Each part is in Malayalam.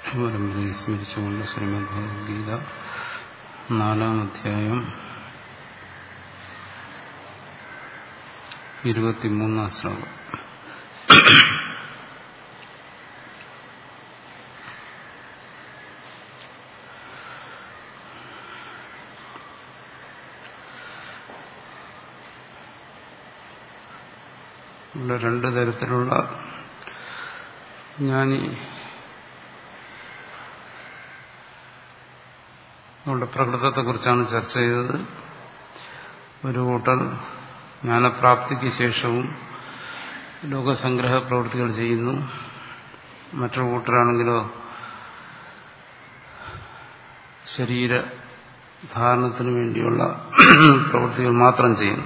പരമ്പരയെ സ്മരിച്ചുകൊണ്ട് ശ്രീമദ് ഭഗവത്ഗീത നാലാം അധ്യായം ഇരുപത്തിമൂന്നാം ശ്ലോകം ഇവിടെ രണ്ട് തരത്തിലുള്ള ജ്ഞാനി അവരുടെ പ്രകൃതത്തെക്കുറിച്ചാണ് ചർച്ച ചെയ്തത് ഒരു കൂട്ടർ ജ്ഞാനപ്രാപ്തിക്ക് ശേഷവും ലോകസംഗ്രഹ പ്രവൃത്തികൾ ചെയ്യുന്നു മറ്റൊരു കൂട്ടരാണെങ്കിലോ ശരീര ധാരണത്തിന് വേണ്ടിയുള്ള പ്രവൃത്തികൾ മാത്രം ചെയ്യുന്നു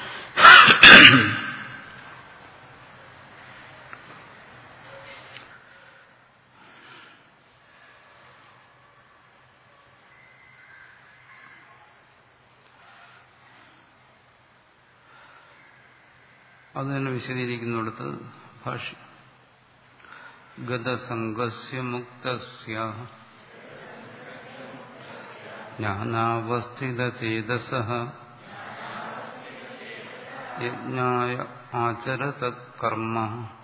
അത് തന്നെ വിശദീകരിക്കുന്നിടത്ത് ഭാഷ്യം ഗതസംഗസ്യ മുക്തസ്യ ജ്ഞാനാവസ്ഥിതചേതസ യജ്ഞായ ആചരത കർമ്മ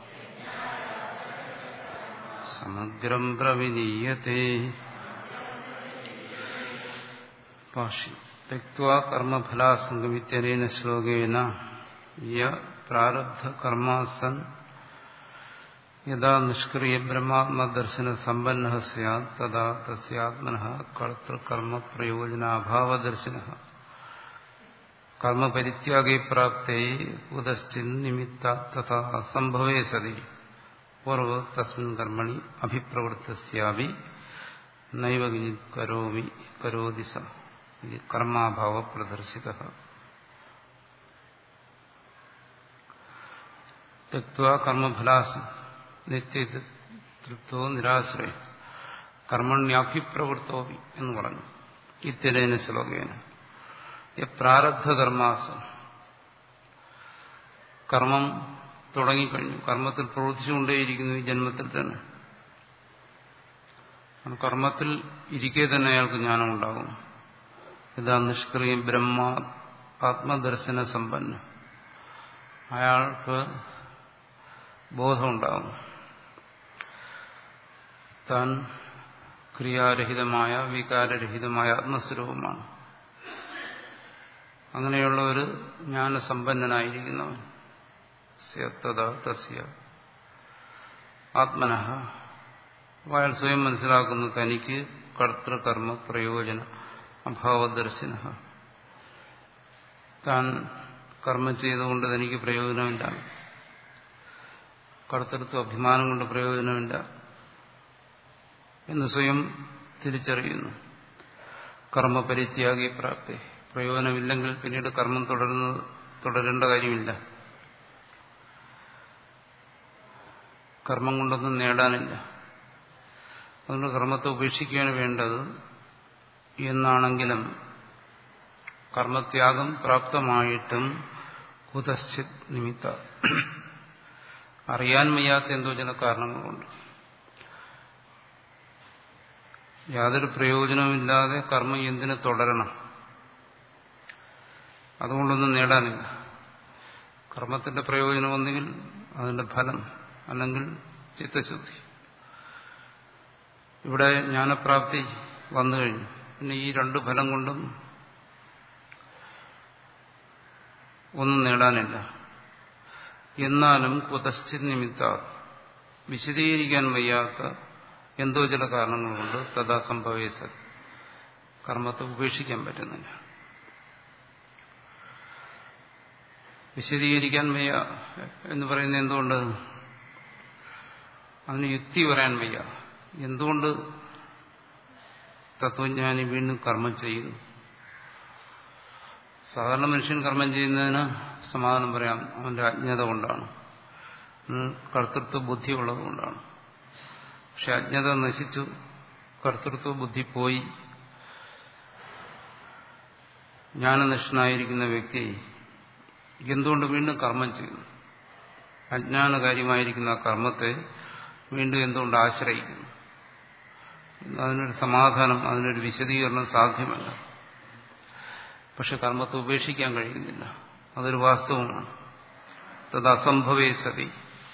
സമഗ്രം പ്രവിലീയത്തെ ഭാഷ്യം തെക്വാ കർമ്മഫലാസംഗമിത്യനേന ശ്ലോകേന യ പ്രാരബ്ധ കർമാസൻ യഥാ നിഷ്ക്രിയ ബ്രഹ്മാത്മദർശന സമ്പന്ന സ്യാത് തഥാ തസ്യാത്മന കർത്തൃകർമ്മ പ്രയോജനാഭാവദർശന കർമ്മപരിത്യാഗേ പ്രാപ്തേ ഉദശ്ചിൻ നിമിത്ത തഥാ സംഭവേ സതി പൂർവ തസ്മിൻ കർമ്മണി അഭിപ്രവൃത്തസ്യാപി നൈവ കരോമി കരോതി സ കർമാഭാവ പ്രദർശിത തെക്വ കർമ്മഫലാസം നിത്യതൃപ്തോ നിരാശ്രയം കർമ്മണ്യാഭിപ്രവൃത്തോവി എന്ന് പറഞ്ഞു ഇത്യനേന ശ്ലോകേന പ്രാരബ്ധ കർമാസം കർമ്മം തുടങ്ങിക്കഴിഞ്ഞു കർമ്മത്തിൽ പ്രവർത്തിച്ചുകൊണ്ടേയിരിക്കുന്നു ഈ ജന്മത്തിൽ തന്നെ കർമ്മത്തിൽ ഇരിക്കെ തന്നെ അയാൾക്ക് ജ്ഞാനം ഉണ്ടാകും ഇതാ നിഷ്ക്രിയ ബ്രഹ്മ ആത്മദർശന സമ്പന്നം അയാൾക്ക് ബോധമുണ്ടാകും താൻ ക്രിയാരഹിതമായ വികാരരഹിതമായ ആത്മസ്വരൂപമാണ് അങ്ങനെയുള്ള ഒരു ജ്ഞാനസമ്പന്നനായിരിക്കുന്നവൻ സ്യത്തത തസ്യ ആത്മന അയാൾ സ്വയം മനസ്സിലാക്കുന്നു തനിക്ക് കർത്തൃകർമ്മ പ്രയോജന അഭാവദർശന താൻ കർമ്മം ചെയ്തുകൊണ്ട് തനിക്ക് പ്രയോജനമില്ല കർത്തൃത്വ അഭിമാനം കൊണ്ട് പ്രയോജനമില്ല എന്ന് സ്വയം തിരിച്ചറിയുന്നു കർമ്മപരിത്യാഗി പ്രാപ്തി പ്രയോജനമില്ലെങ്കിൽ പിന്നീട് കർമ്മം തുടരുന്നത് തുടരേണ്ട കാര്യമില്ല കർമ്മം കൊണ്ടൊന്നും നേടാനില്ല അതുകൊണ്ട് കർമ്മത്തെ ഉപേക്ഷിക്കുകയാണ് വേണ്ടത് എന്നാണെങ്കിലും കർമ്മത്യാഗം പ്രാപ്തമായിട്ടും കുതശ്ചിത് നിമിത്ത അറിയാൻ വയ്യാത്ത എന്തോ ചില കാരണങ്ങളുണ്ട് യാതൊരു പ്രയോജനവുമില്ലാതെ കർമ്മം എന്തിനു തുടരണം അതുകൊണ്ടൊന്നും നേടാനില്ല കർമ്മത്തിന്റെ പ്രയോജനം ഒന്നുകിൽ അതിന്റെ ഫലം അല്ലെങ്കിൽ ചിത്തശുദ്ധി ഇവിടെ ജ്ഞാനപ്രാപ്തി വന്നു കഴിഞ്ഞു പിന്നെ ഈ രണ്ടു ഫലം കൊണ്ടും ഒന്നും നേടാനില്ല എന്നാലും കുതശ്ചിത് നിമിത്ത വിശദീകരിക്കാൻ വയ്യാത്ത എന്തോ ചില കാരണങ്ങളുണ്ട് തഥാ സംഭവേസ കർമ്മത്തെ ഉപേക്ഷിക്കാൻ പറ്റുന്നില്ല വിശദീകരിക്കാൻ വയ്യ എന്ന് പറയുന്നത് എന്തുകൊണ്ട് അതിന് യുക്തി പറയാൻ വയ്യ എന്തുകൊണ്ട് തത്വജ്ഞാനി വീണ്ടും കർമ്മം ചെയ്യുന്നു സാധാരണ മനുഷ്യൻ കർമ്മം ചെയ്യുന്നതിന് സമാധാനം പറയാം അവന്റെ അജ്ഞത കൊണ്ടാണ് കർത്തൃത്വ ബുദ്ധി ഉള്ളത് കൊണ്ടാണ് പക്ഷെ അജ്ഞത നശിച്ചു കർത്തൃത്വ ബുദ്ധി പോയി ജ്ഞാനനിഷ്ഠനായിരിക്കുന്ന വ്യക്തി എന്തുകൊണ്ട് വീണ്ടും കർമ്മം ചെയ്യുന്നു അജ്ഞാനകാര്യമായിരിക്കുന്ന ആ കർമ്മത്തെ വീണ്ടും എന്തുകൊണ്ട് ആശ്രയിക്കുന്നു അതിനൊരു സമാധാനം അതിനൊരു വിശദീകരണം സാധ്യമല്ല പക്ഷെ കർമ്മത്തെ ഉപേക്ഷിക്കാൻ കഴിയുന്നില്ല അതൊരു വാസ്തവമാണ് തത് അസംഭവേ സതി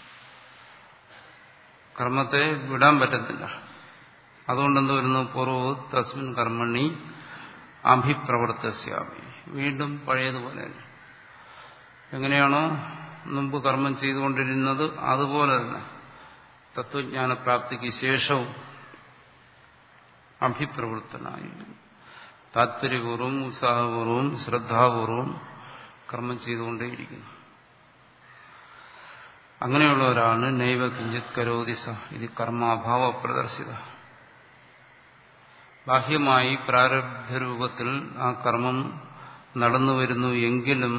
കർമ്മത്തെ വിടാൻ പറ്റത്തില്ല അതുകൊണ്ടെന്ത് വരുന്നു പൂർവ്വ തസ്മിൻ കർമ്മണി അഭിപ്രവർത്തസ്യാമി വീണ്ടും പഴയതുപോലെ എങ്ങനെയാണോ മുമ്പ് കർമ്മം ചെയ്തുകൊണ്ടിരുന്നത് അതുപോലെ തന്നെ തത്വജ്ഞാന പ്രാപ്തിക്ക് ശേഷവും അഭിപ്രവൃത്തനായി താത്പര്യപൂർവ്വം ഉത്സാഹപൂർവ്വം ശ്രദ്ധാപൂർവം കർമ്മം ചെയ്തുകൊണ്ടേയിരിക്കുന്നു അങ്ങനെയുള്ളവരാണ് നൈവ കിഞ്ചിത് കരോതിസ ഇത് കർമാഭാവ പ്രദർശിത ബാഹ്യമായി പ്രാരബ്ധ രൂപത്തിൽ ആ കർമ്മം നടന്നു വരുന്നു എങ്കിലും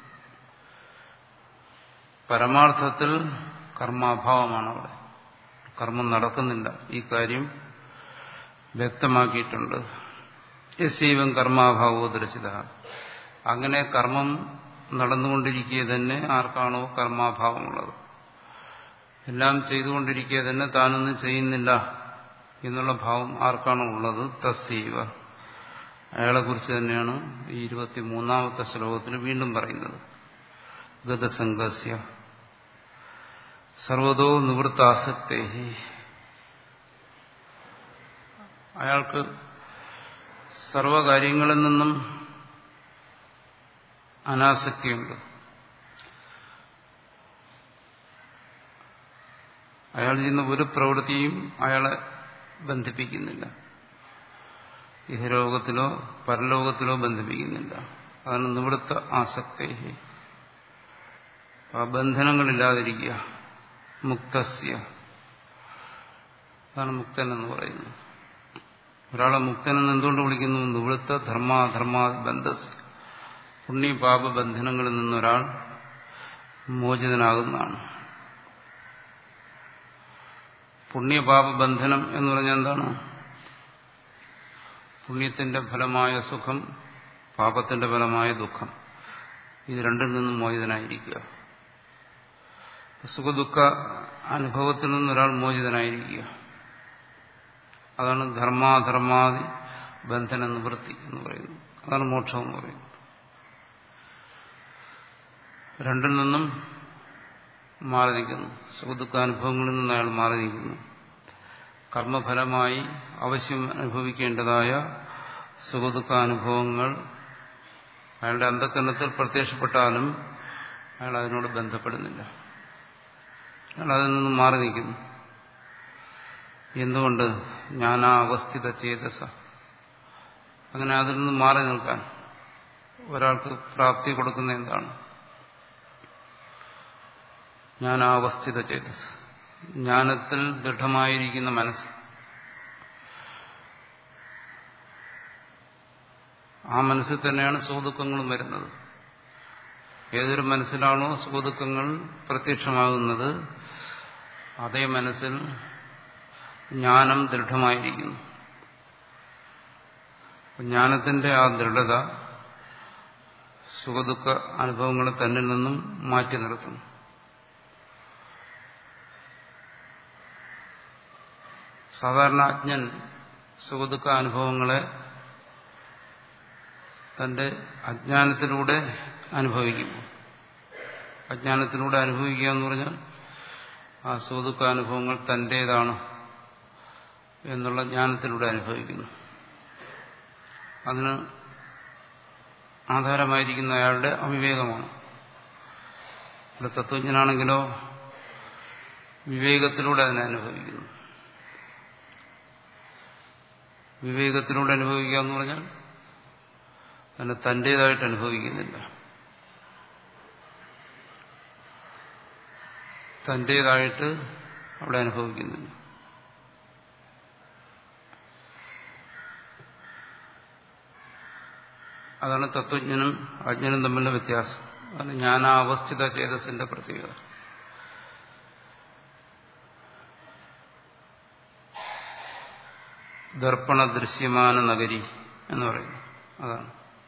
പരമാർത്ഥത്തിൽ കർമാഭാവമാണ് അവിടെ കർമ്മം നടക്കുന്നില്ല ഈ കാര്യം വ്യക്തമാക്കിയിട്ടുണ്ട് യശീവം കർമാഭാവോ ദർശിത അങ്ങനെ കർമ്മം നടന്നുകൊണ്ടിരിക്കുക തന്നെ ആർക്കാണോ കർമാഭാവമുള്ളത് എല്ലാം ചെയ്തുകൊണ്ടിരിക്കുക തന്നെ താനൊന്നും ചെയ്യുന്നില്ല എന്നുള്ള ഭാവം ആർക്കാണോ ഉള്ളത് തസ്സീവ അയാളെക്കുറിച്ച് തന്നെയാണ് ഈ ഇരുപത്തിമൂന്നാമത്തെ ശ്ലോകത്തിൽ വീണ്ടും പറയുന്നത് ഗതസംഗസ്യ സർവതോ നിവൃത്താസക്തേ അയാൾക്ക് സർവകാര്യങ്ങളിൽ നിന്നും അനാസക്തിയുണ്ട് അയാൾ ചെയ്യുന്ന ഒരു പ്രവൃത്തിയും അയാളെ ബന്ധിപ്പിക്കുന്നില്ല ഇഹലോകത്തിലോ പരലോകത്തിലോ ബന്ധിപ്പിക്കുന്നില്ല അതാണ് നിവൃത്ത ആസക്തി ആ ബന്ധനങ്ങളില്ലാതിരിക്കുക മുക്തസ്യ അതാണ് മുക്തൻ എന്ന് പറയുന്നത് ഒരാളെ മുക്തൻ എന്ന് എന്തുകൊണ്ട് വിളിക്കുന്നു നിവൃത്ത ധർമാധർമാ ബന്ധസ് പുണ്യ പാപ ബന്ധനങ്ങളിൽ നിന്നൊരാൾ മോചിതനാകുന്നതാണ് പുണ്യപാപ ബന്ധനം എന്ന് പറഞ്ഞാൽ എന്താണ് പുണ്യത്തിന്റെ ഫലമായ സുഖം പാപത്തിന്റെ ഫലമായ ദുഃഖം ഇത് രണ്ടിൽ നിന്നും മോചിതനായിരിക്കുക സുഖദുഃഖ അനുഭവത്തിൽ നിന്നൊരാൾ മോചിതനായിരിക്കുക അതാണ് ധർമാധർമാദി ബന്ധന നിവൃത്തി എന്ന് പറയുന്നത് അതാണ് മോക്ഷം എന്ന് പറയുന്നത് രണ്ടിൽ നിന്നും മാറി നിൽക്കുന്നു സുഖദുഃഖാനുഭവങ്ങളിൽ നിന്ന് അയാൾ മാറി നിൽക്കുന്നു കർമ്മഫലമായി അവശ്യം അനുഭവിക്കേണ്ടതായ സുഖദുഃഖാനുഭവങ്ങൾ അയാളുടെ അന്ധകരണത്തിൽ പ്രത്യക്ഷപ്പെട്ടാലും അയാൾ അതിനോട് ബന്ധപ്പെടുന്നില്ല അയാൾ അതിൽ നിന്നും മാറി നിൽക്കുന്നു എന്തുകൊണ്ട് ഞാനാ അവസ്ഥിത ചേതസ അങ്ങനെ അതിൽ നിന്നും മാറി നിൽക്കാൻ ഒരാൾക്ക് പ്രാപ്തി കൊടുക്കുന്ന എന്താണ് ജ്ഞാനാവസ്ഥിത ചേതസ് ജ്ഞാനത്തിൽ ദൃഢമായിരിക്കുന്ന മനസ്സ് ആ മനസ്സിൽ തന്നെയാണ് സുഖദുഃഖങ്ങളും വരുന്നത് ഏതൊരു മനസ്സിലാണോ സുഖദുഃഖങ്ങൾ പ്രത്യക്ഷമാകുന്നത് അതേ മനസ്സിൽ ജ്ഞാനം ദൃഢമായിരിക്കുന്നു ജ്ഞാനത്തിന്റെ ആ ദൃഢത സുഖദുഃഖ അനുഭവങ്ങളെ തന്നിൽ നിന്നും മാറ്റി നിർത്തുന്നു സാധാരണ അജ്ഞൻ സുഖദുഃഖ അനുഭവങ്ങളെ തന്റെ അജ്ഞാനത്തിലൂടെ അനുഭവിക്കുന്നു അജ്ഞാനത്തിലൂടെ അനുഭവിക്കുക എന്ന് പറഞ്ഞാൽ ആ സുഖദുഃഖ അനുഭവങ്ങൾ തന്റേതാണ് എന്നുള്ള ജ്ഞാനത്തിലൂടെ അനുഭവിക്കുന്നു അതിന് ആധാരമായിരിക്കുന്ന അയാളുടെ അവിവേകമാണ് ഇവിടെ തത്വജ്ഞനാണെങ്കിലോ വിവേകത്തിലൂടെ അതിനെ അനുഭവിക്കുന്നു വിവേകത്തിലൂടെ അനുഭവിക്കുക എന്ന് പറഞ്ഞാൽ അതിനെ തന്റേതായിട്ട് അനുഭവിക്കുന്നില്ല തന്റേതായിട്ട് അവിടെ അനുഭവിക്കുന്നില്ല അതാണ് തത്വജ്ഞനും അജ്ഞനും തമ്മിലുള്ള വ്യത്യാസം അതാണ് ജ്ഞാനാവസ്ഥിത ചേതസിന്റെ പ്രത്യേകത ദർപ്പണ ദൃശ്യമാന നഗരി എന്ന് പറയുന്നു അതാണ്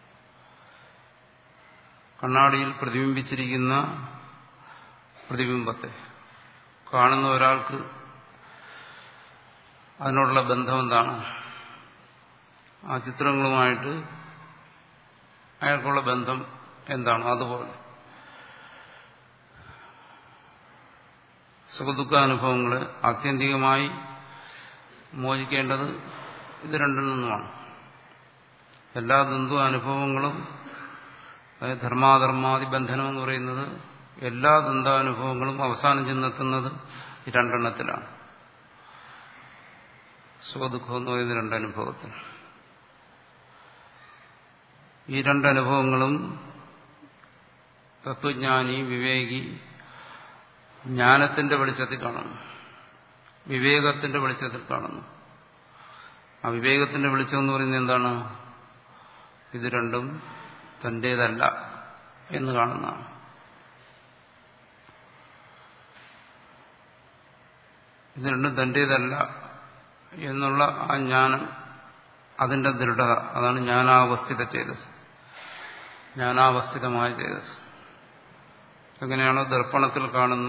കണ്ണാടിയിൽ പ്രതിബിംബിച്ചിരിക്കുന്ന പ്രതിബിംബത്തെ കാണുന്ന ഒരാൾക്ക് അതിനോടുള്ള ബന്ധം എന്താണ് ആ ചിത്രങ്ങളുമായിട്ട് അയാൾക്കുള്ള ബന്ധം എന്താണ് അതുപോലെ സുഖദുഃഖാനുഭവങ്ങളെ ആത്യന്തികമായി മോചിക്കേണ്ടത് ഇത് രണ്ടിൽ നിന്നുമാണ് എല്ലാ ദ്വന്ദ്വ അനുഭവങ്ങളും അതായത് ധർമാധർമാദി ബന്ധനം എന്ന് പറയുന്നത് എല്ലാ ദ്വന്ദ്വാനുഭവങ്ങളും അവസാനം ചെന്നെത്തുന്നത് ഈ രണ്ടെണ്ണത്തിലാണ് സുഖദുഃഖം എന്ന് പറയുന്ന രണ്ടനുഭവത്തിൽ ഈ രണ്ടനുഭവങ്ങളും തത്വജ്ഞാനി വിവേകി ജ്ഞാനത്തിന്റെ വെളിച്ചത്തിൽ കാണുന്നു വിവേകത്തിന്റെ വെളിച്ചത്തിൽ കാണുന്നു ആ വിവേകത്തിന്റെ വെളിച്ചം എന്ന് പറയുന്നത് എന്താണ് ഇത് രണ്ടും തന്റേതല്ല എന്ന് കാണുന്നതാണ് ഇത് രണ്ടും തന്റേതല്ല എന്നുള്ള ആ ജ്ഞാനം അതിന്റെ ദൃഢത അതാണ് ജ്ഞാനാവസ്ഥിത ചേതസ് ജ്ഞാനാവസ്ഥിതമായ ചേതസ് എങ്ങനെയാണോ ദർപ്പണത്തിൽ കാണുന്ന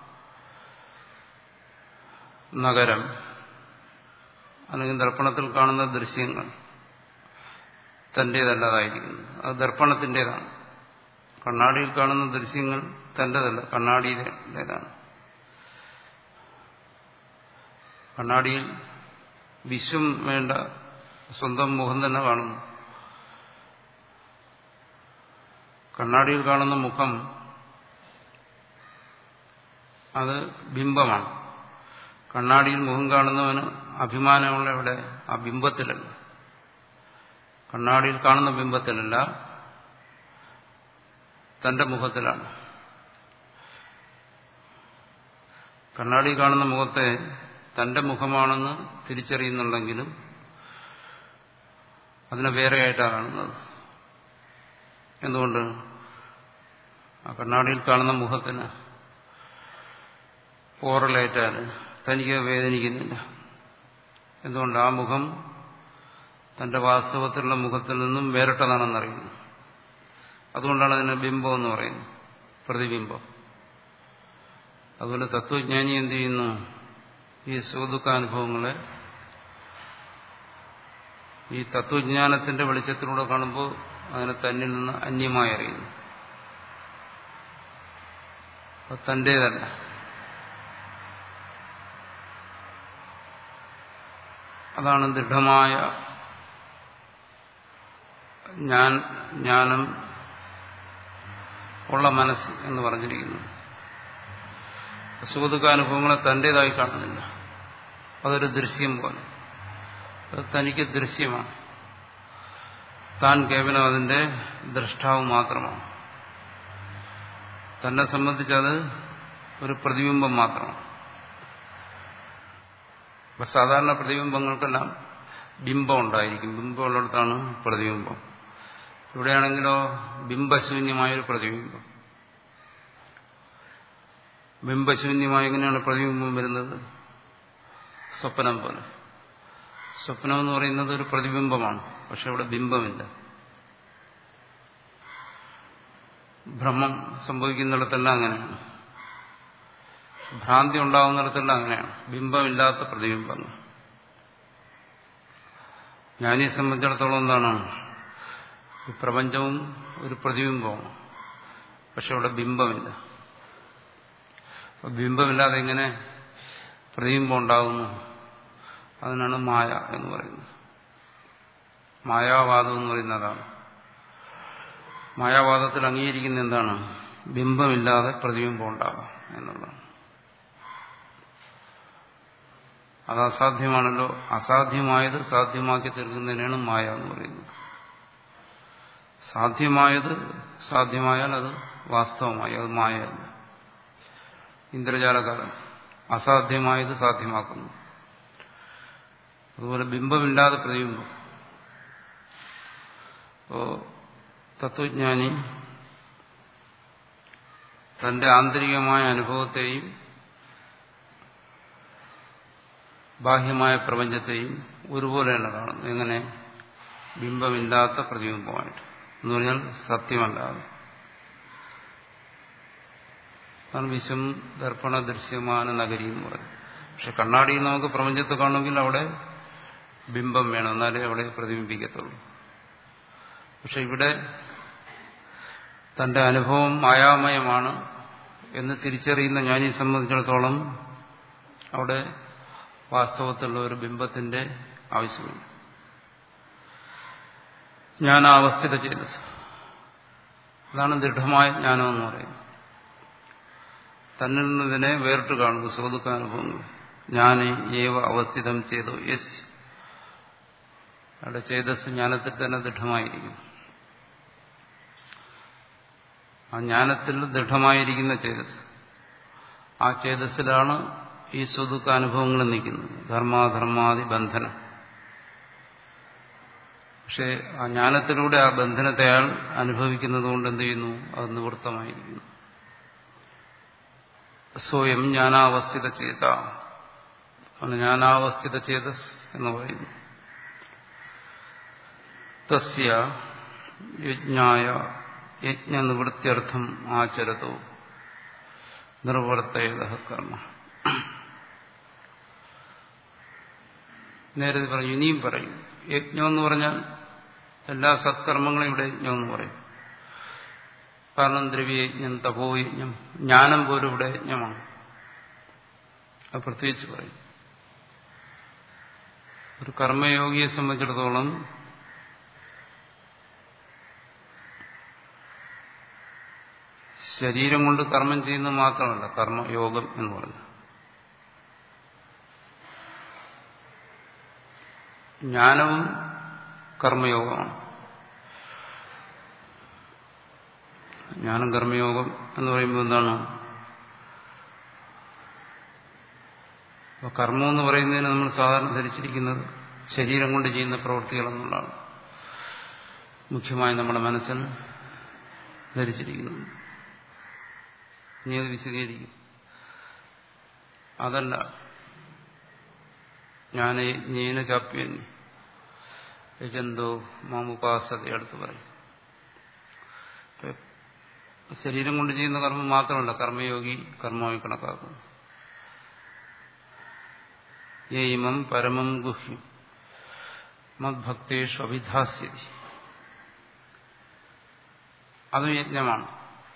നഗരം അല്ലെങ്കിൽ ദർപ്പണത്തിൽ കാണുന്ന ദൃശ്യങ്ങൾ തന്റേതല്ലതായിരിക്കുന്നു അത് ദർപ്പണത്തിൻ്റെതാണ് കണ്ണാടിയിൽ കാണുന്ന ദൃശ്യങ്ങൾ തന്റേതല്ല കണ്ണാടിയുടേതാണ് കണ്ണാടിയിൽ വിശ്വം വേണ്ട സ്വന്തം മുഖം തന്നെ കാണുന്നു കണ്ണാടിയിൽ കാണുന്ന മുഖം അത് ബിംബമാണ് കണ്ണാടിയിൽ മുഖം കാണുന്നവന് അഭിമാനമുള്ള ഇവിടെ ആ ബിംബത്തിലല്ല കണ്ണാടിയിൽ കാണുന്ന ബിംബത്തിലല്ല തന്റെ മുഖത്തിലാണ് കണ്ണാടി കാണുന്ന മുഖത്തെ തന്റെ മുഖമാണെന്ന് തിരിച്ചറിയുന്നുണ്ടെങ്കിലും അതിനെ വേറെയായിട്ടാണ് കാണുന്നത് എന്തുകൊണ്ട് ആ കണ്ണാടിയിൽ കാണുന്ന മുഖത്തിന് പോറലേറ്റാൽ തനിക്ക് വേദനിക്കുന്നില്ല എന്തുകൊണ്ട് ആ മുഖം തന്റെ വാസ്തവത്തിലുള്ള മുഖത്തിൽ നിന്നും വേറിട്ടതാണെന്നറിയുന്നു അതുകൊണ്ടാണ് അതിനെ ബിംബം എന്ന് പറയുന്നത് പ്രതിബിംബം അതുപോലെ തത്വജ്ഞാനി എന്ത് ചെയ്യുന്നു ഈ സുഖദുഃഖാനുഭവങ്ങളെ ഈ തത്വജ്ഞാനത്തിന്റെ വെളിച്ചത്തിലൂടെ കാണുമ്പോൾ അതിനെ തന്നിൽ നിന്ന് അന്യമായി അറിയുന്നു അത് തന്റേതല്ല അതാണ് ദൃഢമായ ഞാൻ ജ്ഞാനം ഉള്ള മനസ്സ് എന്ന് പറഞ്ഞിരിക്കുന്നത് സുഖദുഃഖാനുഭവങ്ങളെ തന്റേതായി കാണുന്നില്ല അതൊരു ദൃശ്യം പോലെ അത് തനിക്ക് ദൃശ്യമാണ് താൻ കേവലം അതിന്റെ ദൃഷ്ടാവ് മാത്രമാണ് തന്നെ സംബന്ധിച്ചത് ഒരു പ്രതിബിംബം മാത്രമാണ് ഇപ്പൊ സാധാരണ പ്രതിബിംബങ്ങൾക്കെല്ലാം ബിംബം ഉണ്ടായിരിക്കും ബിംബം ഉള്ളിടത്താണ് പ്രതിബിംബം ഇവിടെയാണെങ്കിലോ ബിംബശൂന്യമായൊരു പ്രതിബിംബം ബിംബശൂന്യമായ എങ്ങനെയാണ് പ്രതിബിംബം വരുന്നത് സ്വപ്നം പോലെ സ്വപ്നം എന്ന് പറയുന്നത് ഒരു പ്രതിബിംബമാണ് പക്ഷെ അവിടെ ബിംബമില്ല ഭ്രമം സംഭവിക്കുന്നിടത്തെല്ലാം അങ്ങനെയാണ് ഭ്രാന്തി ഉണ്ടാകുന്നിടത്തെല്ലാം അങ്ങനെയാണ് ബിംബമില്ലാത്ത പ്രതിബിംബങ്ങൾ ജ്ഞാനിയെ സംബന്ധിച്ചിടത്തോളം എന്താണ് ഈ പ്രപഞ്ചവും ഒരു പ്രതിബിംബമാണ് പക്ഷെ അവിടെ ബിംബമില്ല ബിംബമില്ലാതെ എങ്ങനെ പ്രതിബിംബം ഉണ്ടാകുന്നു അതിനാണ് മായ എന്ന് പറയുന്നത് മായാവാദം എന്ന് പറയുന്നതാണ് മായാവാദത്തിൽ അംഗീകരിക്കുന്ന എന്താണ് ബിംബമില്ലാതെ പ്രതിബിംബം ഉണ്ടാകാം എന്നുള്ളതാണ് അത് അസാധ്യമാണല്ലോ അസാധ്യമായത് സാധ്യമാക്കി തീർക്കുന്നതിനാണ് മായ എന്ന് പറയുന്നത് സാധ്യമായത് സാധ്യമായാൽ അത് വാസ്തവമായി അത് മായല്ല ഇന്ദ്രജാലകാലം അസാധ്യമായത് സാധ്യമാക്കുന്നു അതുപോലെ ബിംബമില്ലാതെ പ്രതിബിംബം അപ്പോ തത്വജ്ഞാനി തന്റെ ആന്തരികമായ അനുഭവത്തെയും ബാഹ്യമായ പ്രപഞ്ചത്തെയും ഒരുപോലെയാണ് കാണുന്നത് എങ്ങനെ ബിംബമില്ലാത്ത പ്രതിബിംബമായിട്ട് എന്ന് പറഞ്ഞാൽ സത്യമല്ലാതെ അതാണ് വിശ്വം ദർപ്പണ ദൃശ്യമാന നഗരി എന്ന് പറയുന്നത് പക്ഷെ കണ്ണാടിയിൽ നമുക്ക് പ്രപഞ്ചത്തെ കാണുമെങ്കിൽ അവിടെ ബിംബം വേണം എന്നാലേ അവിടെ പ്രതിബിംബിക്കത്തുള്ളൂ പക്ഷെ ഇവിടെ തന്റെ അനുഭവം മായാമയമാണ് എന്ന് തിരിച്ചറിയുന്ന ഞാനീ സംബന്ധിച്ചിടത്തോളം അവിടെ വാസ്തവത്തിലുള്ള ഒരു ബിംബത്തിന്റെ ആവശ്യമില്ല ജ്ഞാനാവസ്ഥിത ചെയ്തത് അതാണ് ദൃഢമായ ജ്ഞാനം എന്ന് പറയുന്നത് തന്നിൽ നിന്നതിനെ വേറിട്ട് കാണുന്നു സുഹൃത്തുക്കാനുഭവങ്ങൾ ഞാൻ ഏവ അവസ്ഥിതം ചെയ്തു യെസ് അവിടെ ചേതസ് ജ്ഞാനത്തിൽ തന്നെ ദൃഢമായിരിക്കും ആ ജ്ഞാനത്തിൽ ദൃഢമായിരിക്കുന്ന ചേതസ് ആ ചേതസ്സിലാണ് ഈ സുദുഃഖ അനുഭവങ്ങൾ നിൽക്കുന്നത് ധർമാധർമാദി ബന്ധനം പക്ഷെ ആ ജ്ഞാനത്തിലൂടെ ആ ബന്ധനത്തെ അയാൾ അനുഭവിക്കുന്നത് കൊണ്ട് എന്ത് ചെയ്യുന്നു അത് നിവൃത്തമായിരിക്കുന്നു സ്വയം ജ്ഞാനാവസ്ഥിത ചേത ജ്ഞാനാവസ്ഥിത ചേതസ് എന്ന് പറയുന്നു തസ്യ യജ്ഞായ യജ്ഞനിവൃത്തിയർത്ഥം ആചരതോ നിർവർത്തയത കർമ്മ നേരത്തെ പറഞ്ഞു ഇനിയും പറയും യജ്ഞം എന്ന് പറഞ്ഞാൽ എല്ലാ സത്കർമ്മങ്ങളും ഇവിടെ യജ്ഞം എന്ന് പറയും കാരണം ദ്രവ്യയജ്ഞം തപോയജ്ഞം ജ്ഞാനം പോലും ഇവിടെ യജ്ഞമാണ് അത് പ്രത്യേകിച്ച് പറയും ഒരു കർമ്മയോഗിയെ സംബന്ധിച്ചിടത്തോളം ശരീരം കൊണ്ട് കർമ്മം ചെയ്യുന്നത് മാത്രമല്ല കർമ്മയോഗം എന്ന് പറഞ്ഞു ജ്ഞാനവും കർമ്മയോഗമാണ് ജ്ഞാനം കർമ്മയോഗം എന്ന് പറയുമ്പോൾ എന്താണ് കർമ്മം എന്ന് പറയുന്നതിന് നമ്മൾ സാധാരണ ധരിച്ചിരിക്കുന്നത് ശരീരം കൊണ്ട് ചെയ്യുന്ന പ്രവൃത്തികൾ എന്നുള്ളതാണ് മുഖ്യമായി നമ്മുടെ മനസ്സിൽ ധരിച്ചിരിക്കുന്നത് ഇനി അത് വിശദീകരിക്കും അതല്ല ഞാൻ ജ്ഞേന ചാപ്യൻ യജന്തോ മാമുപാസത അടുത്ത് പറയും ശരീരം കൊണ്ട് ചെയ്യുന്ന കർമ്മം മാത്രമല്ല കർമ്മയോഗി കർമ്മമായി കണക്കാക്കുന്നു യേമം പരമം ഗുഹ്യം മദ്ഭക്തേഷു അഭിധാസ്യതി അതും യജ്ഞമാണ്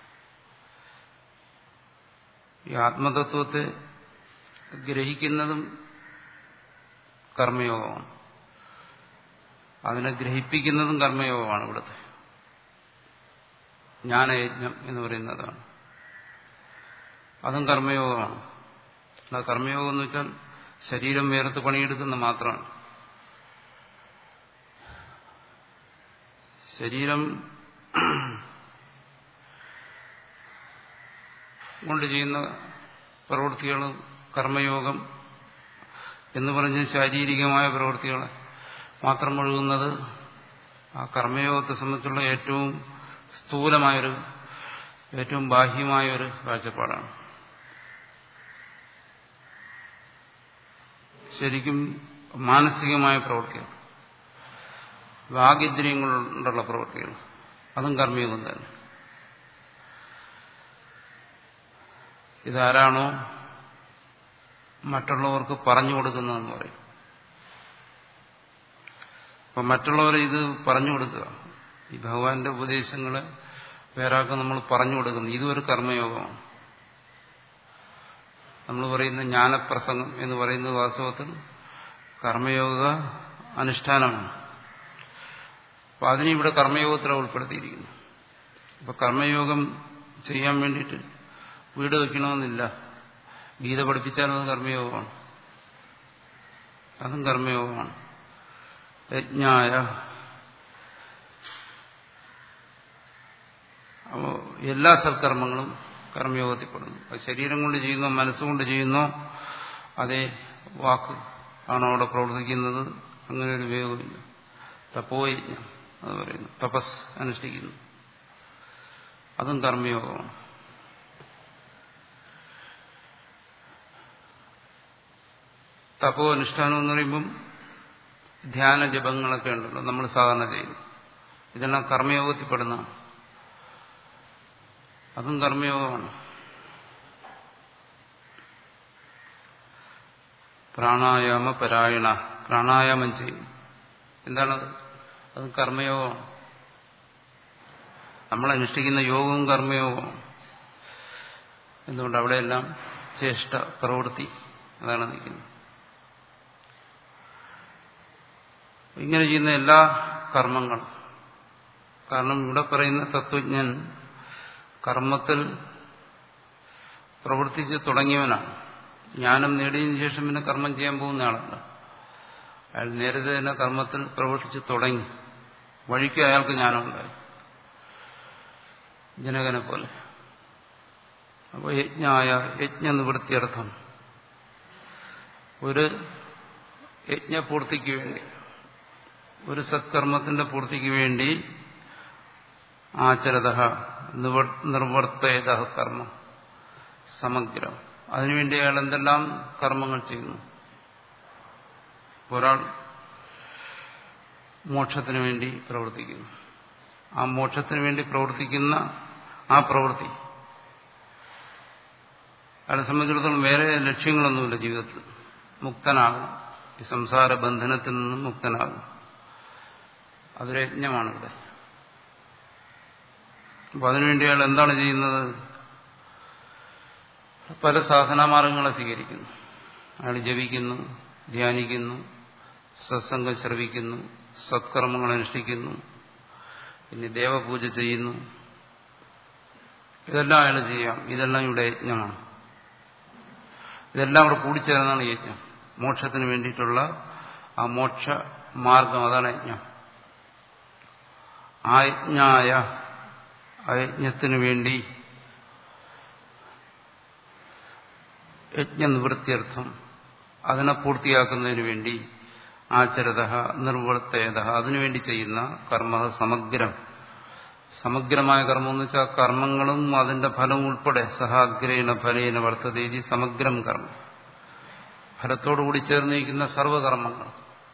ഈ ആത്മതത്വത്തെ ഗ്രഹിക്കുന്നതും കർമ്മയോഗമാണ് അതിനെ ഗ്രഹിപ്പിക്കുന്നതും കർമ്മയോഗമാണ് ഇവിടുത്തെ ജ്ഞാനയജ്ഞം എന്ന് പറയുന്നതാണ് അതും കർമ്മയോഗമാണ് അല്ല കർമ്മയോഗം എന്ന് വെച്ചാൽ ശരീരം വേർത്ത് പണിയെടുക്കുന്ന മാത്രമാണ് ശരീരം കൊണ്ട് ചെയ്യുന്ന പ്രവൃത്തികൾ കർമ്മയോഗം എന്ന് പറഞ്ഞ് ശാരീരികമായ പ്രവൃത്തികൾ മാത്രം ഒഴുകുന്നത് ആ കർമ്മയോഗത്തെ സംബന്ധിച്ചുള്ള ഏറ്റവും സ്ഥൂലമായൊരു ഏറ്റവും ബാഹ്യമായൊരു കാഴ്ചപ്പാടാണ് ശരിക്കും മാനസികമായ പ്രവൃത്തികൾ വാഗിദ്രിയങ്ങൾ കൊണ്ടുള്ള പ്രവൃത്തികൾ അതും കർമ്മയോഗം തന്നെ ഇതാരാണോ മറ്റുള്ളവർക്ക് പറഞ്ഞു കൊടുക്കുന്നതെന്ന് പറയും അപ്പൊ മറ്റുള്ളവർ ഇത് പറഞ്ഞു കൊടുക്കുക ഈ ഭഗവാന്റെ ഉപദേശങ്ങളെ വേറാൾക്ക് നമ്മൾ പറഞ്ഞു കൊടുക്കുന്നു ഇതും ഒരു കർമ്മയോഗമാണ് നമ്മൾ പറയുന്ന ജ്ഞാനപ്രസംഗം എന്ന് പറയുന്നത് വാസ്തവത്തിൽ കർമ്മയോഗ അനുഷ്ഠാനമാണ് അപ്പൊ അതിനെ ഇവിടെ കർമ്മയോഗത്തിൽ ഉൾപ്പെടുത്തിയിരിക്കുന്നു അപ്പൊ കർമ്മയോഗം ചെയ്യാൻ വേണ്ടിയിട്ട് വീട് വയ്ക്കണമെന്നില്ല ഗീത പഠിപ്പിച്ചാലും അത് കർമ്മയോഗമാണ് അതും കർമ്മയോഗമാണ് യജ്ഞായ അപ്പോൾ എല്ലാ സൽക്കർമ്മങ്ങളും കർമ്മയോഗത്തിൽപ്പെടുന്നു അത് ശരീരം കൊണ്ട് ചെയ്യുന്നോ മനസ്സുകൊണ്ട് ചെയ്യുന്നോ അതേ വാക്ക് ആണോ അവിടെ പ്രവർത്തിക്കുന്നത് അങ്ങനെ ഒരു ഉപയോഗമില്ല തപ്പോയജ്ഞം അത് പറയുന്നു തപസ് അനുഷ്ഠിക്കുന്നു അതും കർമ്മയോഗമാണ് തപോ അനുഷ്ഠാനം എന്ന് പറയുമ്പം ധ്യാന ജപങ്ങളൊക്കെ ഉണ്ടല്ലോ നമ്മൾ സാധാരണ ചെയ്യുന്നു ഇതെല്ലാം കർമ്മയോഗത്തിൽപ്പെടുന്ന അതും കർമ്മയോഗമാണ് പ്രാണായാമ പരായണ പ്രാണായാമം ചെയ്യും എന്താണത് അത് കർമ്മയോഗമാണ് നമ്മൾ അനുഷ്ഠിക്കുന്ന യോഗവും കർമ്മയോഗവും എന്തുകൊണ്ട് അവിടെയെല്ലാം ചേഷ്ട പ്രവൃത്തി അതാണ് നിൽക്കുന്നത് ഇങ്ങനെ ചെയ്യുന്ന എല്ലാ കർമ്മങ്ങളും കാരണം ഇവിടെ പറയുന്ന തത്വജ്ഞൻ കർമ്മത്തിൽ പ്രവർത്തിച്ച് തുടങ്ങിയവനാണ് ജ്ഞാനം നേടിയതിനു ശേഷം പിന്നെ കർമ്മം ചെയ്യാൻ പോകുന്ന ആളല്ല അയാൾ നേരത്തെ തന്നെ കർമ്മത്തിൽ പ്രവർത്തിച്ച് തുടങ്ങി വഴിക്ക് അയാൾക്ക് ജ്ഞാനമുണ്ടായി ജനകനെ പോലെ അപ്പോൾ യജ്ഞായ യജ്ഞനിവൃത്തിയർത്ഥം ഒരു യജ്ഞപൂർത്തിക്ക് വേണ്ടി ഒരു സത്കർമ്മത്തിന്റെ പൂർത്തിക്ക് വേണ്ടി ആചരത നിവർത്തേത കർമ്മം സമഗ്രം അതിനുവേണ്ടി അയാൾ എന്തെല്ലാം കർമ്മങ്ങൾ ചെയ്യുന്നു ഒരാൾ മോക്ഷത്തിന് വേണ്ടി പ്രവർത്തിക്കുന്നു ആ മോക്ഷത്തിന് വേണ്ടി പ്രവർത്തിക്കുന്ന ആ പ്രവൃത്തി അയാളെ സംബന്ധിച്ചിടത്തോളം വേറെ ലക്ഷ്യങ്ങളൊന്നുമില്ല ജീവിതത്തിൽ മുക്തനാകും ഈ സംസാര ബന്ധനത്തിൽ നിന്നും മുക്തനാകും അതൊരു യജ്ഞമാണ് ഇവിടെ അപ്പൊ അതിനുവേണ്ടി അയാൾ എന്താണ് ചെയ്യുന്നത് പല സാധനാമാർഗങ്ങളെ സ്വീകരിക്കുന്നു അയാൾ ജപിക്കുന്നു ധ്യാനിക്കുന്നു സത്സംഗം ശ്രവിക്കുന്നു സത്കർമ്മങ്ങൾ അനുഷ്ഠിക്കുന്നു പിന്നെ ദേവപൂജ ചെയ്യുന്നു ഇതെല്ലാം അയാൾ ചെയ്യാം ഇതെല്ലാം ഇവിടെ യജ്ഞമാണ് ഇതെല്ലാം കൂടെ കൂടിച്ചേർന്നാണ് യജ്ഞം മോക്ഷത്തിന് വേണ്ടിയിട്ടുള്ള ആ മോക്ഷ മാർഗം അതാണ് യജ്ഞം ആ യജ്ഞായ ആ യജ്ഞത്തിന് വേണ്ടി യജ്ഞനിവൃത്തിയർത്ഥം അതിനെ പൂർത്തിയാക്കുന്നതിന് വേണ്ടി ആചരത നിർവർത്തേത അതിനുവേണ്ടി ചെയ്യുന്ന കർമ്മ സമഗ്രം സമഗ്രമായ കർമ്മം എന്ന് വെച്ചാൽ കർമ്മങ്ങളും അതിന്റെ ഫലവും ഉൾപ്പെടെ സഹാഗ്രേണ ഫലേന വർത്തതേതി സമഗ്രം കർമ്മം ഫലത്തോടുകൂടി ചേർന്നിരിക്കുന്ന സർവകർമ്മങ്ങൾ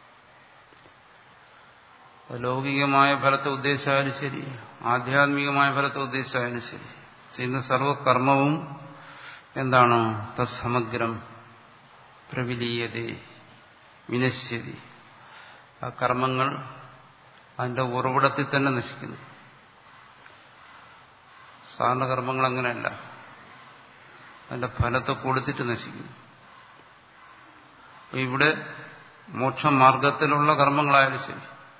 ലൗകികമായ ഫലത്തെ ഉദ്ദേശിച്ചാലും ശരി ആധ്യാത്മികമായ ഫലത്തെ ഉദ്ദേശിച്ചാലും ശരി ചെയ്യുന്ന സർവകർമ്മവും എന്താണ് തത്സമഗ്രം പ്രവിലീയതേ വിനശ്യതി ആ കർമ്മങ്ങൾ അതിന്റെ ഉറവിടത്തിൽ തന്നെ നശിക്കുന്നു സാധാരണ കർമ്മങ്ങൾ അങ്ങനെയല്ല അതിന്റെ ഫലത്തെ കൊടുത്തിട്ട് നശിക്കുന്നു ഇവിടെ മോക്ഷമാർഗത്തിലുള്ള കർമ്മങ്ങളായാലും ശരി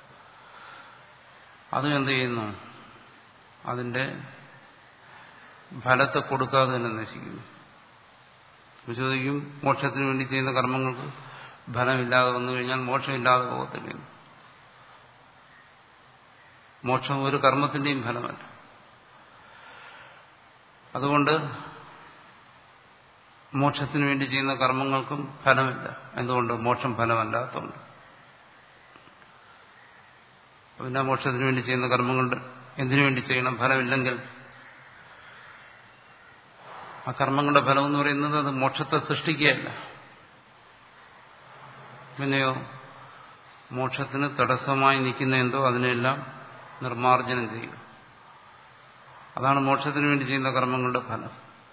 അതും എന്ത് ചെയ്യുന്നു അതിന്റെ ഫലത്തെ കൊടുക്കാതെ തന്നെ നശിക്കുന്നു ചോദിക്കും മോക്ഷത്തിന് വേണ്ടി ചെയ്യുന്ന കർമ്മങ്ങൾക്ക് ഫലമില്ലാതെ വന്നു കഴിഞ്ഞാൽ മോക്ഷമില്ലാതെ പോകത്തില്ല മോക്ഷം ഒരു കർമ്മത്തിന്റെയും ഫലമല്ല അതുകൊണ്ട് മോക്ഷത്തിന് വേണ്ടി ചെയ്യുന്ന കർമ്മങ്ങൾക്കും ഫലമില്ല എന്തുകൊണ്ട് മോക്ഷം ഫലമല്ലാത്തതുകൊണ്ട് പിന്നെ മോക്ഷത്തിന് വേണ്ടി ചെയ്യുന്ന കർമ്മങ്ങളുടെ എന്തിനു വേണ്ടി ചെയ്യണം ഫലമില്ലെങ്കിൽ ആ കർമ്മങ്ങളുടെ ഫലം എന്ന് പറയുന്നത് അത് മോക്ഷത്തെ സൃഷ്ടിക്കുകയല്ല പിന്നെയോ മോക്ഷത്തിന് തടസ്സമായി നിൽക്കുന്ന എന്തോ അതിനെല്ലാം നിർമാർജനം ചെയ്യുക അതാണ് മോക്ഷത്തിന് വേണ്ടി ചെയ്യുന്ന കർമ്മങ്ങളുടെ ഫലം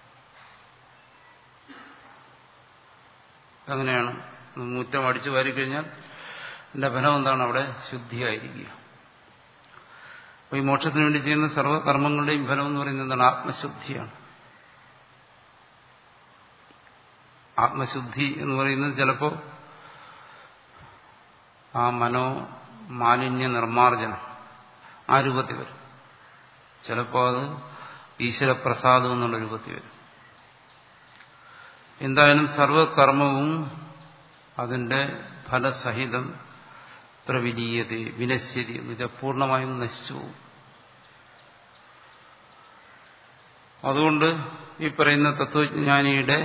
അങ്ങനെയാണ് മുറ്റം അടിച്ചു വാരിക്കഴിഞ്ഞാൽ എന്റെ ഫലം എന്താണ് അവിടെ ശുദ്ധിയായിരിക്കുക അപ്പൊ ഈ മോക്ഷത്തിന് വേണ്ടി ചെയ്യുന്ന സർവ്വകർമ്മങ്ങളുടെയും ഫലം എന്ന് പറയുന്നത് എന്താണ് ആത്മശുദ്ധിയാണ് ആത്മശുദ്ധി എന്ന് പറയുന്നത് ചിലപ്പോൾ ആ മനോ മാലിന്യ നിർമാർജനം ആ രൂപത്തിൽ വരും ചിലപ്പോൾ അത് ഈശ്വരപ്രസാദം എന്നുള്ള രൂപത്തിൽ വരും എന്തായാലും സർവകർമ്മവും അതിന്റെ ഫലസഹിതം പ്രവിലീയത വിനശ്യതി എന്ന് വെച്ചാൽ പൂർണ്ണമായും നശിച്ചു പോകും അതുകൊണ്ട് ഈ പറയുന്ന തത്വജ്ഞാനിയുടെ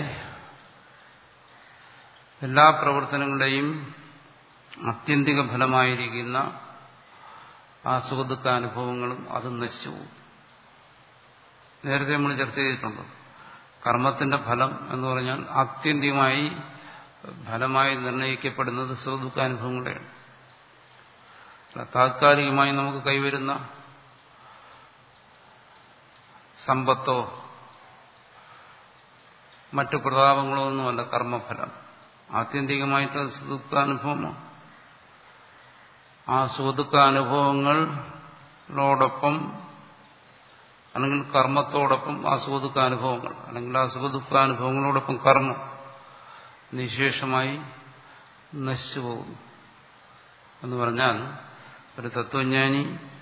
എല്ലാ പ്രവർത്തനങ്ങളുടെയും ആത്യന്തിക ഫലമായിരിക്കുന്ന ആ സുഖദുഃഖാനുഭവങ്ങളും അതും നശിച്ചു പോകും നേരത്തെ നമ്മൾ ചർച്ച ചെയ്തിട്ടുണ്ട് കർമ്മത്തിന്റെ ഫലം എന്ന് പറഞ്ഞാൽ ആത്യന്തികമായി ഫലമായി നിർണയിക്കപ്പെടുന്നത് സുഖദുഃഖാനുഭവങ്ങളെയാണ് താത്കാലികമായി നമുക്ക് കൈവരുന്ന സമ്പത്തോ മറ്റു പ്രതാപങ്ങളോ ഒന്നുമല്ല കർമ്മഫലം ആത്യന്തികമായിട്ട് സുദുഃഖാനുഭവമാണ് ആ സുഖദുഃഖാനുഭവങ്ങളോടൊപ്പം അല്ലെങ്കിൽ കർമ്മത്തോടൊപ്പം ആ സുഖദുഃഖാനുഭവങ്ങൾ അല്ലെങ്കിൽ ആ സുഖദുഃഖാനുഭവങ്ങളോടൊപ്പം കർമ്മം നിശേഷമായി നശിച്ചു പോകുന്നു എന്ന് പറഞ്ഞാൽ ഒരു തത്വജ്ഞാനി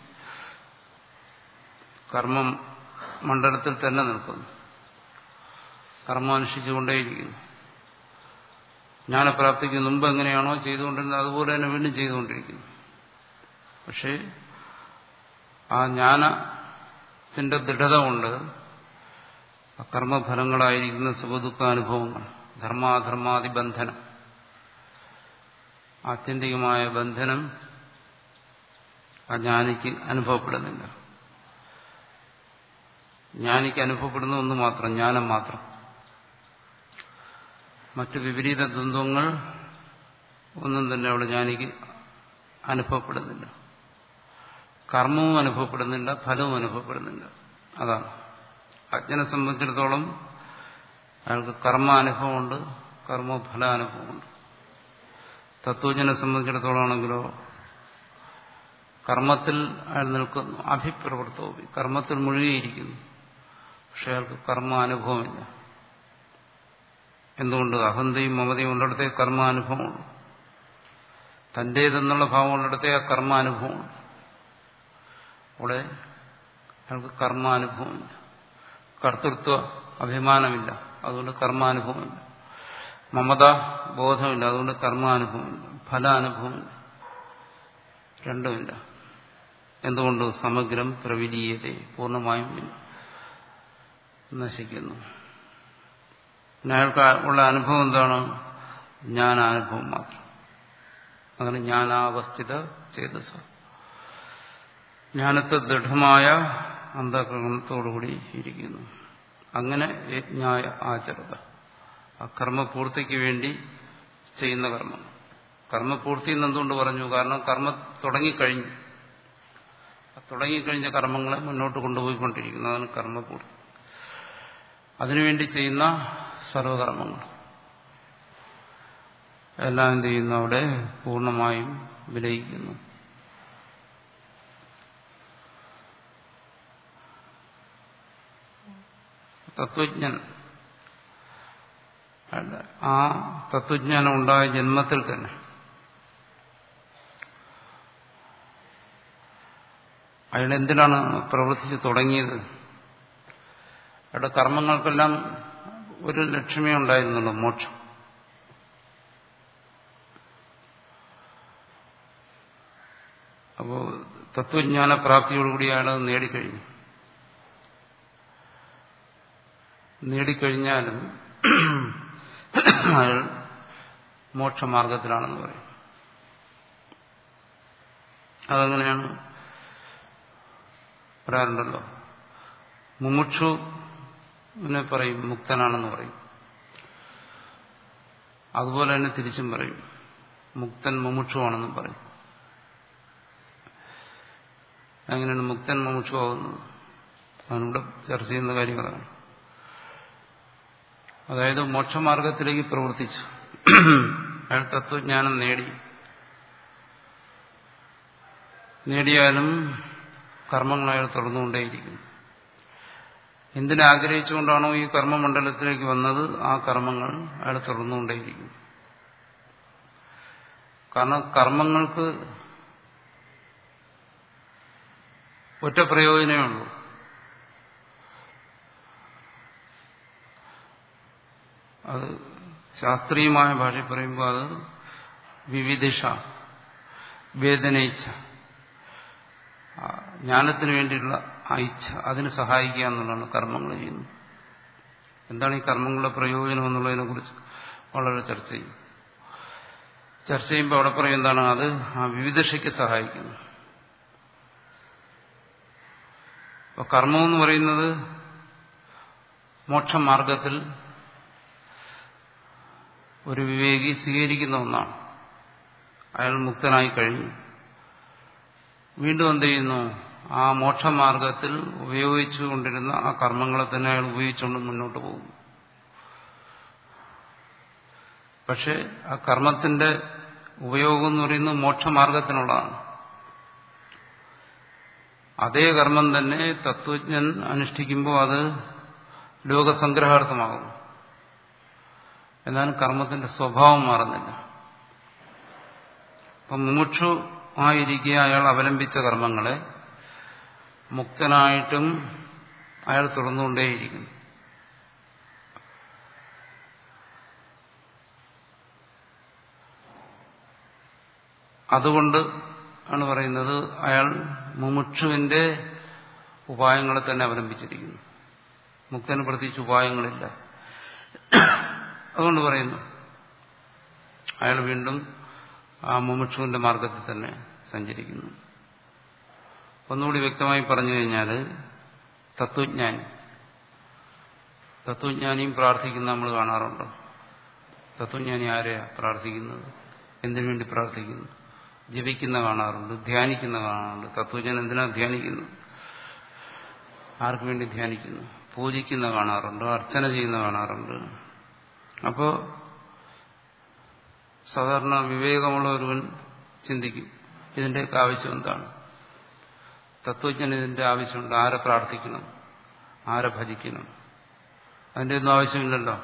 കർമ്മം മണ്ഡലത്തിൽ തന്നെ നിൽക്കുന്നു കർമ്മം അനുഷ്ഠിച്ചുകൊണ്ടേയിരിക്കുന്നു ജ്ഞാനപ്രാപ്തിക്ക് മുമ്പ് എങ്ങനെയാണോ ചെയ്തുകൊണ്ടിരുന്നത് അതുപോലെ തന്നെ വീണ്ടും ചെയ്തുകൊണ്ടിരിക്കുന്നു പക്ഷേ ആ ജ്ഞാനത്തിന്റെ ദൃഢത കൊണ്ട് കർമ്മഫലങ്ങളായിരിക്കുന്ന സുഖദുഃഖാനുഭവങ്ങൾ ധർമാധർമാദി ബന്ധനം ആത്യന്തികമായ ബന്ധനം ആ ജ്ഞാനിക്ക് അനുഭവപ്പെടുന്നില്ല ജ്ഞാനിക്ക് അനുഭവപ്പെടുന്ന ഒന്ന് മാത്രം ജ്ഞാനം മാത്രം മറ്റു വിപരീത ദ്വന്ദ്വങ്ങൾ ഒന്നും തന്നെ അവിടെ ജ്ഞാനിക്ക് അനുഭവപ്പെടുന്നില്ല കർമ്മവും അനുഭവപ്പെടുന്നില്ല ഫലവും അനുഭവപ്പെടുന്നില്ല അതാണ് അജ്ഞനെ സംബന്ധിച്ചിടത്തോളം അയാൾക്ക് കർമാനുഭവമുണ്ട് കർമ്മഫലാനുഭവമുണ്ട് തത്വജ്ഞനെ സംബന്ധിച്ചിടത്തോളം ആണെങ്കിലോ കർമ്മത്തിൽ അയാൾ നിൽക്കുന്നു അഭിപ്രവൃത്തവും കർമ്മത്തിൽ മുഴുകിയിരിക്കുന്നു പക്ഷെ അയാൾക്ക് കർമാനുഭവമില്ല എന്തുകൊണ്ട് അഹന്തയും മമതയും ഉള്ളിടത്തേ കർമാനുഭവമുള്ളൂ തന്റേതെന്നുള്ള ഭാവം ഉള്ളിടത്തേ ആ കർമാനുഭവമുണ്ട് അവിടെ അയാൾക്ക് കർമാനുഭവമില്ല കർത്തൃത്വ അഭിമാനമില്ല അതുകൊണ്ട് കർമാനുഭവമില്ല മമത ബോധമില്ല അതുകൊണ്ട് കർമാനുഭവമില്ല ഫലാനുഭവമില്ല രണ്ടുമില്ല എന്തുകൊണ്ട് സമഗ്രം പ്രവിലീയത പൂർണ്ണമായും നശിക്കുന്നു അയാൾക്ക് ഉള്ള അനുഭവം എന്താണ് ജ്ഞാനാനുഭവം മാത്രം അങ്ങനെ ജ്ഞാനാവസ്ഥിത ചേതസ ജ്ഞാനത്തെ ദൃഢമായ അന്ധകരണത്തോടുകൂടി ഇരിക്കുന്നു അങ്ങനെ യജ്ഞായ ആചരത ആ കർമ്മപൂർത്തിക്ക് വേണ്ടി ചെയ്യുന്ന കർമ്മം കർമ്മപൂർത്തി എന്നെന്തുകൊണ്ട് പറഞ്ഞു കാരണം കർമ്മം തുടങ്ങിക്കഴിഞ്ഞു തുടങ്ങിക്കഴിഞ്ഞ കർമ്മങ്ങളെ മുന്നോട്ട് കൊണ്ടുപോയിക്കൊണ്ടിരിക്കുന്നു അതാണ് കർമ്മപൂർത്തി അതിനുവേണ്ടി ചെയ്യുന്ന സർവകർമ്മങ്ങൾ എല്ലാം എന്ത് ചെയ്യുന്നു അവിടെ പൂർണ്ണമായും വിലയിക്കുന്നു തത്വജ്ഞൻ ആ തത്വജ്ഞാനം ഉണ്ടായ ജന്മത്തിൽ തന്നെ അയാൾ എന്തിനാണ് പ്രവർത്തിച്ച് തുടങ്ങിയത് അയാളുടെ കർമ്മങ്ങൾക്കെല്ലാം ഒരു ലക്ഷ്യമേ ഉണ്ടായിരുന്നുള്ളൂ മോക്ഷം അപ്പോൾ തത്വജ്ഞാന പ്രാപ്തിയോടുകൂടി അയാൾ നേടിക്കഴിഞ്ഞു നേടിക്കഴിഞ്ഞാലും അയാൾ മോക്ഷമാർഗത്തിലാണെന്ന് പറയും അതെങ്ങനെയാണ് പറയാറുണ്ടല്ലോ മുമുക്ഷുവിനെ പറയും മുക്തനാണെന്ന് പറയും അതുപോലെ തന്നെ തിരിച്ചും പറയും മുക്തൻ മുമുക്ഷുവാണെന്നും പറയും അങ്ങനെയാണ് മുക്തൻ മുമുക്ഷുവാകുന്നത് അതിനൂടെ ചർച്ച ചെയ്യുന്ന കാര്യങ്ങളാണ് അതായത് മോക്ഷമാർഗത്തിലേക്ക് പ്രവർത്തിച്ചു അയാൾ തത്വജ്ഞാനം നേടി നേടിയാലും കർമ്മങ്ങൾ അയാൾ തുടർന്നുകൊണ്ടേയിരിക്കുന്നു എന്തിനാഗ്രഹിച്ചുകൊണ്ടാണോ ഈ കർമ്മമണ്ഡലത്തിലേക്ക് വന്നത് ആ കർമ്മങ്ങൾ അയാൾ തുടർന്നുകൊണ്ടേയിരിക്കുന്നു കാരണം കർമ്മങ്ങൾക്ക് ഒറ്റ പ്രയോജനമേ ഉള്ളൂ അത് ശാസ്ത്രീയമായ ഭാഷ പറയുമ്പോൾ അത് വിവിധിഷ വേദനയിച്ഛ ജ്ഞാനത്തിന് വേണ്ടിയിട്ടുള്ള ആ ഇച്ഛ അതിന് സഹായിക്കുക എന്നുള്ളതാണ് കർമ്മങ്ങൾ ചെയ്യുന്നത് എന്താണ് ഈ കർമ്മങ്ങളുടെ പ്രയോജനം എന്നുള്ളതിനെ കുറിച്ച് വളരെ ചർച്ച ചെയ്യും ചർച്ച ചെയ്യുമ്പോൾ അവിടെ പറയും എന്താണ് അത് ആ വിവിധഷയ്ക്ക് സഹായിക്കുന്നു അപ്പൊ കർമ്മം എന്ന് പറയുന്നത് മോക്ഷമാർഗത്തിൽ ഒരു വിവേകി സ്വീകരിക്കുന്ന ഒന്നാണ് അയാൾ മുക്തനായി കഴിഞ്ഞു വീണ്ടും എന്ത് ചെയ്യുന്നു ആ മോക്ഷമാർഗത്തിൽ ഉപയോഗിച്ചുകൊണ്ടിരുന്ന ആ കർമ്മങ്ങളെ തന്നെ അയാൾ ഉപയോഗിച്ചുകൊണ്ട് മുന്നോട്ട് പോകും പക്ഷെ ആ കർമ്മത്തിന്റെ ഉപയോഗം എന്ന് പറയുന്നത് മോക്ഷമാർഗത്തിനുള്ളതാണ് അതേ കർമ്മം തന്നെ തത്വജ്ഞൻ അനുഷ്ഠിക്കുമ്പോൾ അത് ലോകസംഗ്രഹാർത്ഥമാകും എന്നാൽ കർമ്മത്തിന്റെ സ്വഭാവം മാറുന്നില്ല അപ്പം മുമുക്ഷു ആയിരിക്കുക അയാൾ അവലംബിച്ച കർമ്മങ്ങളെ മുക്തനായിട്ടും അയാൾ തുടർന്നുകൊണ്ടേയിരിക്കുന്നു അതുകൊണ്ട് ആണ് പറയുന്നത് അയാൾ മുമുക്ഷുവിന്റെ ഉപായങ്ങളെ തന്നെ അവലംബിച്ചിരിക്കുന്നു മുക്തന് പ്രത്യേകിച്ച് ഉപായങ്ങളില്ല അതുകൊണ്ട് പറയുന്നു അയാൾ വീണ്ടും ആ മുമുക്ഷുവിന്റെ മാർഗത്തിൽ തന്നെ സഞ്ചരിക്കുന്നു ഒന്നുകൂടി വ്യക്തമായി പറഞ്ഞു കഴിഞ്ഞാൽ തത്വജ്ഞാനി തത്വജ്ഞാനിയും പ്രാർത്ഥിക്കുന്ന നമ്മൾ കാണാറുണ്ട് തത്വജ്ഞാനി ആരെയാ പ്രാർത്ഥിക്കുന്നത് എന്തിനു വേണ്ടി പ്രാർത്ഥിക്കുന്നു ജപിക്കുന്ന കാണാറുണ്ട് ധ്യാനിക്കുന്ന കാണാറുണ്ട് തത്വജ്ഞൻ എന്തിനാ ധ്യാനിക്കുന്നത് ആർക്കു വേണ്ടി ധ്യാനിക്കുന്നു പൂജിക്കുന്ന കാണാറുണ്ട് അർച്ചന ചെയ്യുന്ന കാണാറുണ്ട് അപ്പോ സാധാരണ വിവേകമുള്ള ഒരുവൻ ചിന്തിക്കും ഇതിന്റെയൊക്കെ ആവശ്യം എന്താണ് തത്വജ്ഞൻ ഇതിന്റെ ആവശ്യമുണ്ട് ആരെ പ്രാർത്ഥിക്കണം ആരെ ഭജിക്കണം അതിന്റെ ഒന്നും ആവശ്യമില്ലല്ലോ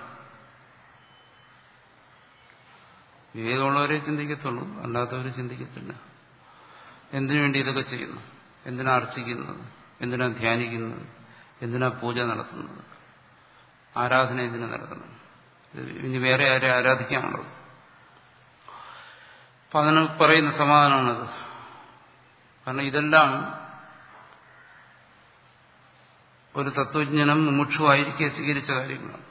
വിവേകമുള്ളവരെ ചിന്തിക്കത്തുള്ളൂ അല്ലാത്തവർ ചിന്തിക്കത്തില്ല എന്തിനു വേണ്ടി ഇതൊക്കെ ചെയ്യുന്നു എന്തിനാ അർച്ചിക്കുന്നത് എന്തിനാ ധ്യാനിക്കുന്നത് എന്തിനാ പൂജ നടത്തുന്നത് ആരാധന എന്തിനാ നടത്തണം ഇനി വേറെ ആരെ ആരാധിക്കാനുള്ളത് അപ്പൊ അതിന് പറയുന്ന സമാധാനമാണത് കാരണം ഇതെല്ലാം ഒരു തത്വജ്ഞനം മുമുക്ഷുവായിരിക്കെ സ്വീകരിച്ച കാര്യങ്ങളാണ്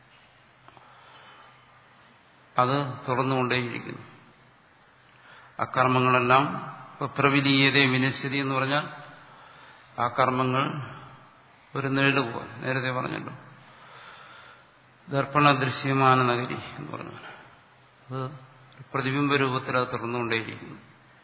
അത് തുറന്നുകൊണ്ടേയിരിക്കുന്നു അക്കർമ്മങ്ങളെല്ലാം പ്രവിലീയതേ വിനശ്യതി എന്ന് പറഞ്ഞാൽ ആ കർമ്മങ്ങൾ ഒരു നിഴല് പോലെ നേരത്തെ പറഞ്ഞല്ലോ ദർപ്പണ ദൃശ്യമാന നഗരി എന്ന് പറഞ്ഞു അത് പ്രതിബിംബ രൂപത്തിൽ അത് തുറന്നുകൊണ്ടേയിരിക്കുന്നു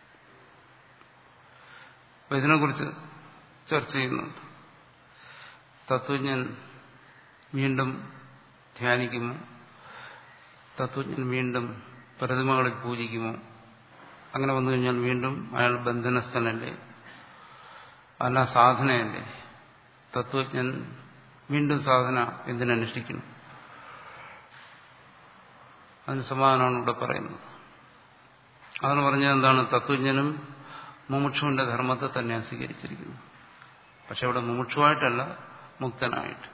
അപ്പൊ ഇതിനെക്കുറിച്ച് ചർച്ച ചെയ്യുന്നുണ്ട് തത്വജ്ഞൻ വീണ്ടും ധ്യാനിക്കുമോ തത്വജ്ഞൻ വീണ്ടും പ്രതിമകളിൽ പൂജിക്കുമോ അങ്ങനെ വന്നു കഴിഞ്ഞാൽ വീണ്ടും അയാൾ ബന്ധനസ്ഥനല്ലേ അല്ല സാധനയല്ലേ തത്വജ്ഞൻ വീണ്ടും സാധന എന്തിനനുഷ്ഠിക്കുന്നു അതിന് സമാധാനമാണ് ഇവിടെ പറയുന്നത് അതാണ് പറഞ്ഞത് എന്താണ് തത്വജ്ഞനും മുമുക്ഷുവിന്റെ ധർമ്മത്തെ തന്നെ സ്വീകരിച്ചിരിക്കുന്നു പക്ഷെ അവിടെ മുമുക്ഷുവായിട്ടല്ല മുക്തനായിട്ട്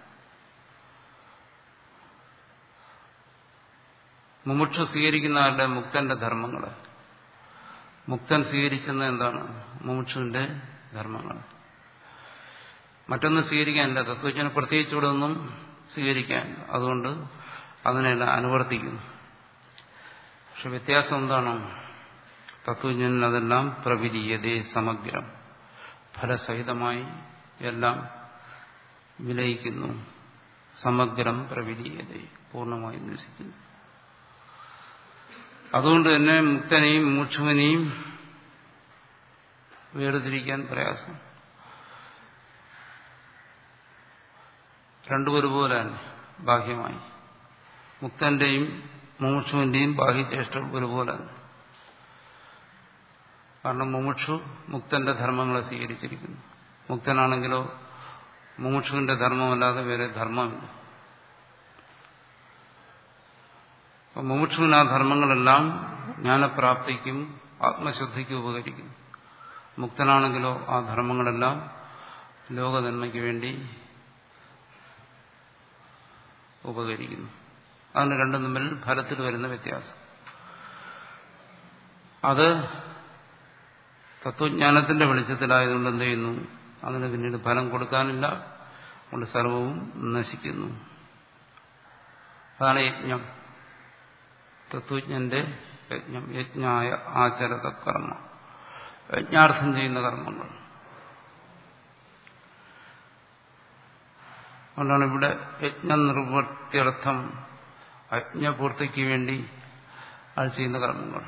മുമുക്ഷു സ്വീകരിക്കുന്ന ആരുടെ മുക്തന്റെ ധർമ്മങ്ങള് മുക്തൻ സ്വീകരിക്കുന്ന എന്താണ് മുമുക്ഷുവിന്റെ ധർമ്മങ്ങൾ മറ്റൊന്നും സ്വീകരിക്കാനില്ല തത്വജ്ഞന് പ്രത്യേകിച്ച് ഇവിടെ ഒന്നും സ്വീകരിക്കാനില്ല അതുകൊണ്ട് അതിനെല്ലാം അനുവർത്തിക്കുന്നു പക്ഷെ വ്യത്യാസം എന്താണ് തത്വജ്ഞനിൽ അതെല്ലാം പ്രവിലീയതേ സമഗ്രം ഫലസഹിതമായി എല്ലാം വിലയിക്കുന്നു സമഗ്രം പ്രവിലീയത പൂർണ്ണമായി നശിക്കുന്നു അതുകൊണ്ട് തന്നെ മുക്തനെയും മുക്ഷുവിനെയും വേർതിരിക്കാൻ പ്രയാസം രണ്ടും ഒരുപോലെ തന്നെ ബാഹ്യമായി മുക്തന്റെയും മുമുക്ഷുവിന്റെയും ബാഹ്യചേഷ്ട ഒരുപോലെ തന്നെ കാരണം മുമുക്ഷു മുക്തന്റെ ധർമ്മങ്ങളെ സ്വീകരിച്ചിരിക്കുന്നു മുക്തനാണെങ്കിലോ മുമുക്ഷുവിന്റെ ധർമ്മമല്ലാതെ വേറെ ധർമ്മമില്ല അപ്പം മുമുക്ഷുവിന് ആ ധർമ്മങ്ങളെല്ലാം ജ്ഞാനപ്രാപ്തിക്കും ആത്മശുദ്ധിക്കും ഉപകരിക്കുന്നു മുക്തനാണെങ്കിലോ ആ ധർമ്മങ്ങളെല്ലാം ലോകനന്മയ്ക്ക് വേണ്ടി ഉപകരിക്കുന്നു അതിന് രണ്ടും തമ്മിൽ ഫലത്തിൽ വരുന്ന വ്യത്യാസം അത് തത്വജ്ഞാനത്തിന്റെ വെളിച്ചത്തിലായതുകൊണ്ട് എന്ത് ചെയ്യുന്നു അതിന് പിന്നീട് ഫലം കൊടുക്കാനില്ല കൊണ്ട് സർവവും നശിക്കുന്നു അതാണ് യജ്ഞം തത്വജ്ഞന്റെ യജ്ഞം യജ്ഞായ ആചരത കർമ്മ യജ്ഞാർത്ഥം ചെയ്യുന്ന കർമ്മങ്ങൾ അതുകൊണ്ടാണ് ഇവിടെ യജ്ഞ നിർവൃത്തിയർത്ഥം യജ്ഞപൂർത്തിക്ക് വേണ്ടി അത് ചെയ്യുന്ന കർമ്മങ്ങൾ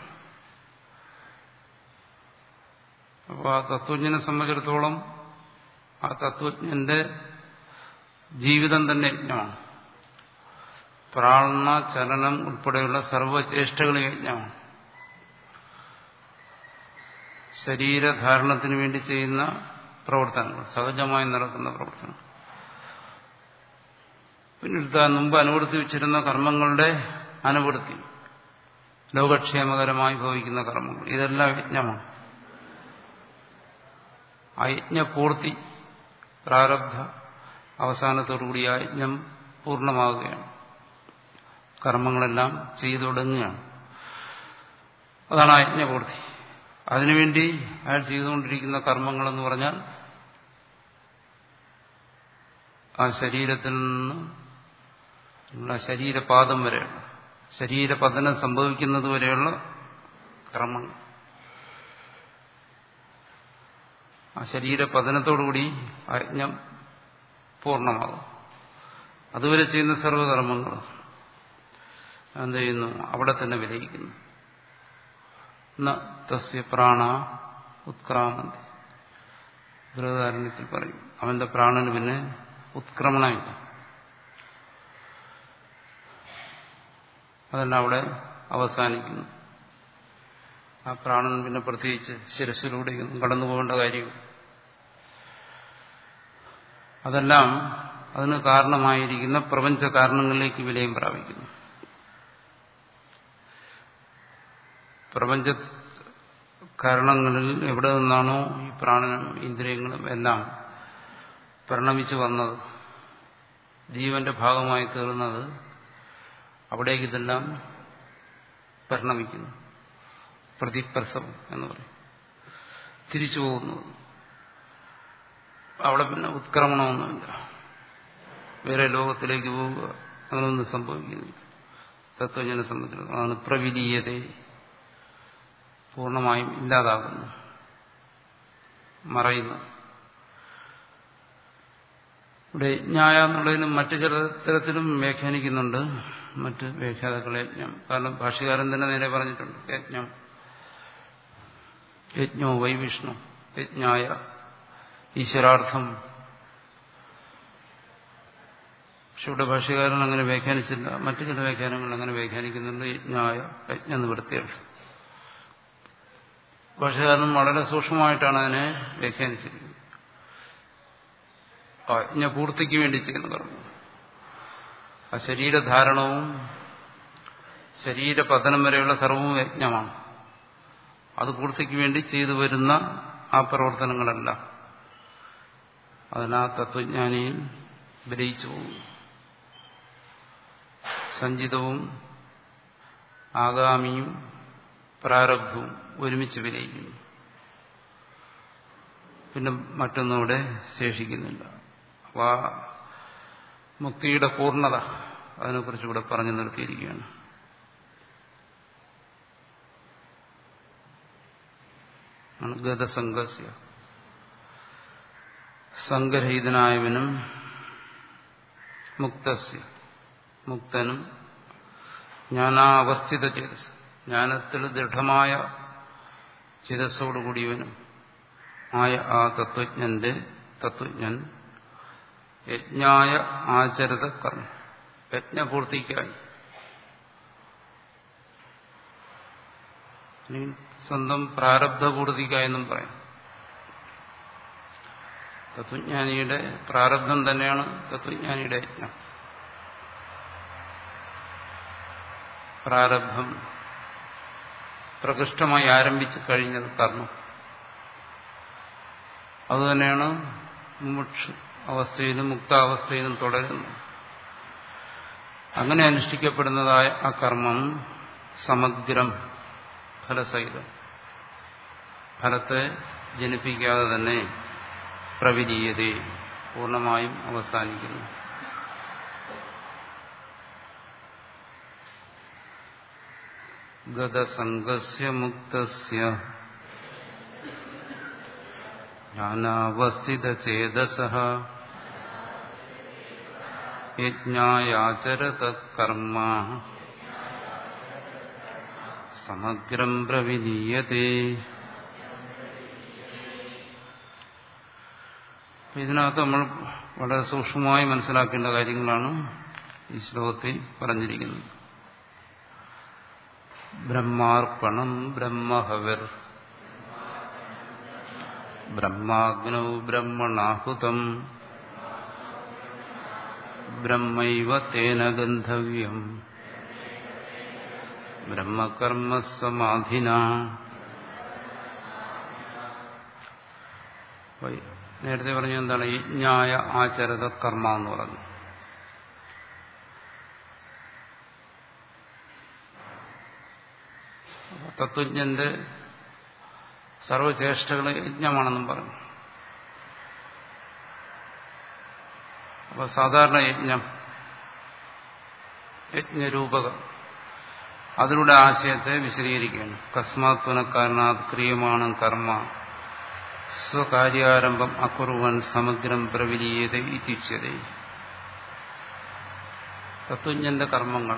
അപ്പോൾ ആ തത്വജ്ഞനെ സംബന്ധിച്ചിടത്തോളം ആ തത്വജ്ഞന്റെ ജീവിതം തന്നെ യജ്ഞമാണ് പ്രാണ ചലനം ഉൾപ്പെടെയുള്ള സർവചേഷ്ടകളും യജ്ഞമാണ് ശരീരധാരണത്തിന് വേണ്ടി ചെയ്യുന്ന പ്രവർത്തനങ്ങൾ സഹജമായി നടക്കുന്ന പ്രവർത്തനം പിന്നീട് മുമ്പ് അനുവൃത്തി വെച്ചിരുന്ന കർമ്മങ്ങളുടെ അനുവൃത്തി ലോകക്ഷേമകരമായി ഭവിക്കുന്ന കർമ്മങ്ങൾ ഇതെല്ലാം യജ്ഞമാണ് ആ യജ്ഞപൂർത്തി പ്രാരബ്ധ അവസാനത്തോടുകൂടി ആ യജ്ഞം പൂർണ്ണമാവുകയാണ് കർമ്മങ്ങളെല്ലാം ചെയ്തു തുടങ്ങുകയാണ് അതാണ് ആ യജ്ഞപൂർത്തി അതിനുവേണ്ടി അയാൾ ചെയ്തുകൊണ്ടിരിക്കുന്ന കർമ്മങ്ങളെന്ന് പറഞ്ഞാൽ ആ ശരീരത്തിൽ നിന്ന് ഉള്ള ശരീരപാദം വരെയുള്ള ശരീരപതനം സംഭവിക്കുന്നത് വരെയുള്ള കർമ്മങ്ങൾ ആ ശരീരപതനത്തോടുകൂടി യജ്ഞം പൂർണ്ണമാകും അതുവരെ ചെയ്യുന്ന സർവകർമ്മങ്ങൾ എന്ത് ചെയ്യുന്നു അവിടെ തന്നെ വിലയിക്കുന്നു തസ്യ പ്രാണ ഉത്ക്രാമന്തി ബൃഹദാരണ്യത്തിൽ പറയും അവന്റെ പ്രാണന് പിന്നെ ഉത്ക്രമണമില്ല അതെല്ലാം അവിടെ അവസാനിക്കുന്നു ആ പ്രാണൻ പിന്നെ പ്രത്യേകിച്ച് ശിരസിലൂടെയൊന്നും കടന്നു പോകേണ്ട കാര്യം അതെല്ലാം അതിന് കാരണമായിരിക്കുന്ന പ്രപഞ്ച കാരണങ്ങളിലേക്ക് വിലയം പ്രാപിക്കുന്നു പ്രപഞ്ച കാരണങ്ങളിൽ എവിടെ നിന്നാണോ ഈ പ്രാണനും ഇന്ദ്രിയങ്ങളും എല്ലാം പരിണമിച്ചു വന്നത് ജീവന്റെ ഭാഗമായി തീർന്നത് അവിടേക്ക് ഇതെല്ലാം പരിണമിക്കുന്നു പ്രതിപ്രസവം എന്ന് പറയും തിരിച്ചു പോകുന്നു അവിടെ പിന്നെ ഉത്ക്രമണമൊന്നുമില്ല വേറെ ലോകത്തിലേക്ക് പോവുക അങ്ങനെയൊന്നും സംഭവിക്കുന്നില്ല തത്വജ്ഞനെ സംബന്ധിച്ചിടത്തോളം അതാണ് പ്രവിലീയത പൂർണ്ണമായും ഇല്ലാതാകുന്നു മറയുന്നു ഇവിടെ യജ്ഞായ എന്നുള്ളതിനും മറ്റു ചില തരത്തിലും വ്യാഖ്യാനിക്കുന്നുണ്ട് മറ്റ് വ്യാഖ്യാതാക്കൾ യജ്ഞം കാരണം ഭാഷ്യകാരൻ തന്നെ നേരെ പറഞ്ഞിട്ടുണ്ട് യജ്ഞം യജ്ഞോ വൈവിഷ്ണു യജ്ഞായ ഈശ്വരാർത്ഥം പക്ഷെ ഇവിടെ ഭാഷ്യകാരൻ അങ്ങനെ വ്യാഖ്യാനിച്ചില്ല മറ്റു ചില വ്യാഖ്യാനങ്ങൾ അങ്ങനെ വ്യാഖ്യാനിക്കുന്നുണ്ട് യജ്ഞായ യജ്ഞ നിവൃത്തിയാണ് ഭാഷകാരൻ വളരെ സൂക്ഷ്മമായിട്ടാണ് അതിനെ വ്യാഖ്യാനിച്ചിരിക്കുന്നത് യജ്ഞപൂർത്തിക്ക് വേണ്ടി ചെയ്യുന്ന കർമ്മം ആ ശരീരധാരണവും ശരീരപതനം വരെയുള്ള സർവവും യജ്ഞമാണ് അത് പൂർത്തിക്ക് വേണ്ടി ചെയ്തു വരുന്ന ആ പ്രവർത്തനങ്ങളെല്ലാം അതിനാ തത്വജ്ഞാനിയിൽ വിലയിച്ചു പോകുന്നു സഞ്ചിതവും ആഗാമിയും പ്രാരബ്ധവും ഒരുമിച്ച് വിലയിക്കുന്നു പിന്നെ മറ്റൊന്നും ഇവിടെ ശേഷിക്കുന്നില്ല അപ്പോൾ ആ മുക്തിയുടെ പൂർണ്ണത അതിനെക്കുറിച്ച് ഇവിടെ പറഞ്ഞു നിർത്തിയിരിക്കുകയാണ് ഗതസംഘസ്യ സംഘരഹിതനായവനും മുക്തസ്യ മുക്തനും ജ്ഞാനാവസ്ഥിത ചേതസ് ജ്ഞാനത്തിൽ ദൃഢമായ ചിരസ്സോടുകൂടിയവനും ആയ ആ തത്വജ്ഞന്റെ തത്വജ്ഞൻ യജ്ഞായ ആചരിത കർമ്മം യജ്ഞപൂർത്തിക്കായി സ്വന്തം പ്രാരബ്ധപൂർത്തിക്കായെന്നും പറയാം തത്വജ്ഞാനിയുടെ പ്രാരബ്ധം തന്നെയാണ് തത്വജ്ഞാനിയുടെ യജ്ഞം പ്രാരബ്ധം പ്രകൃഷ്ടമായി ആരംഭിച്ചു കഴിഞ്ഞത് കർമ്മം അതുതന്നെയാണ് മുമുക്ഷു അവസ്ഥയിലും മുക്താവസ്ഥയിലും തുടരുന്നത് അങ്ങനെ അനുഷ്ഠിക്കപ്പെടുന്നതായ ആ കർമ്മം സമഗ്രം ഫലസഹിതം ഫലത്തെ ജനിപ്പിക്കാതെ തന്നെ പ്രവിലീയത പൂർണ്ണമായും അവസാനിക്കുന്നു ഗതസംഗസ്യ മുക്തസ്യ ജ്ഞാനാവസ്ഥിതചേതസ യജ്ഞായാചരത കർമ്മ സമഗ്രം പ്രവിലീയതേ ഇതിനകത്ത് നമ്മൾ വളരെ സൂക്ഷ്മമായി മനസ്സിലാക്കേണ്ട കാര്യങ്ങളാണ് ഈ ശ്ലോകത്തിൽ പറഞ്ഞിരിക്കുന്നത് ബ്രഹ്മാർപ്പണം ബ്രഹ്മഹവിർ ബ്രഹ്മാഗ്നൗ ബ്രഹ്മണാഹുതം ബ്രഹ്മൈവ തേന ഗന്ധവ്യം ബ്രഹ്മകർമ്മസമാധിന നേരത്തെ പറഞ്ഞ എന്താണ് യജ്ഞായ ആചരത കർമ്മ എന്ന് പറഞ്ഞു തത്വജ്ഞന്റെ സർവചേഷ്ടകൾ യജ്ഞമാണെന്നും പറഞ്ഞു അപ്പൊ സാധാരണ യജ്ഞം യജ്ഞരൂപകം അതിലൂടെ ആശയത്തെ വിശദീകരിക്കുകയാണ് കസ്മാത് പുനഃകാരണാത് ക്രിയമാണ് കർമ്മ സ്വകാര്യാരംഭം അക്കുറുവൻ സമഗ്രം പ്രവിലീയത ഇത്യുച്യത തത്വജ്ഞന്റെ കർമ്മങ്ങൾ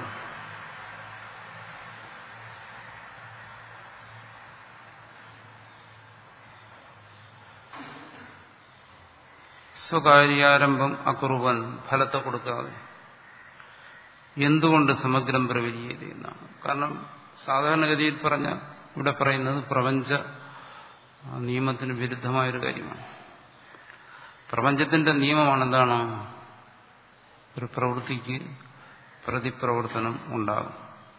സ്വകാര്യാരംഭം അക്കുറുവൻ ഫലത്തെ കൊടുക്കാതെ എന്തുകൊണ്ട് സമഗ്രം പ്രവിലീയത എന്നാണ് കാരണം സാധാരണഗതിയിൽ പറഞ്ഞ ഇവിടെ പറയുന്നത് പ്രപഞ്ച നിയമത്തിന് വിരുദ്ധമായൊരു കാര്യമാണ് പ്രപഞ്ചത്തിന്റെ നിയമമാണ് എന്താണ് ഒരു പ്രവൃത്തിക്ക് പ്രതിപ്രവർത്തനം ഉണ്ടാകും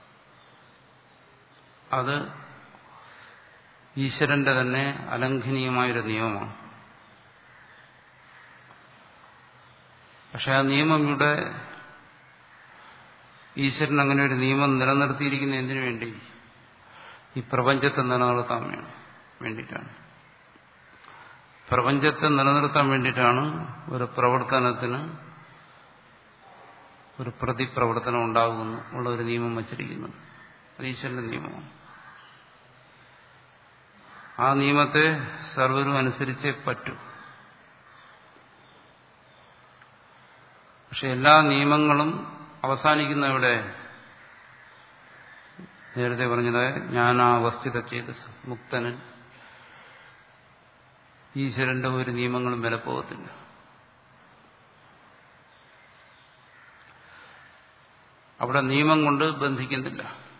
അത് ഈശ്വരന്റെ തന്നെ അലംഘനീയമായൊരു നിയമമാണ് പക്ഷെ ആ നിയമം ഇവിടെ ഈശ്വരൻ അങ്ങനെ ഒരു നിയമം നിലനിർത്തിയിരിക്കുന്ന എന്തിനു വേണ്ടി ഈ പ്രപഞ്ചത്തെ നിലനിർത്താൻ വേണം വേണ്ടിയിട്ടാണ് പ്രപഞ്ചത്തെ നിലനിർത്താൻ വേണ്ടിയിട്ടാണ് ഒരു പ്രവർത്തനത്തിന് ഒരു പ്രതിപ്രവർത്തനം ഉണ്ടാകുന്നു ഉള്ള ഒരു നിയമം വച്ചിരിക്കുന്നത് അത് ഈശ്വരന്റെ നിയമമാണ് ആ നിയമത്തെ സർവരും അനുസരിച്ചേ പറ്റൂ പക്ഷെ എല്ലാ നിയമങ്ങളും അവസാനിക്കുന്ന ഇവിടെ നേരത്തെ പറഞ്ഞത് ഞാൻ ആ അവസ്ഥിത ചെയ്ത് മുക്തനൻ ഈശ്വരന്റെ ഒരു നിയമങ്ങളും വില പോകത്തില്ല അവിടെ നിയമം കൊണ്ട് ബന്ധിക്കുന്നില്ല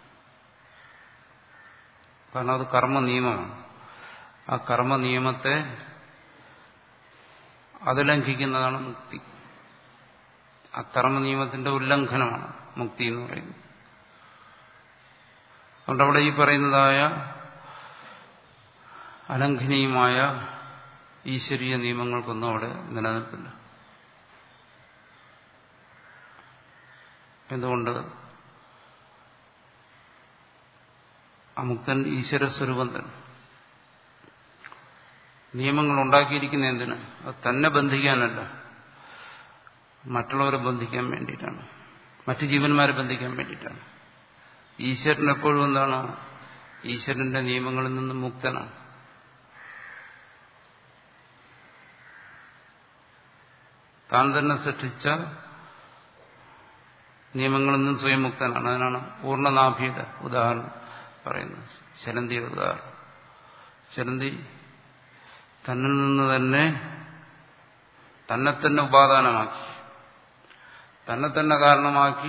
കാരണം അത് കർമ്മ നിയമമാണ് ആ കർമ്മ നിയമത്തെ അത് ലംഘിക്കുന്നതാണ് മുക്തി ആ കർമ്മ നിയമത്തിന്റെ ഉല്ലംഘനമാണ് മുക്തി എന്ന് പറയുന്നത് അതുകൊണ്ട് അവിടെ ഈ പറയുന്നതായ അലംഘനീയമായ ഈശ്വരീയ നിയമങ്ങൾക്കൊന്നും അവിടെ നിലനിൽപ്പില്ല എന്തുകൊണ്ട് അമുക്തൻ ഈശ്വര സ്വരൂപം തന്നെ നിയമങ്ങൾ ഉണ്ടാക്കിയിരിക്കുന്ന എന്തിന് അത് തന്നെ ബന്ധിക്കാനല്ല മറ്റുള്ളവരെ ബന്ധിക്കാൻ വേണ്ടിയിട്ടാണ് മറ്റു ജീവന്മാരെ ബന്ധിക്കാൻ വേണ്ടിയിട്ടാണ് ഈശ്വരൻ എപ്പോഴും എന്താണ് ഈശ്വരന്റെ നിയമങ്ങളിൽ നിന്ന് മുക്തനാണ് താൻ തന്നെ സൃഷ്ടിച്ച നിയമങ്ങളിൽ നിന്നും സ്വയം മുക്തനാണ് അതിനാണ് പൂർണ്ണനാഭിയുടെ ഉദാഹരണം പറയുന്നത് ശരന്തിയുടെ ഉദാഹരണം ശരന്തി തന്നിൽ നിന്ന് തന്നെ തന്നെ തന്നെ ഉപാദാനമാക്കി തന്നെ തന്നെ കാരണമാക്കി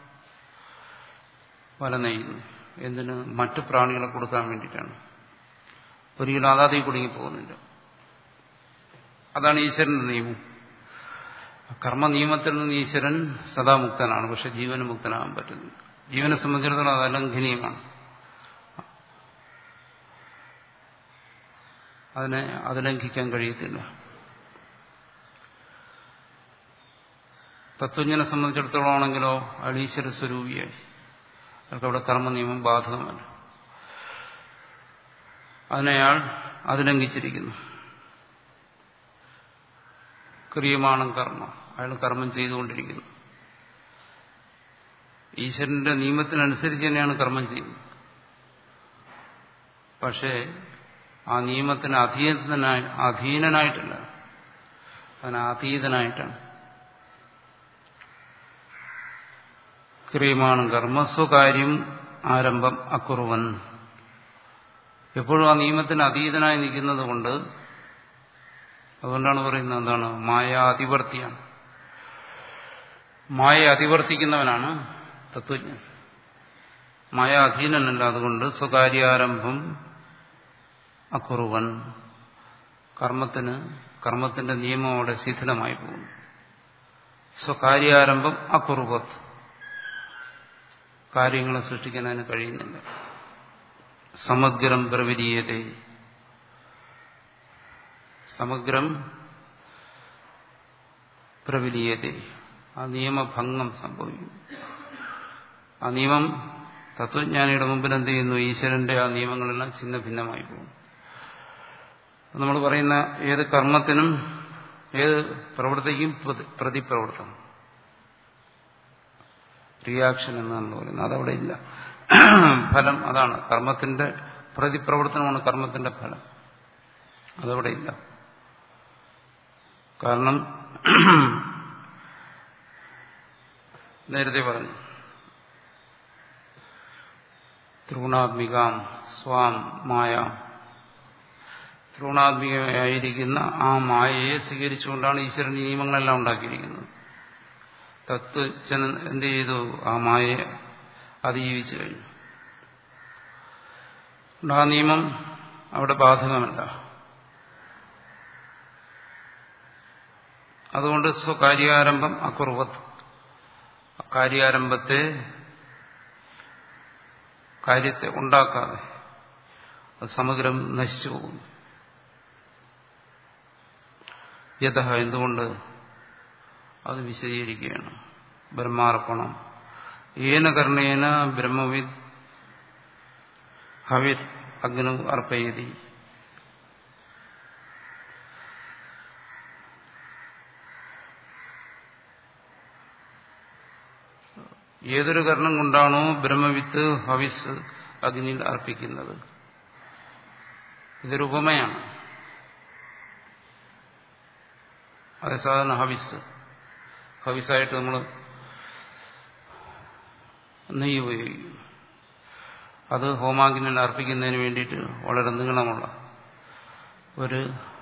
വല നെയ്യുന്നു എന്തിന് മറ്റു പ്രാണികളെ കൊടുക്കാൻ വേണ്ടിയിട്ടാണ് ഒരിക്കലും അതാതി കുടുങ്ങി പോകുന്നില്ല അതാണ് ഈശ്വരന്റെ നിയമം കർമ്മ നിയമത്തിൽ നിന്ന് ഈശ്വരൻ സദാ മുക്തനാണ് പക്ഷെ ജീവന് മുക്തനാകാൻ പറ്റുന്നില്ല ജീവനെ സംബന്ധിച്ചിടത്തോളം അത് അലംഘനീയമാണ് അതിനെ അത് ലംഘിക്കാൻ കഴിയത്തില്ല തത്വജ്ഞനെ സംബന്ധിച്ചിടത്തോളം ആണെങ്കിലോ അയാൾ ഈശ്വര സ്വരൂപിയായി അയാൾക്ക് അവിടെ കർമ്മ നിയമം ബാധകമല്ല അതിനയാൾ അത് ലംഘിച്ചിരിക്കുന്നു ക്രിയമാണ് കർമ്മ അയാൾ കർമ്മം ചെയ്തുകൊണ്ടിരിക്കുന്നു ഈശ്വരന്റെ നിയമത്തിനനുസരിച്ച് തന്നെയാണ് കർമ്മം ചെയ്യുന്നത് പക്ഷേ ആ നിയമത്തിന് അധീനനായി അധീനനായിട്ടല്ല അതിന് അതീതനായിട്ടാണ് ക്രിയമാണ് കർമ്മ സ്വകാര്യം ആരംഭം അക്കുറുവൻ എപ്പോഴും ആ നിയമത്തിന് അതീതനായി നിൽക്കുന്നത് കൊണ്ട് അതുകൊണ്ടാണ് പറയുന്നത് എന്താണ് മായാതിവർത്തിയാണ് മായയെ അതിവർത്തിക്കുന്നവനാണ് തത്വജ്ഞൻ മായ അധീനനല്ല അതുകൊണ്ട് സ്വകാര്യാരംഭം അക്കുറുവൻ കർമ്മത്തിന് കർമ്മത്തിന്റെ നിയമം അവിടെ ശിഥിലമായി പോകുന്നു സ്വകാര്യാരംഭം അക്കുറുവത്ത് കാര്യങ്ങളെ സൃഷ്ടിക്കാൻ അതിന് കഴിയുന്നില്ല സമഗ്രം പ്രവിലീയത സമഗ്രം പ്രവിലീയത ആ നിയമഭംഗം സംഭവിക്കും ആ നിയമം തത്വജ്ഞാനിയുടെ മുമ്പിൽ എന്ത് ചെയ്യുന്നു ഈശ്വരന്റെ ആ നിയമങ്ങളെല്ലാം ചിന്ന ഭിന്നമായി പോകും നമ്മൾ പറയുന്ന ഏത് കർമ്മത്തിനും ഏത് പ്രവൃത്തിക്കും പ്രതിപ്രവർത്തനം റിയാക്ഷൻ എന്ന് നമ്മൾ പറയുന്നത് അതവിടെ ഇല്ല ഫലം അതാണ് കർമ്മത്തിന്റെ പ്രതിപ്രവർത്തനമാണ് കർമ്മത്തിന്റെ ഫലം അതവിടെ ഇല്ല കാരണം നേരത്തെ പറഞ്ഞു ത്രിഗുണാത്മികാം സ്വാം മായ ത്രിഗുണാത്മികമായിരിക്കുന്ന ആ മായയെ സ്വീകരിച്ചുകൊണ്ടാണ് ഈശ്വരൻ നിയമങ്ങളെല്ലാം ഉണ്ടാക്കിയിരിക്കുന്നത് തത്വജനൻ എന്ത് ചെയ്തു ആ മായയെ അതിജീവിച്ചു കഴിഞ്ഞു ആ നിയമം അവിടെ ബാധകമല്ല അതുകൊണ്ട് സ്വകാര്യാരംഭം അക്കുർവത്ത് കാര്യാരംഭത്തെ കാര്യത്തെ ഉണ്ടാക്കാതെ അത് സമഗ്രം നശിച്ചു പോകുന്നു യഥ എന്തുകൊണ്ട് അത് വിശദീകരിക്കുകയാണ് ബ്രഹ്മാർപ്പണം ഏന കർണേന ബ്രഹ്മവിദ് ഹവിർ അഗ്നു അർപ്പയതി ഏതൊരു കർണം കൊണ്ടാണോ ബ്രഹ്മവിത്ത് ഹവിസ് അഗ്നിയിൽ അർപ്പിക്കുന്നത് ഇതൊരു ഉപമയാണ് അത് സാധാരണ ഹവിസ് ഹവിസായിട്ട് നമ്മൾ നെയ്യ് ഉപയോഗിക്കും അത് ഹോമാഗ്നിയിൽ അർപ്പിക്കുന്നതിന് വേണ്ടിയിട്ട് വളരെ നീളമുള്ള ഒരു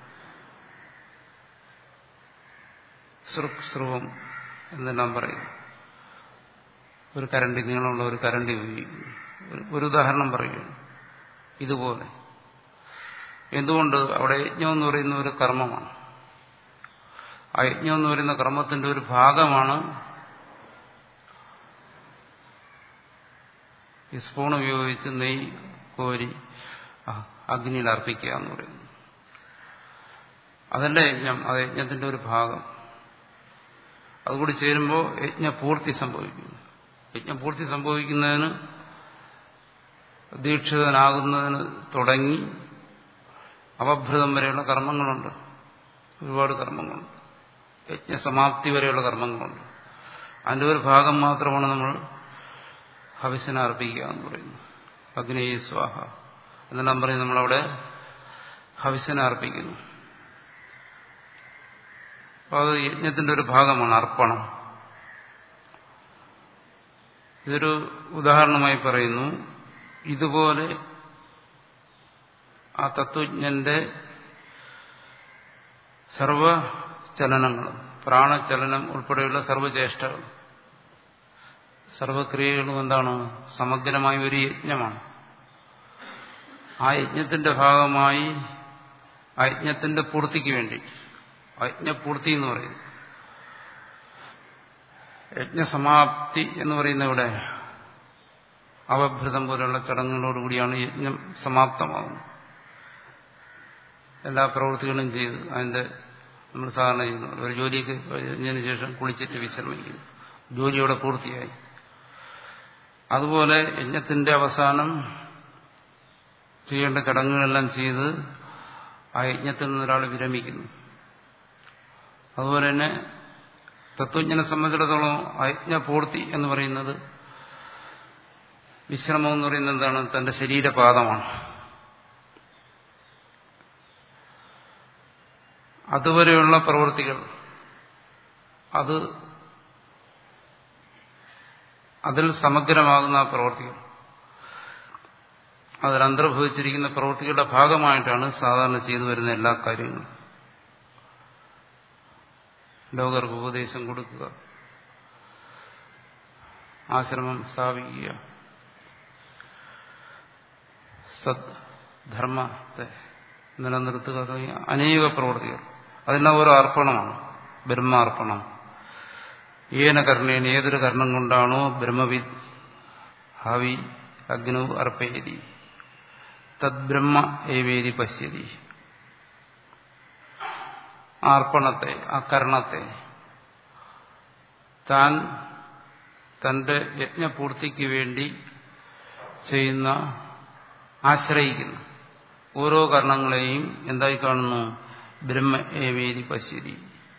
സൃക് സ്രവം എന്നെല്ലാം പറയുന്നു ഒരു കരണ്ടി നീളമുള്ള ഒരു കരണ്ടി ഉപയോഗിക്കുന്നു ഒരു ഉദാഹരണം പറയുകയാണ് ഇതുപോലെ എന്തുകൊണ്ട് അവിടെ യജ്ഞം എന്ന് പറയുന്ന ഒരു കർമ്മമാണ് ആ യജ്ഞം എന്ന് പറയുന്ന കർമ്മത്തിന്റെ ഒരു ഭാഗമാണ് ഈ സ്പൂൺ ഉപയോഗിച്ച് നെയ് കോരി അഗ്നിയിൽ അർപ്പിക്കുക എന്ന് പറയുന്നു അതല്ല യജ്ഞം അത് യജ്ഞത്തിന്റെ ഒരു ഭാഗം അതുകൂടി ചേരുമ്പോൾ യജ്ഞപൂർത്തി സംഭവിക്കുന്നു യജ്ഞപൂർത്തി സംഭവിക്കുന്നതിന് ദീക്ഷിതനാകുന്നതിന് തുടങ്ങി അവഭൃതം വരെയുള്ള കർമ്മങ്ങളുണ്ട് ഒരുപാട് കർമ്മങ്ങളുണ്ട് യജ്ഞസമാപ്തി വരെയുള്ള കർമ്മങ്ങളുണ്ട് അതിന്റെ ഒരു ഭാഗം മാത്രമാണ് നമ്മൾ ഹവിസിനെ അർപ്പിക്കുക എന്ന് പറയുന്നു അഗ്നേയ സ്വാഹ എന്നെല്ലാം പറയും നമ്മളവിടെ ഹവിസിനെ അർപ്പിക്കുന്നു അപ്പോൾ അത് യജ്ഞത്തിന്റെ ഒരു ഭാഗമാണ് അർപ്പണം ഇതൊരു ഉദാഹരണമായി പറയുന്നു ഇതുപോലെ ആ തത്വജ്ഞന്റെ സർവചലനങ്ങളും പ്രാണചലനം ഉൾപ്പെടെയുള്ള സർവചേഷ്ടകളും സർവക്രിയകളും എന്താണ് സമഗ്രമായ ഒരു യജ്ഞമാണ് ആ യജ്ഞത്തിന്റെ ഭാഗമായി ആ യജ്ഞത്തിന്റെ പൂർത്തിക്ക് വേണ്ടി യജ്ഞപൂർത്തി എന്ന് പറയുന്നു യജ്ഞസമാപ്തി എന്ന് പറയുന്ന ഇവിടെ അവഭൃതം പോലെയുള്ള ചടങ്ങുകളോടുകൂടിയാണ് യജ്ഞം സമാപ്തമാകുന്നത് എല്ലാ പ്രവൃത്തികളും ചെയ്ത് അതിന്റെ നമ്മൾ സാധാരണ ചെയ്യുന്നു ഒരു ജോലിക്ക് കഴിഞ്ഞതിന് ശേഷം കുളിച്ചിട്ട് വിശ്രമിക്കുന്നു ജോലിയോടെ പൂർത്തിയായി അതുപോലെ യജ്ഞത്തിന്റെ അവസാനം ചെയ്യേണ്ട ചടങ്ങുകളെല്ലാം ചെയ്ത് ആ യജ്ഞത്തിൽ നിന്ന് ഒരാൾ വിരമിക്കുന്നു അതുപോലെ തന്നെ തത്വജ്ഞനെ സംബന്ധിച്ചിടത്തോളം അയജ്ഞപൂർത്തി എന്ന് പറയുന്നത് വിശ്രമം എന്ന് പറയുന്നത് എന്താണ് തന്റെ ശരീരപാദമാണ് അതുവരെയുള്ള പ്രവൃത്തികൾ അത് അതിൽ സമഗ്രമാകുന്ന ആ പ്രവൃത്തികൾ അതിൽ അന്തർഭവിച്ചിരിക്കുന്ന പ്രവൃത്തികളുടെ ഭാഗമായിട്ടാണ് സാധാരണ ചെയ്തു വരുന്ന എല്ലാ കാര്യങ്ങളും ലോകർക്ക് ഉപദേശം കൊടുക്കുക ആശ്രമം സ്ഥാപിക്കുക സത് ധർമ്മത്തെ നിലനിർത്തുക തുടങ്ങിയ അനേക പ്രവൃത്തികൾ അതെല്ലാം ഓരോ അർപ്പണമാണ് ബ്രഹ്മാർപ്പണം ഏന കർണേന ഏതൊരു കർണം കൊണ്ടാണോ ബ്രഹ്മവിദ് ഹവി അഗ്നു അർപ്പയതി തദ്ബ്രഹ്മ ഏവേദി പശ്യതി ആ അർപ്പണത്തെ ആ കർണത്തെ താൻ തന്റെ യജ്ഞപൂർത്തിക്ക് വേണ്ടി ചെയ്യുന്ന ആശ്രയിക്കുന്നു ഓരോ കർണങ്ങളെയും എന്തായി കാണുന്നു ബ്രഹ്മ ഏവേദി പശ്യതി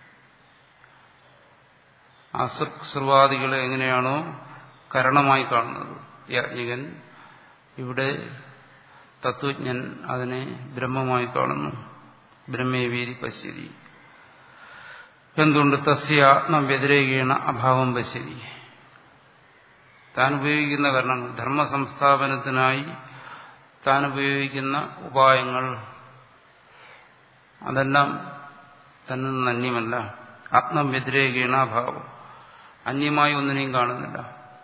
ആ സർവാദികളെ എങ്ങനെയാണോ കരണമായി കാണുന്നത് യാജ്ഞികൻ ഇവിടെ തത്വജ്ഞൻ അതിനെ ബ്രഹ്മമായി കാണുന്നു ബ്രഹ്മേവേരി പശ്യതി എന്തുകൊണ്ട് തസ്യ ആത്മവ്യതിരേകീണ അഭാവം പശ്യതി താൻ ഉപയോഗിക്കുന്ന കാരണങ്ങൾ ധർമ്മ സംസ്ഥാപനത്തിനായി താൻ ഉപയോഗിക്കുന്ന ഉപായങ്ങൾ അതെല്ലാം തന്നെ നിന്ന് അന്യമല്ല ആത്മവ്യതിരേകീണ അഭാവം അന്യമായി ഒന്നിനെയും കാണുന്നില്ല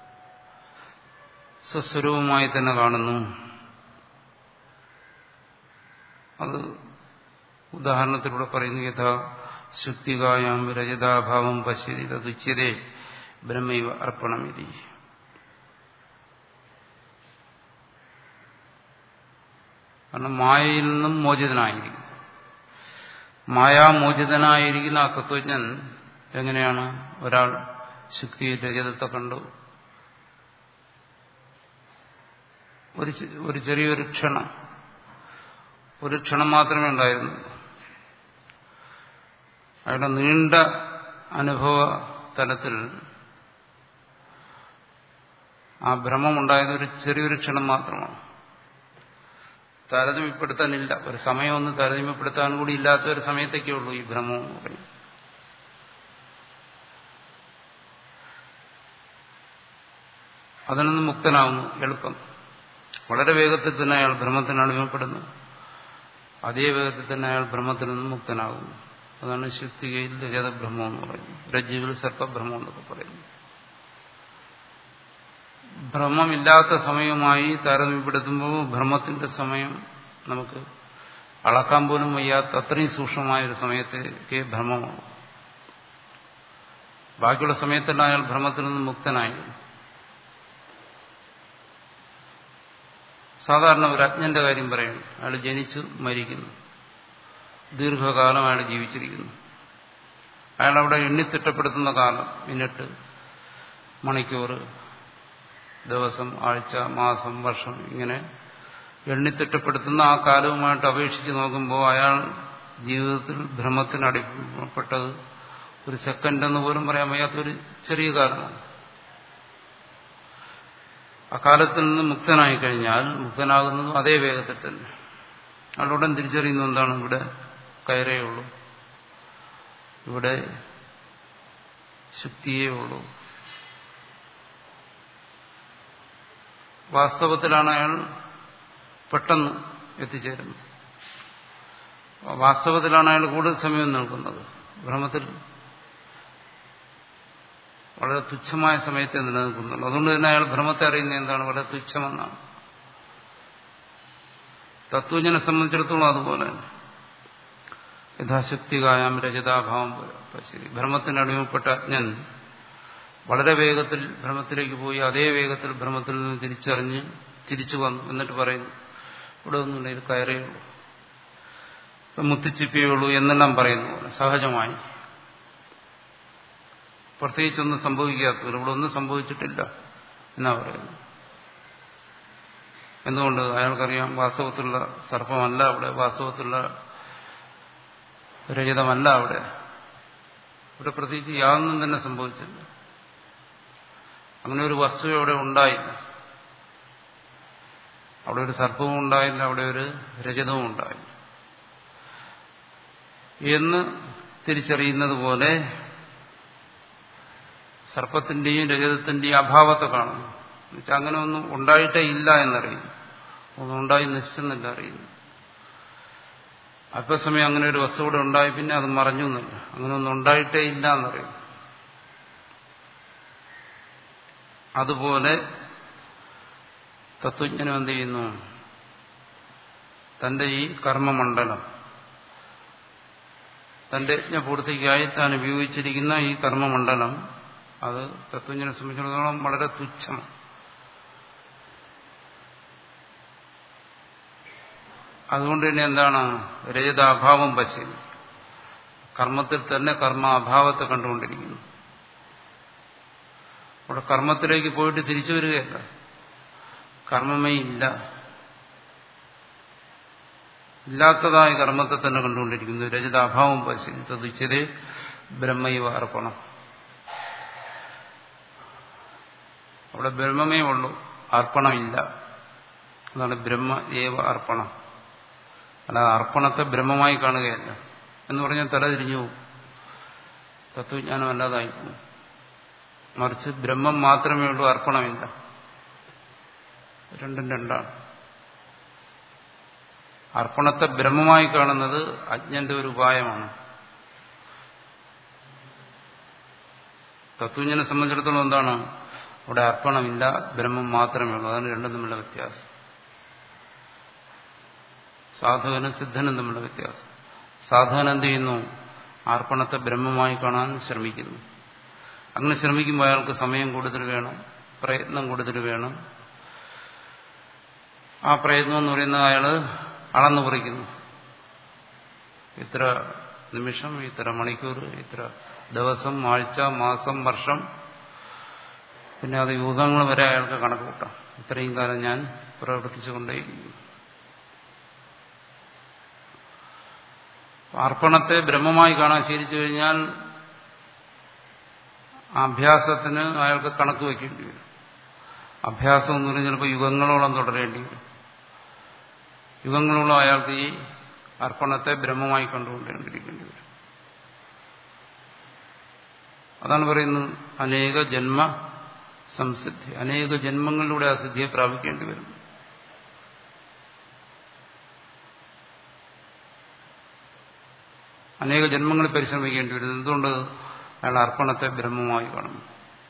സ്വസ്വരൂപമായി തന്നെ കാണുന്നു അത് ഉദാഹരണത്തിലൂടെ പറയുന്നു യഥാ ശുക്തികായാം രജതാഭാവം പശ്യതി തതുച്യതേ ബ്രഹ്മൈവ അർപ്പണമിതി കാരണം മായയിൽ നിന്നും മോചിതനായിരിക്കും മായാമോചിതനായിരിക്കുന്ന ആ തത്വജ്ഞൻ എങ്ങനെയാണ് ഒരാൾ ശുക്തി രജതത്തെ കണ്ടു ഒരു ഒരു ചെറിയൊരു ക്ഷണം ഒരു ക്ഷണം മാത്രമേ ഉണ്ടായിരുന്നു അയാളുടെ നീണ്ട അനുഭവ തലത്തിൽ ആ ഭ്രമമുണ്ടായത് ഒരു ചെറിയൊരു ക്ഷണം മാത്രമാണ് താരതമ്യപ്പെടുത്താനില്ല ഒരു സമയമൊന്നും താരതമ്യപ്പെടുത്താൻ കൂടി ഇല്ലാത്ത ഒരു സമയത്തേക്കേ ഉള്ളൂ ഈ ഭ്രമം എന്ന് പറയും അതിൽ നിന്ന് മുക്തനാവുന്നു എളുപ്പം വളരെ വേഗത്തിൽ തന്നെ അയാൾ ഭ്രമത്തിന് അടിമപ്പെടുന്നു അതേ വേഗത്തിൽ തന്നെ അയാൾ ഭ്രമത്തിൽ നിന്ന് മുക്തനാകുന്നു അതാണ് ശുദ്ധികയിൽ രജതഭ്രമം എന്ന് പറയുന്നത് രജ്ജുവിൽ സർപ്പഭ്രമം എന്നൊക്കെ പറയുന്നു ഭ്രമമില്ലാത്ത സമയവുമായി താരതമ്യപ്പെടുത്തുമ്പോൾ ഭ്രമത്തിന്റെ സമയം നമുക്ക് അളക്കാൻ പോലും വയ്യാത്ത അത്രയും സൂക്ഷ്മമായ ഒരു സമയത്തേക്ക് ഭ്രമമാണ് ബാക്കിയുള്ള സമയത്തെല്ലാം അയാൾ ഭ്രമത്തിൽ നിന്ന് മുക്തനായിരുന്നു സാധാരണ ഒരു അജ്ഞന്റെ കാര്യം പറയുന്നു അയാൾ ജനിച്ചു മരിക്കുന്നു ദീർഘകാലം അയാൾ ജീവിച്ചിരിക്കുന്നു അയാൾ അവിടെ എണ്ണിത്തിട്ടപ്പെടുത്തുന്ന കാലം മിനിറ്റ് മണിക്കൂർ ദിവസം ആഴ്ച മാസം വർഷം ഇങ്ങനെ എണ്ണിത്തിട്ടപ്പെടുത്തുന്ന ആ കാലവുമായിട്ട് അപേക്ഷിച്ച് നോക്കുമ്പോൾ അയാൾ ജീവിതത്തിൽ ഭ്രമത്തിന് അടിപ്പെട്ടത് ഒരു സെക്കൻഡ് എന്ന് പോലും പറയാൻ വയ്യാത്തൊരു ചെറിയ കാലമാണ് ആ കാലത്തിൽ നിന്ന് മുക്തനായി കഴിഞ്ഞാൽ മുക്തനാകുന്നതും അതേ വേഗത്തിൽ തന്നെ അയാളുടൻ തിരിച്ചറിയുന്ന എന്താണ് ഇവിടെ കയറേ ഉള്ളൂ ഇവിടെ ശക്തിയേ ഉള്ളൂ വാസ്തവത്തിലാണ് അയാൾ പെട്ടെന്ന് എത്തിച്ചേരുന്നത് വാസ്തവത്തിലാണ് അയാൾ കൂടുതൽ സമയം നിൽക്കുന്നത് ഭ്രമത്തിൽ വളരെ തുച്ഛമായ സമയത്തെ നിലനിൽക്കുന്നുള്ളൂ അതുകൊണ്ട് തന്നെ അയാൾ ഭ്രമത്തെ അറിയുന്നത് എന്താണ് വളരെ തുച്ഛമെന്നാണ് തത്വജ്ഞനെ സംബന്ധിച്ചിടത്തോളം അതുപോലെ തന്നെ യഥാശക്തികായാം രജതാഭാവം ശരി ഭ്രമത്തിന് അടിമപ്പെട്ട അജ്ഞൻ വളരെ വേഗത്തിൽ ഭ്രമത്തിലേക്ക് പോയി അതേ വേഗത്തിൽ ഭ്രമത്തിൽ നിന്ന് തിരിച്ചറിഞ്ഞ് തിരിച്ചു വന്നു എന്നിട്ട് പറയുന്നു ഇവിടെ ഒന്നുമില്ല ഇത് കയറേയുള്ളൂ മുത്തിച്ചിപ്പിയുള്ളൂ എന്നെല്ലാം പറയുന്നു സഹജമായി പ്രത്യേകിച്ചൊന്നും സംഭവിക്കാത്തവർ ഇവിടെ ഒന്നും സംഭവിച്ചിട്ടില്ല എന്നാ പറയുന്നു എന്തുകൊണ്ട് അയാൾക്കറിയാം വാസ്തവത്തിലുള്ള സർപ്പമല്ല അവിടെ വാസ്തവത്തിലുള്ള രഹിതമല്ല അവിടെ ഇവിടെ പ്രത്യേകിച്ച് യാതൊന്നും തന്നെ സംഭവിച്ചില്ല അങ്ങനെ ഒരു വസ്തു അവിടെ ഉണ്ടായില്ല അവിടെ ഒരു സർപ്പവും ഉണ്ടായില്ല അവിടെ ഒരു രജതവും ഉണ്ടായില്ല എന്ന് തിരിച്ചറിയുന്നത് പോലെ സർപ്പത്തിന്റെയും രജതത്തിന്റെയും അഭാവത്തെ കാണുന്നു എന്നുവെച്ചാൽ അങ്ങനെ ഒന്നും ഉണ്ടായിട്ടേ ഇല്ല എന്നറിയുന്നു ഒന്നും ഉണ്ടായി നശിച്ചെന്നല്ല അറിയുന്നു അല്പസമയം അങ്ങനെ ഒരു വസ്തു കൂടെ ഉണ്ടായി പിന്നെ അത് മറഞ്ഞു എന്നല്ല അങ്ങനെ ഒന്നും ഉണ്ടായിട്ടേ ഇല്ല എന്നറിയുന്നു അതുപോലെ തത്വജ്ഞനം എന്ത് ചെയ്യുന്നു തന്റെ ഈ കർമ്മമണ്ഡലം തന്റെ യജ്ഞപൂർത്തിക്കായി താൻ ഉപയോഗിച്ചിരിക്കുന്ന ഈ കർമ്മമണ്ഡലം അത് തത്വജ്ഞനെ സംബന്ധിച്ചിടത്തോളം വളരെ തുച്ഛമാണ് അതുകൊണ്ട് തന്നെ എന്താണ് രജതാഭാവം പശ്യം കർമ്മത്തിൽ തന്നെ കർമ്മ അഭാവത്തെ കണ്ടുകൊണ്ടിരിക്കുന്നു അവിടെ കർമ്മത്തിലേക്ക് പോയിട്ട് തിരിച്ചു വരികയല്ല കർമ്മമേ ഇല്ല ഇല്ലാത്തതായ കർമ്മത്തെ തന്നെ കണ്ടുകൊണ്ടിരിക്കുന്നു രജതാഭാവം പശ്യം തതുച്ചതേ ബ്രഹ്മൈവ അർപ്പണം അവിടെ ബ്രഹ്മമേ ഉള്ളൂ അർപ്പണമില്ല അതാണ് ബ്രഹ്മ ഏവ അർപ്പണം അല്ലാതെ അർപ്പണത്തെ ബ്രഹ്മമായി കാണുകയല്ല എന്ന് പറഞ്ഞാൽ തലതിരിഞ്ഞു പോകും തത്വജ്ഞാനം അല്ലാതായി പോകും മറിച്ച് ബ്രഹ്മം മാത്രമേ ഉള്ളൂ അർപ്പണമില്ല രണ്ടും രണ്ടാണ് അർപ്പണത്തെ ബ്രഹ്മമായി കാണുന്നത് അജ്ഞന്റെ ഒരു ഉപായമാണ് തത്വജ്ഞനെ സംബന്ധിച്ചിടത്തോളം എന്താണ് അവിടെ അർപ്പണമില്ല ബ്രഹ്മം മാത്രമേ ഉള്ളൂ അതാണ് രണ്ടും തമ്മിലുള്ള വ്യത്യാസം സാധകനും സിദ്ധനും തമ്മിലുള്ള വ്യത്യാസം സാധകൻ എന്ത് ചെയ്യുന്നു അർപ്പണത്തെ ബ്രഹ്മമായി കാണാൻ ശ്രമിക്കുന്നു അങ്ങനെ ശ്രമിക്കുമ്പോൾ അയാൾക്ക് സമയം കൂടുതൽ വേണം പ്രയത്നം കൂടുതൽ വേണം ആ പ്രയത്നം എന്ന് പറയുന്നത് അയാൾ അളന്നു കുറിക്കുന്നു ഇത്ര നിമിഷം ഇത്ര മണിക്കൂർ ഇത്ര ദിവസം ആഴ്ച മാസം വർഷം പിന്നെ അത് യുഗങ്ങൾ വരെ അയാൾക്ക് കണക്ക് കൂട്ടാം ഇത്രയും കാലം ഞാൻ പ്രവർത്തിച്ചുകൊണ്ടേയിരിക്കുന്നു അർപ്പണത്തെ ബ്രഹ്മമായി കാണാൻ ശീലിച്ചു കഴിഞ്ഞാൽ അഭ്യാസത്തിന് അയാൾക്ക് കണക്ക് വയ്ക്കേണ്ടി വരും അഭ്യാസം എന്ന് പറഞ്ഞാൽ ചിലപ്പോൾ യുഗങ്ങളോളം തുടരേണ്ടി വരും യുഗങ്ങളോളം അയാൾക്ക് ഈ അർപ്പണത്തെ ബ്രഹ്മമായി കണ്ടുകൊണ്ടിരിക്കേണ്ടി വരും അതാണ് പറയുന്നത് അനേക ജന്മ സംസിദ്ധി അനേക ജന്മങ്ങളിലൂടെ ആ സിദ്ധിയെ പ്രാപിക്കേണ്ടി വരും അനേക ജന്മങ്ങളിൽ പരിശ്രമിക്കേണ്ടി വരും എന്തുകൊണ്ട് അയാൾ അർപ്പണത്തെ ബ്രഹ്മമായി കാണുന്നു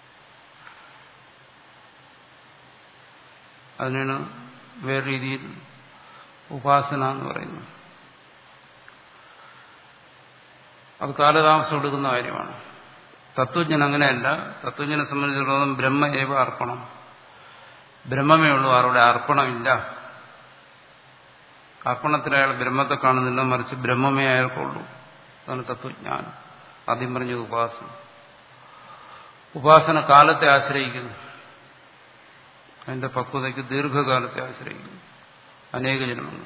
അതിനാണ് വേറെ രീതിയിൽ ഉപാസന എന്ന് പറയുന്നത് അത് കാലതാമസം എടുക്കുന്ന കാര്യമാണ് തത്വജ്ഞൻ അങ്ങനെയല്ല തത്വജ്ഞനെ സംബന്ധിച്ചിടത്തോളം ബ്രഹ്മ ഏവ അർപ്പണം ബ്രഹ്മമേ ഉള്ളൂ ആരുടെ അർപ്പണമില്ല അർപ്പണത്തിൽ അയാൾ ബ്രഹ്മത്തെ കാണുന്നില്ല മറിച്ച് ബ്രഹ്മമേ അയാൾക്കുള്ളൂ അതാണ് തത്വജ്ഞാനം ആദ്യം പറഞ്ഞത് ഉപാസന ഉപാസന കാലത്തെ ആശ്രയിക്കുന്നു അതിന്റെ പക്വതയ്ക്ക് ദീർഘകാലത്തെ ആശ്രയിക്കുന്നു അനേക ജന്മങ്ങൾ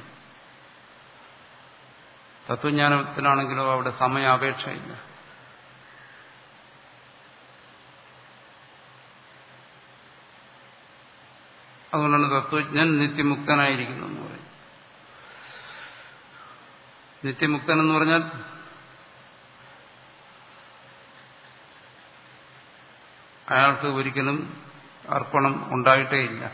തത്വജ്ഞാനത്തിലാണെങ്കിലോ അവിടെ സമയാപേക്ഷയില്ല അതുകൊണ്ടാണ് തത്വജ്ഞൻ നിത്യമുക്തനായിരിക്കുന്നു എന്ന് പറയും നിത്യമുക്തൻ എന്ന് പറഞ്ഞാൽ അയാൾക്ക് ഒരിക്കലും അർപ്പണം ഉണ്ടായിട്ടേയില്ല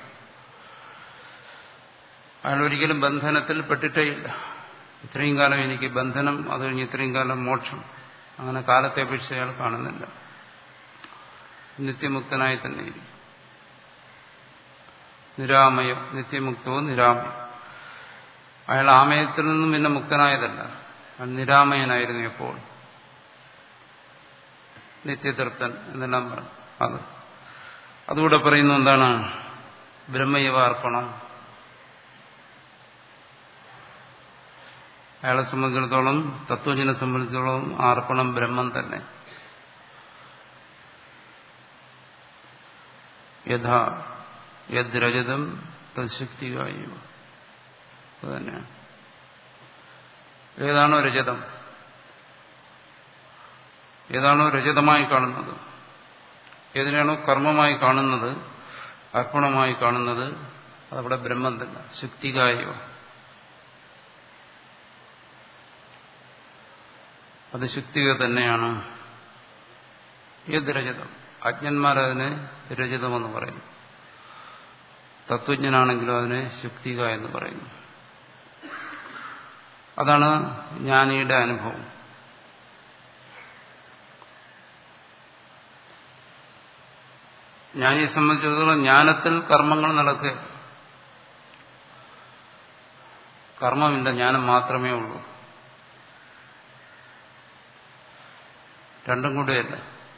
അയാൾ ഒരിക്കലും ബന്ധനത്തിൽ പെട്ടിട്ടേയില്ല ഇത്രയും കാലം എനിക്ക് ബന്ധനം അത് കഴിഞ്ഞ് ഇത്രയും കാലം മോക്ഷം അങ്ങനെ കാലത്തെ അപേക്ഷിച്ച് അയാൾ കാണുന്നില്ല നിത്യമുക്തനായി തന്നെ ഇരിക്കും നിരാമയം നിത്യമുക്തവും നിരാമയം അയാൾ ആമയത്തിൽ നിന്നും പിന്നെ മുക്തനായതല്ല അയാൾ നിരാമയനായിരുന്നു എപ്പോൾ നിത്യതൃപ്തൻ എന്നെല്ലാം പറഞ്ഞു അത് അതുകൂടെ പറയുന്നു എന്താണ് ബ്രഹ്മയവ അർപ്പണം അയാളെ സംബന്ധിച്ചിടത്തോളം തത്വജനെ സംബന്ധിച്ചിടത്തോളം ആ അർപ്പണം ബ്രഹ്മം തന്നെ യഥാ യദ് രജതം തത്ശക്തികായോ അതുതന്നെയാണ് ഏതാണോ രജതം ഏതാണോ രജതമായി കാണുന്നത് ഏതിനാണോ കർമ്മമായി കാണുന്നത് അർപ്പണമായി കാണുന്നത് അതവിടെ ബ്രഹ്മം തന്നെ ശക്തികായോ അത് ശുക്തിക തന്നെയാണ് ഏത് രജതം അജ്ഞന്മാരതിനെ രജതമെന്ന് പറയുന്നു തത്വജ്ഞനാണെങ്കിലും അതിനെ ശുക്തിക എന്ന് പറയുന്നു അതാണ് ജ്ഞാനിയുടെ അനുഭവം ജ്ഞാനിയെ സംബന്ധിച്ചിടത്തോളം ജ്ഞാനത്തിൽ കർമ്മങ്ങൾ നടക്കുക കർമ്മമില്ല ജ്ഞാനം മാത്രമേ ഉള്ളൂ രണ്ടും കൂടെയല്ല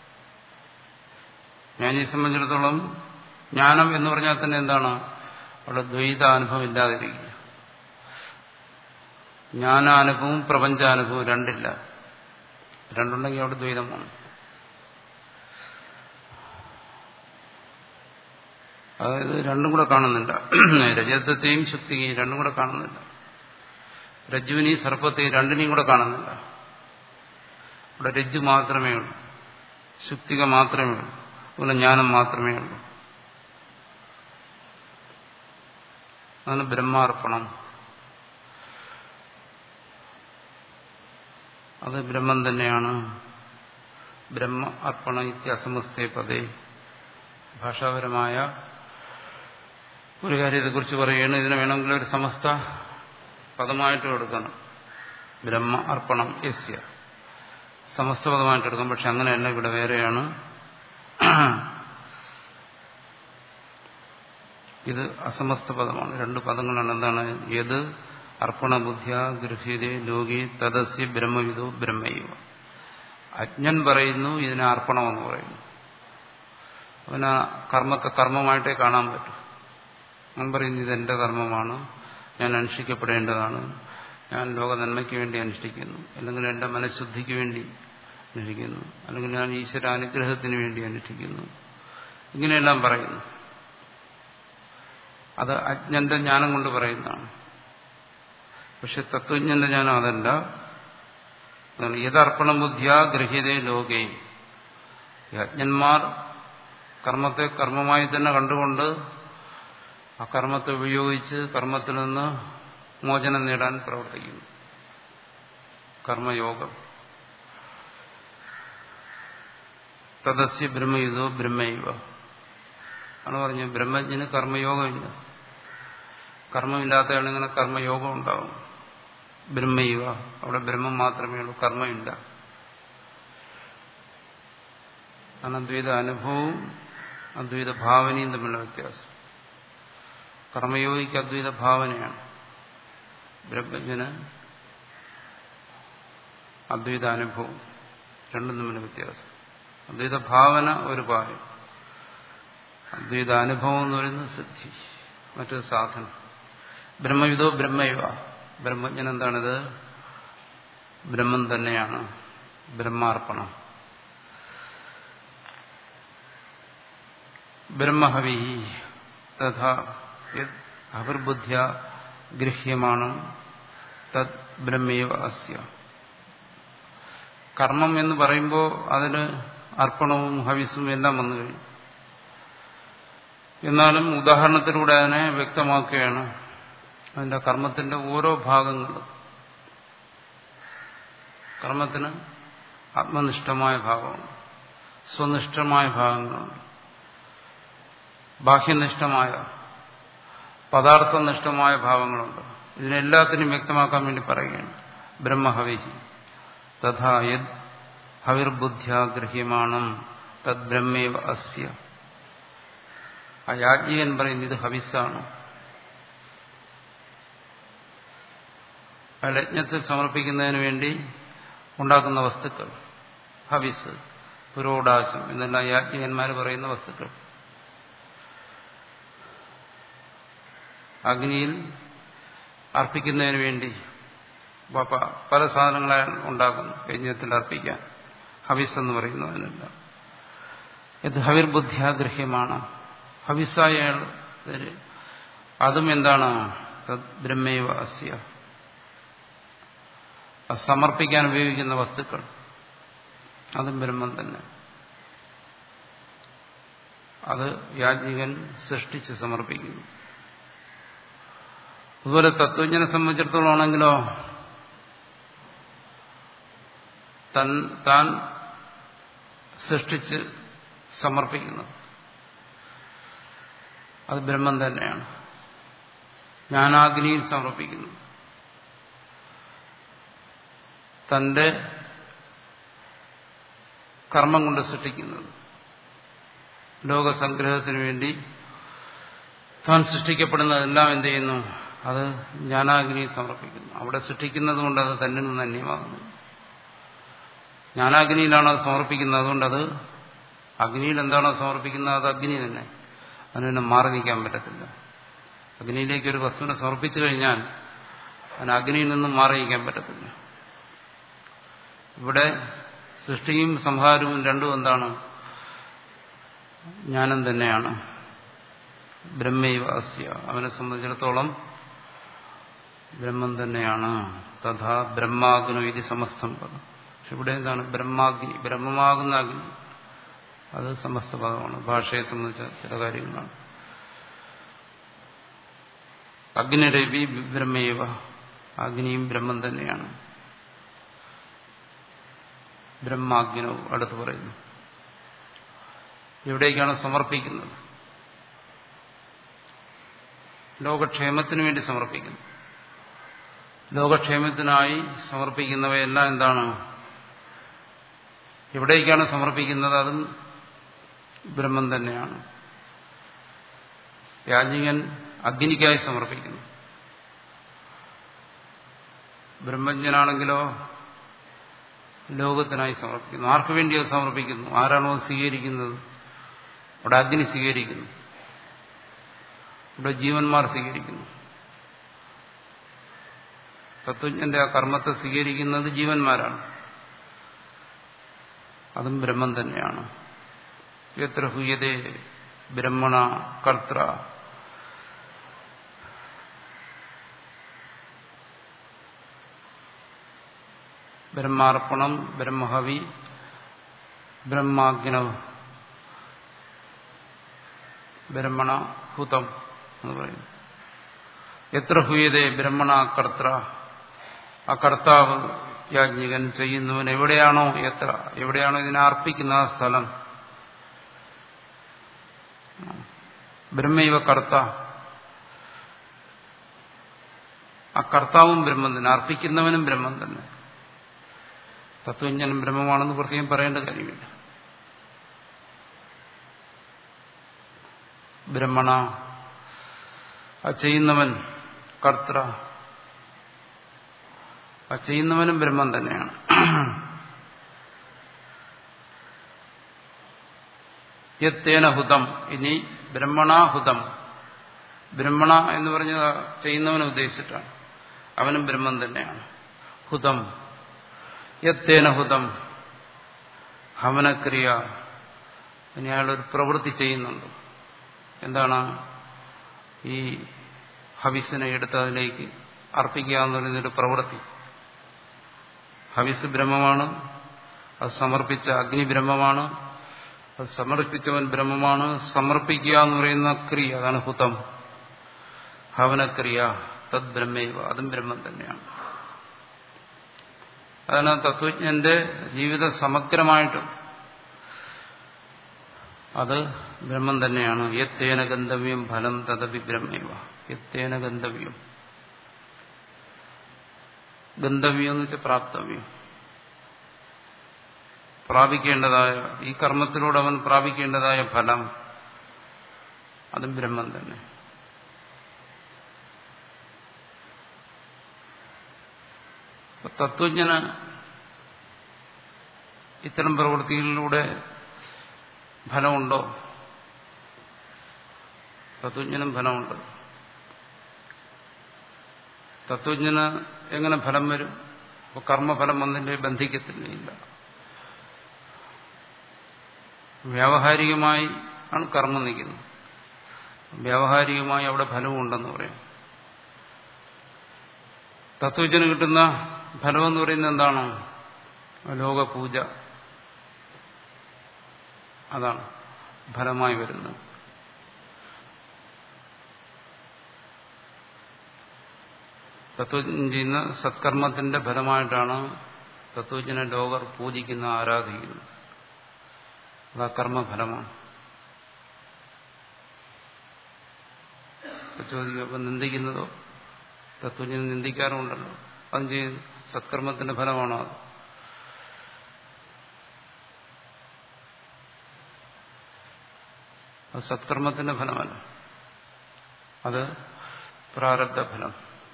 ജ്ഞാനിയെ സംബന്ധിച്ചിടത്തോളം ജ്ഞാനം എന്ന് പറഞ്ഞാൽ തന്നെ എന്താണ് അവിടെ ദ്വൈതാനുഭവം ഇല്ലാതിരിക്കുക ജ്ഞാനാനുഭവവും പ്രപഞ്ചാനുഭവവും രണ്ടില്ല രണ്ടുണ്ടെങ്കിൽ അവിടെ ദ്വൈതമാണ് അതായത് രണ്ടും കൂടെ കാണുന്നില്ല രജതത്തെയും ശക്തിയെയും രണ്ടും കൂടെ കാണുന്നില്ല രജ്ജുവിനെയും സർപ്പത്തെയും രണ്ടിനെയും കൂടെ കാണുന്നില്ല ഇവിടെ രജ്ജു മാത്രമേ ഉള്ളൂ ശുക്തിക മാത്രമേ ഉള്ളൂ അതുപോലെ ജ്ഞാനം മാത്രമേ ഉള്ളൂ അതാണ് ബ്രഹ്മാർപ്പണം അത് ബ്രഹ്മം തന്നെയാണ് ബ്രഹ്മ അർപ്പണ ഇത്യസമസ്തേ പദേ ഭാഷാപരമായ ഒരു കാര്യത്തെക്കുറിച്ച് പറയുകയാണ് ഇതിനെ വേണമെങ്കിൽ ഒരു സമസ്ത പദമായിട്ട് എടുക്കണം ബ്രഹ്മ അർപ്പണം യസ്യ സമസ്ത പദമായിട്ട് എടുക്കാം പക്ഷെ അങ്ങനെയല്ല ഇവിടെ വേറെയാണ് ഇത് അസമസ്ത പദമാണ് രണ്ട് പദങ്ങളാണ് എന്താണ് ഏത് അർപ്പണബുദ്ധ്യ ഗൃഹ്യതേ ലോകി തദസ്യ ബ്രഹ്മവിദോ ബ്രഹ്മൈവ അജ്ഞൻ പറയുന്നു ഇതിനെ അർപ്പണമെന്ന് പറയുന്നു അവന് കർമ്മത്തെ കർമ്മമായിട്ടേ കാണാൻ പറ്റും അവൻ പറയുന്നു ഇതെന്റെ കർമ്മമാണ് ഞാൻ അനുഷ്ഠിക്കപ്പെടേണ്ടതാണ് ഞാൻ ലോക നന്മയ്ക്ക് വേണ്ടി അനുഷ്ഠിക്കുന്നു അല്ലെങ്കിൽ എന്റെ മനഃശുദ്ധിക്ക് വേണ്ടി അനുഷ്ഠിക്കുന്നു അല്ലെങ്കിൽ ഞാൻ ഈശ്വര അനുഗ്രഹത്തിന് വേണ്ടി അനുഷ്ഠിക്കുന്നു ഇങ്ങനെയെല്ലാം പറയുന്നു അത് അജ്ഞന്റെ ജ്ഞാനം കൊണ്ട് പറയുന്നതാണ് പക്ഷെ തത്വജ്ഞന്റെ ജ്ഞാനം അതല്ല യഥർപ്പണ ബുദ്ധിയ ഗൃഹ്യതേ ലോകേ അജ്ഞന്മാർ കർമ്മത്തെ കർമ്മമായി തന്നെ കണ്ടുകൊണ്ട് ആ കർമ്മത്തെ ഉപയോഗിച്ച് കർമ്മത്തിൽ നിന്ന് മോചനം നേടാൻ പ്രവർത്തിക്കുന്നു കർമ്മയോഗം തദസ്യ ബ്രഹ്മയുധോ ബ്രഹ്മൈവ ആണ് പറഞ്ഞു ബ്രഹ്മജ്ഞന് കർമ്മയോഗമില്ല കർമ്മമില്ലാത്തയാണ് ഇങ്ങനെ കർമ്മയോഗം ഉണ്ടാവും ബ്രഹ്മൈവ അവിടെ ബ്രഹ്മം മാത്രമേ ഉള്ളൂ കർമ്മമില്ല ആണ് അദ്വൈത അനുഭവവും അദ്വൈത ഭാവനയും തമ്മിലുള്ള വ്യത്യാസം കർമ്മയോഗിക്ക് അദ്വൈത ഭാവനയാണ് ബ്രഹ്മജ്ഞന് അദ്വൈത അനുഭവം രണ്ടും തമ്മിലുള്ള വ്യത്യാസം അദ്വൈത ഭാവന ഒരു പായം അദ്വൈത അനുഭവം എന്ന് പറയുന്നത് സിദ്ധി മറ്റൊരു സാധനം ബ്രഹ്മവിധോ ബ്രഹ്മയുവ ബ്രഹ്മജ്ഞൻ എന്താണിത് ബ്രഹ്മം തന്നെയാണ് ബ്രഹ്മാർപ്പണം ബ്രഹ്മഹവി തഥാ അവർബുദ്ധ്യ ഗൃഹ്യമാണ് തത് ബ്രഹ്മേവ അസ്യ കർമ്മം എന്ന് പറയുമ്പോൾ അതിന് അർപ്പണവും ഹവിസും എല്ലാം വന്നു കഴിഞ്ഞു എന്നാലും ഉദാഹരണത്തിലൂടെ അതിനെ വ്യക്തമാക്കുകയാണ് അതിന്റെ കർമ്മത്തിന്റെ ഓരോ ഭാഗങ്ങളും കർമ്മത്തിന് ആത്മനിഷ്ഠമായ ഭാഗമുണ്ട് സ്വനിഷ്ഠമായ ഭാഗങ്ങളുണ്ട് ബാഹ്യനിഷ്ഠമായ പദാർത്ഥനിഷ്ഠമായ ഭാവങ്ങളുണ്ട് ഇതിനെല്ലാത്തിനും വ്യക്തമാക്കാൻ വേണ്ടി പറയുകയാണ് ബ്രഹ്മഹവിഹി തഥാ യത് ഹവിർബുദ്ധ്യാഗ്രഹ്യമാണം തദ് ബ്രഹ്മേവ അസ്യ ആ യാജ്ഞികൻ പറയുന്നത് ഇത് ഹവിസ്സാണ് അയാൾ യജ്ഞത്തിൽ സമർപ്പിക്കുന്നതിന് വേണ്ടി ഉണ്ടാക്കുന്ന വസ്തുക്കൾ ഹവിസ് പുരോടാശം എന്നെല്ലാം യാജ്ഞികന്മാർ പറയുന്ന വസ്തുക്കൾ അഗ്നിയിൽ അർപ്പിക്കുന്നതിന് വേണ്ടി പല സാധനങ്ങളാണ് ഉണ്ടാക്കുന്നു യജ്ഞത്തിൽ അർപ്പിക്കാൻ ഹവിസ് എന്ന് പറയുന്നതിനല്ല ഇത് ഹവിർബുദ്ധ്യാഗ്രഹ്യമാണ് ഹവിസായ അതും എന്താണ് ബ്രഹ്മൈവ അസ്യ സമർപ്പിക്കാൻ ഉപയോഗിക്കുന്ന വസ്തുക്കൾ അതും ബ്രഹ്മം തന്നെ അത് യാജ്ഞികൻ സൃഷ്ടിച്ച് സമർപ്പിക്കുന്നു അതുപോലെ തത്വജ്ഞനെ സംബന്ധിച്ചിടത്തോളം ആണെങ്കിലോ താൻ സൃഷ്ടിച്ച് സമർപ്പിക്കുന്നത് അത് ബ്രഹ്മം തന്നെയാണ് ജ്ഞാനാഗ്നിയിൽ സമർപ്പിക്കുന്നു തന്റെ കർമ്മം കൊണ്ട് സൃഷ്ടിക്കുന്നത് ലോകസംഗ്രഹത്തിന് വേണ്ടി താൻ സൃഷ്ടിക്കപ്പെടുന്നതെല്ലാം എന്ത് ചെയ്യുന്നു അത് ജ്ഞാനാഗ്നി സമർപ്പിക്കുന്നു അവിടെ സൃഷ്ടിക്കുന്നത് കൊണ്ട് അത് തന്നിൽ നിന്ന് അന്യമാകുന്നു ജ്ഞാനാഗ്നിയിലാണ് അത് സമർപ്പിക്കുന്നത് അതുകൊണ്ട് അത് അഗ്നിയിൽ എന്താണോ സമർപ്പിക്കുന്നത് അത് അഗ്നി തന്നെ അതിന് പിന്നെ മാറി നിൽക്കാൻ പറ്റത്തില്ല അഗ്നിയിലേക്ക് ഒരു വസ്തുവിനെ സമർപ്പിച്ചു കഴിഞ്ഞാൽ അതിന് അഗ്നിയിൽ നിന്നും മാറി നിൽക്കാൻ പറ്റത്തില്ല ഇവിടെ സൃഷ്ടിയും സംഹാരവും രണ്ടും എന്താണ് ജ്ഞാനം തന്നെയാണ് ബ്രഹ്മൈവ അസ്യ അവനെ സംബന്ധിച്ചിടത്തോളം ബ്രഹ്മം തന്നെയാണ് തഥാ ബ്രഹ്മാഗ്നോ ഇത് സമസ്തം പദം പക്ഷെ ഇവിടെ എന്താണ് ബ്രഹ്മാഗ്നി ബ്രഹ്മമാകുന്ന അഗ്നി അത് സമസ്ത പദമാണ് ഭാഷയെ സംബന്ധിച്ച ചില കാര്യങ്ങളാണ് അഗ്നിരവി ബ്രഹ്മൈവ അഗ്നിയും ബ്രഹ്മം തന്നെയാണ് ബ്രഹ്മാഗ്നോ അടുത്ത് പറയുന്നു എവിടേക്കാണ് സമർപ്പിക്കുന്നത് ലോകക്ഷേമത്തിന് വേണ്ടി സമർപ്പിക്കുന്നു ലോകക്ഷേമത്തിനായി സമർപ്പിക്കുന്നവയെല്ലാം എന്താണ് എവിടേക്കാണ് സമർപ്പിക്കുന്നത് അതും ബ്രഹ്മം തന്നെയാണ് യാജ്ഞികൻ അഗ്നിക്കായി സമർപ്പിക്കുന്നു ബ്രഹ്മജ്ഞനാണെങ്കിലോ ലോകത്തിനായി സമർപ്പിക്കുന്നു ആർക്കു വേണ്ടി അത് സമർപ്പിക്കുന്നു ആരാണോ സ്വീകരിക്കുന്നത് അവിടെ അഗ്നി സ്വീകരിക്കുന്നു ഇവിടെ ജീവന്മാർ സ്വീകരിക്കുന്നു തത്വജ്ഞന്റെ ആ കർമ്മത്തെ സ്വീകരിക്കുന്നത് ജീവന്മാരാണ് അതും ബ്രഹ്മം തന്നെയാണ് എത്ര ഹുയതേ ബ്രഹ്മണ കർത്ര ബ്രഹ്മാർപ്പണം ബ്രഹ്മഹവി ബ്രഹ്മാഗ്നവ ബ്രഹ്മണ ഹുതം എന്ന് പറയുന്നു എത്ര ഹുയതേ ബ്രഹ്മണ കർത്ര ആ കർത്താവ് യാജ്ഞികൻ ചെയ്യുന്നവൻ എവിടെയാണോ എത്ര എവിടെയാണോ ഇതിനെ അർപ്പിക്കുന്ന ആ സ്ഥലം ബ്രഹ്മൈവ കർത്ത ആ കർത്താവും ബ്രഹ്മം തന്നെ അർപ്പിക്കുന്നവനും ബ്രഹ്മം തന്നെ തത്വജ്ഞാനം ബ്രഹ്മമാണെന്ന് പ്രത്യേകം പറയേണ്ട കാര്യമില്ല ബ്രഹ്മണ ആ ചെയ്യുന്നവൻ കർത്ര ആ ചെയ്യുന്നവനും ബ്രഹ്മം തന്നെയാണ് യത്തേന ഹുതം ഇനി ബ്രഹ്മണാഹുതം ബ്രഹ്മണ എന്ന് പറഞ്ഞ ചെയ്യുന്നവനെ ഉദ്ദേശിച്ചിട്ടാണ് അവനും ബ്രഹ്മം തന്നെയാണ് ഹുതം യത്തേന ഹുതം ഹവനക്രിയ ഇനി അയാളൊരു പ്രവൃത്തി ചെയ്യുന്നുണ്ട് എന്താണ് ഈ ഹവിസിനെ എടുത്ത് അതിലേക്ക് അർപ്പിക്കുക എന്ന് പറയുന്നൊരു പ്രവൃത്തി ഹവിസ് ബ്രഹ്മമാണ് അത് സമർപ്പിച്ച അഗ്നി ബ്രഹ്മമാണ് അത് സമർപ്പിച്ചവൻ ബ്രഹ്മമാണ് സമർപ്പിക്കുക എന്ന് പറയുന്ന ക്രിയ അതാണ് ഹുതം ഹവനക്രിയ തദ് ബ്രഹ്മൈവ അതും ബ്രഹ്മം തന്നെയാണ് അതാണ് തത്വജ്ഞന്റെ ജീവിതം സമഗ്രമായിട്ടും അത് ബ്രഹ്മം തന്നെയാണ് യത്തേന ഗന്ധവ്യം ഫലം തദപി ബ്രഹ്മൈവ യത്തേന ഗന്ധവ്യം ഗന്ധവ്യം എന്ന് വെച്ചാൽ പ്രാപ്തവ്യം പ്രാപിക്കേണ്ടതായ ഈ കർമ്മത്തിലൂടെ അവൻ പ്രാപിക്കേണ്ടതായ ഫലം അതും ബ്രഹ്മം തന്നെ തത്വജ്ഞന് ഇത്തരം പ്രവൃത്തികളിലൂടെ ഫലമുണ്ടോ തത്വജ്ഞനും ഫലമുണ്ട് തത്വജ്ഞന് എങ്ങനെ ഫലം വരും അപ്പോൾ കർമ്മഫലം വന്നില്ലേ ബന്ധിക്കത്തില്ല ഇല്ല വ്യാവഹാരികമായി ആണ് കർമ്മം നിൽക്കുന്നത് വ്യാവഹാരികമായി അവിടെ ഫലവും ഉണ്ടെന്ന് പറയാം തത്വജ്ഞന് കിട്ടുന്ന ഫലമെന്ന് പറയുന്നത് എന്താണ് ലോകപൂജ അതാണ് ഫലമായി വരുന്നത് തത്വജ്ഞൻ ചെയ്യുന്ന സത്കർമ്മത്തിന്റെ ഫലമായിട്ടാണ് തത്വജ്ഞനെ ലോകർ പൂജിക്കുന്ന ആരാധിക്കുന്നത് അത് ആ കർമ്മഫലമാണ് ചോദിക്കും അപ്പം നിന്ദിക്കുന്നതോ തത്വജ്ഞനെ നിന്ദിക്കാറുമുണ്ടല്ലോ അതും ചെയ്യുന്നു സത്കർമ്മത്തിന്റെ ഫലമാണോ അത് അത് സത്കർമ്മത്തിന്റെ ഫലമല്ല അത് പ്രാരബ്ധ ഫലം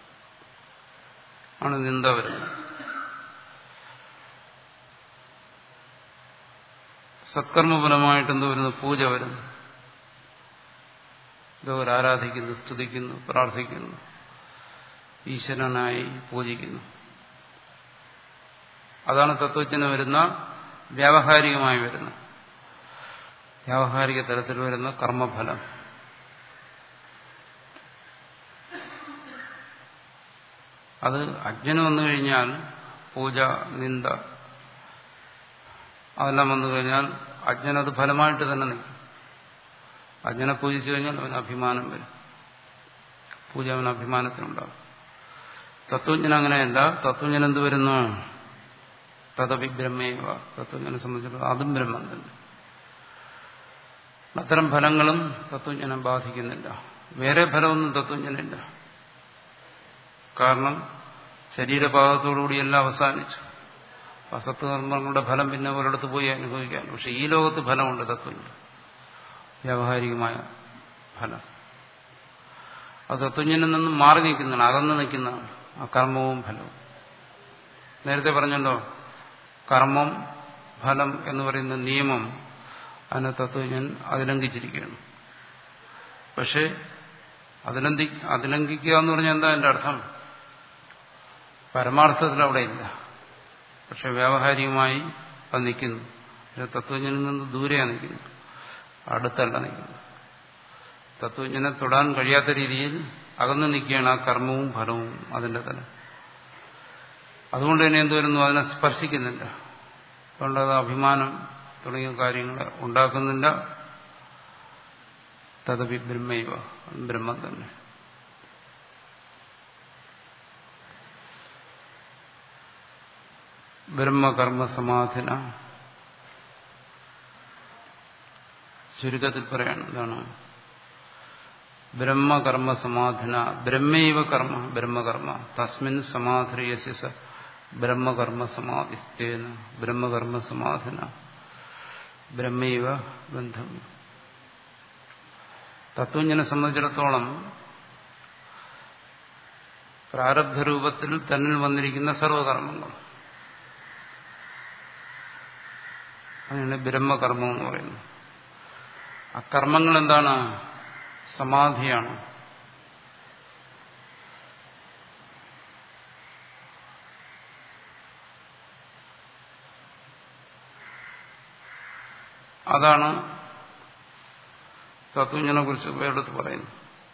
ആണ് നിന്ദ വരുന്നത് സത്കർമ്മഫലമായിട്ട് എന്തോ വരുന്നു പൂജ വരുന്നു ഇതോർ ആരാധിക്കുന്നു സ്തുതിക്കുന്നു പ്രാർത്ഥിക്കുന്നു ഈശ്വരനായി പൂജിക്കുന്നു അതാണ് തത്വജ്ഞന് വരുന്ന വ്യാവഹാരികമായി വരുന്ന വ്യാവഹാരിക തലത്തിൽ വരുന്ന കർമ്മഫലം അത് അജ്ഞന് വന്നു കഴിഞ്ഞാൽ പൂജ നിന്ദ അതെല്ലാം വന്നു കഴിഞ്ഞാൽ അജ്ഞനത് ഫലമായിട്ട് തന്നെ നിൽക്കും അജ്ഞനെ പൂജിച്ചു കഴിഞ്ഞാൽ അവന് അഭിമാനം വരും പൂജ അവന് അഭിമാനത്തിനുണ്ടാകും തത്വജ്ഞൻ അങ്ങനെയല്ല തത്വജ്ഞൻ എന്ത് വരുന്നു തദപി ബ്രഹ്മേവ തത്വജ്ഞനെ സംബന്ധിച്ചിടത്തോളം അതും ബ്രഹ്മം തന്നെ അത്തരം ഫലങ്ങളും തത്വജ്ഞനെ ബാധിക്കുന്നില്ല വേറെ ഫലമൊന്നും തത്വജ്ഞനില്ല കാരണം ശരീരഭാഗത്തോടുകൂടി എല്ലാം അവസാനിച്ചു അസത്കർമ്മങ്ങളുടെ ഫലം പിന്നെ ഒരിടത്ത് പോയി അനുഭവിക്കാൻ പക്ഷെ ഈ ലോകത്ത് ഫലമുണ്ട് തത്വജ്ഞൻ വ്യാവഹാരികമായ ഫലം അത് തത്വജ്ഞനിൽ നിന്നും മാറി നിൽക്കുന്നതാണ് അകന്നു നിൽക്കുന്നതാണ് ആ കർമ്മവും ഫലവും നേരത്തെ പറഞ്ഞല്ലോ കർമ്മം ഫലം എന്ന് പറയുന്ന നിയമം അതിനെ തത്വജ്ഞൻ അതിലംഘിച്ചിരിക്കുകയാണ് പക്ഷേ അതിലംഘി അതിലംഘിക്കുക എന്ന് പറഞ്ഞാൽ എന്താ എൻ്റെ അർത്ഥം പരമാർത്ഥത്തിൽ അവിടെ ഇല്ല പക്ഷെ വ്യാവഹാരികമായി അത് നിൽക്കുന്നു തത്വജ്ഞനിൽ നിന്ന് ദൂരെയാണ് നിൽക്കുന്നത് അടുത്തല്ല നിൽക്കുന്നത് തത്വജ്ഞനെ തൊടാൻ കഴിയാത്ത രീതിയിൽ അകന്നു നിൽക്കുകയാണ് ആ കർമ്മവും ഫലവും അതിന്റെ തല അതുകൊണ്ട് തന്നെ എന്ത് വരുന്നു അതിനെ സ്പർശിക്കുന്നില്ല അതുകൊണ്ട് അത് അഭിമാനം തുടങ്ങിയ കാര്യങ്ങൾ ഉണ്ടാക്കുന്നില്ല തദപി ബ്രഹ്മൈവ ബ്രഹ്മം തന്നെ ബ്രഹ്മകർമ്മ സമാധിന ചുരുക്കത്തിൽ പറയാണ് എന്താണ് ബ്രഹ്മകർമ്മ സമാധിന ബ്രഹ്മൈവ കർമ്മ ബ്രഹ്മകർമ്മ തസ്മിൻ സമാധിയസ്യ സ ബ്രഹ്മകർമ്മ സമാധിസ്ഥേന ബ്രഹ്മകർമ്മ സമാധിന ബ്രഹ്മൈവ ബന്ധം തത്വജ്ഞനെ സംബന്ധിച്ചിടത്തോളം പ്രാരബ്ധ രൂപത്തിൽ തന്നിൽ വന്നിരിക്കുന്ന സർവകർമ്മങ്ങൾ അതിനാണ് ബ്രഹ്മകർമ്മം എന്ന് പറയുന്നത് ആ കർമ്മങ്ങൾ എന്താണ് സമാധിയാണ് അതാണ് തത്വജ്ഞനെ കുറിച്ച് വേറെടുത്ത് പറയുന്നു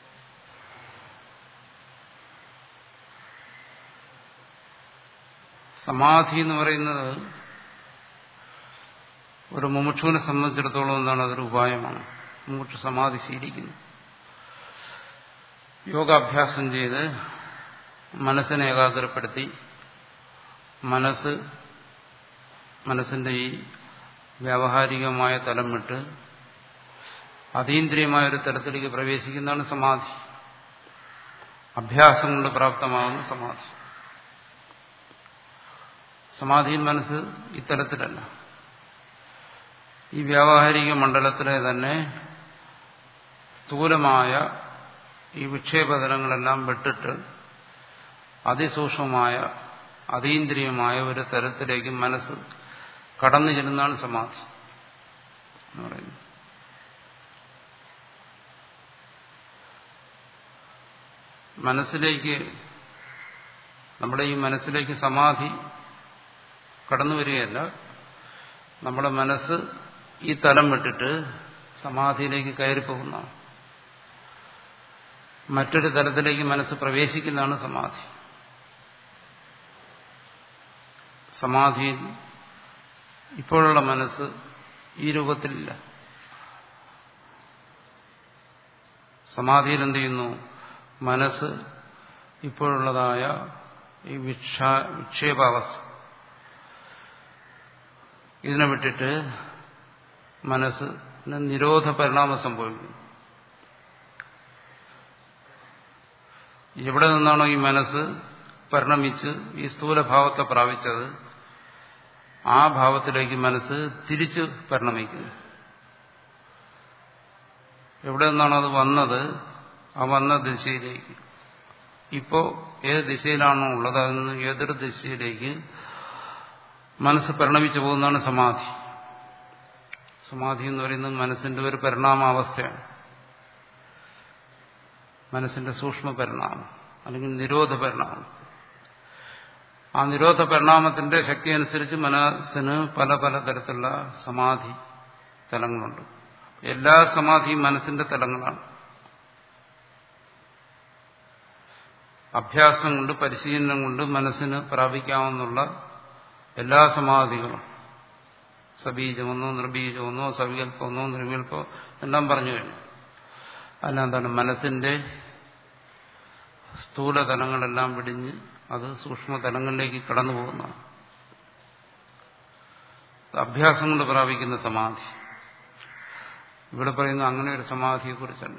സമാധി എന്ന് പറയുന്നത് ഒരു മുമുക്ഷുവിനെ സംബന്ധിച്ചിടത്തോളം എന്താണ് അതൊരു ഉപായമാണ് മുമുക്ഷു സമാധി ശീലിക്കുന്നു യോഗാഭ്യാസം ചെയ്ത് മനസ്സിനെ ഏകാഗ്രപ്പെടുത്തി മനസ്സ് മനസ്സിന്റെ ഈ വ്യാവഹാരികമായ തലം വിട്ട് അതീന്ദ്രിയമായ ഒരു തലത്തിലേക്ക് പ്രവേശിക്കുന്നതാണ് സമാധി അഭ്യാസം കൊണ്ട് പ്രാപ്തമാകുന്ന സമാധി സമാധിയിൽ മനസ്സ് ഇത്തരത്തിലല്ല ഈ വ്യാവഹാരിക മണ്ഡലത്തിലെ തന്നെ സ്ഥൂലമായ ഈ വിക്ഷേപതലങ്ങളെല്ലാം വിട്ടിട്ട് അതിസൂക്ഷ്മമായ അതീന്ദ്രിയമായ ഒരു തരത്തിലേക്ക് മനസ്സ് കടന്നു ചെല്ലുന്നതാണ് സമാധി എന്ന് പറയുന്നത് മനസ്സിലേക്ക് നമ്മുടെ ഈ മനസ്സിലേക്ക് സമാധി കടന്നു വരികയല്ല നമ്മുടെ മനസ്സ് ഈ തലം വിട്ടിട്ട് സമാധിയിലേക്ക് കയറിപ്പോകുന്നതാണ് മറ്റൊരു തലത്തിലേക്ക് മനസ്സ് പ്രവേശിക്കുന്നതാണ് സമാധി സമാധിയിൽ ഇപ്പോഴുള്ള മനസ്സ് ഈ രൂപത്തിലില്ല സമാധിയിൽ എന്ത് ചെയ്യുന്നു മനസ്സ് ഇപ്പോഴുള്ളതായ ഈ വിക്ഷ വിക്ഷേപാവസ്ഥ ഇതിനെ വിട്ടിട്ട് മനസ്സിന് നിരോധ പരിണാമം സംഭവിക്കുന്നു എവിടെ നിന്നാണോ ഈ മനസ്സ് പരിണമിച്ച് ഈ സ്ഥൂലഭാവത്തെ പ്രാപിച്ചത് ആ ഭാവത്തിലേക്ക് മനസ്സ് തിരിച്ച് പരിണമിക്കുന്നു എവിടെ നിന്നാണ് അത് വന്നത് ആ വന്ന ദിശയിലേക്ക് ഇപ്പോ ഏത് ദിശയിലാണോ ഉള്ളത് അതിൽ നിന്ന് ഏതൊരു ദിശയിലേക്ക് മനസ്സ് പരിണമിച്ചു പോകുന്നതാണ് സമാധി സമാധി എന്ന് പറയുന്നത് മനസ്സിന്റെ ഒരു പരിണാമാവസ്ഥയാണ് മനസ്സിന്റെ സൂക്ഷ്മ പരിണാമം അല്ലെങ്കിൽ നിരോധ പരിണാമം ആ നിരോധ പരിണാമത്തിന്റെ ശക്തി അനുസരിച്ച് മനസ്സിന് പല പല തരത്തിലുള്ള സമാധി തലങ്ങളുണ്ട് എല്ലാ സമാധിയും മനസ്സിന്റെ തലങ്ങളാണ് അഭ്യാസം കൊണ്ട് പരിശീലനം കൊണ്ട് മനസ്സിന് പ്രാപിക്കാവുന്ന എല്ലാ സമാധികളും സബീജമെന്നോ നിർബീജമെന്നോ സവികല്പമെന്നോ നിർവികല്പമോ എല്ലാം പറഞ്ഞു കഴിഞ്ഞു അതിനെന്താണ് മനസ്സിന്റെ സ്ഥൂലതലങ്ങളെല്ലാം വിടിഞ്ഞ് അത് സൂക്ഷ്മതലങ്ങളിലേക്ക് കടന്നു പോകുന്നതാണ് അഭ്യാസം കൊണ്ട് പ്രാപിക്കുന്ന സമാധി ഇവിടെ പറയുന്ന അങ്ങനെ ഒരു സമാധിയെക്കുറിച്ചല്ല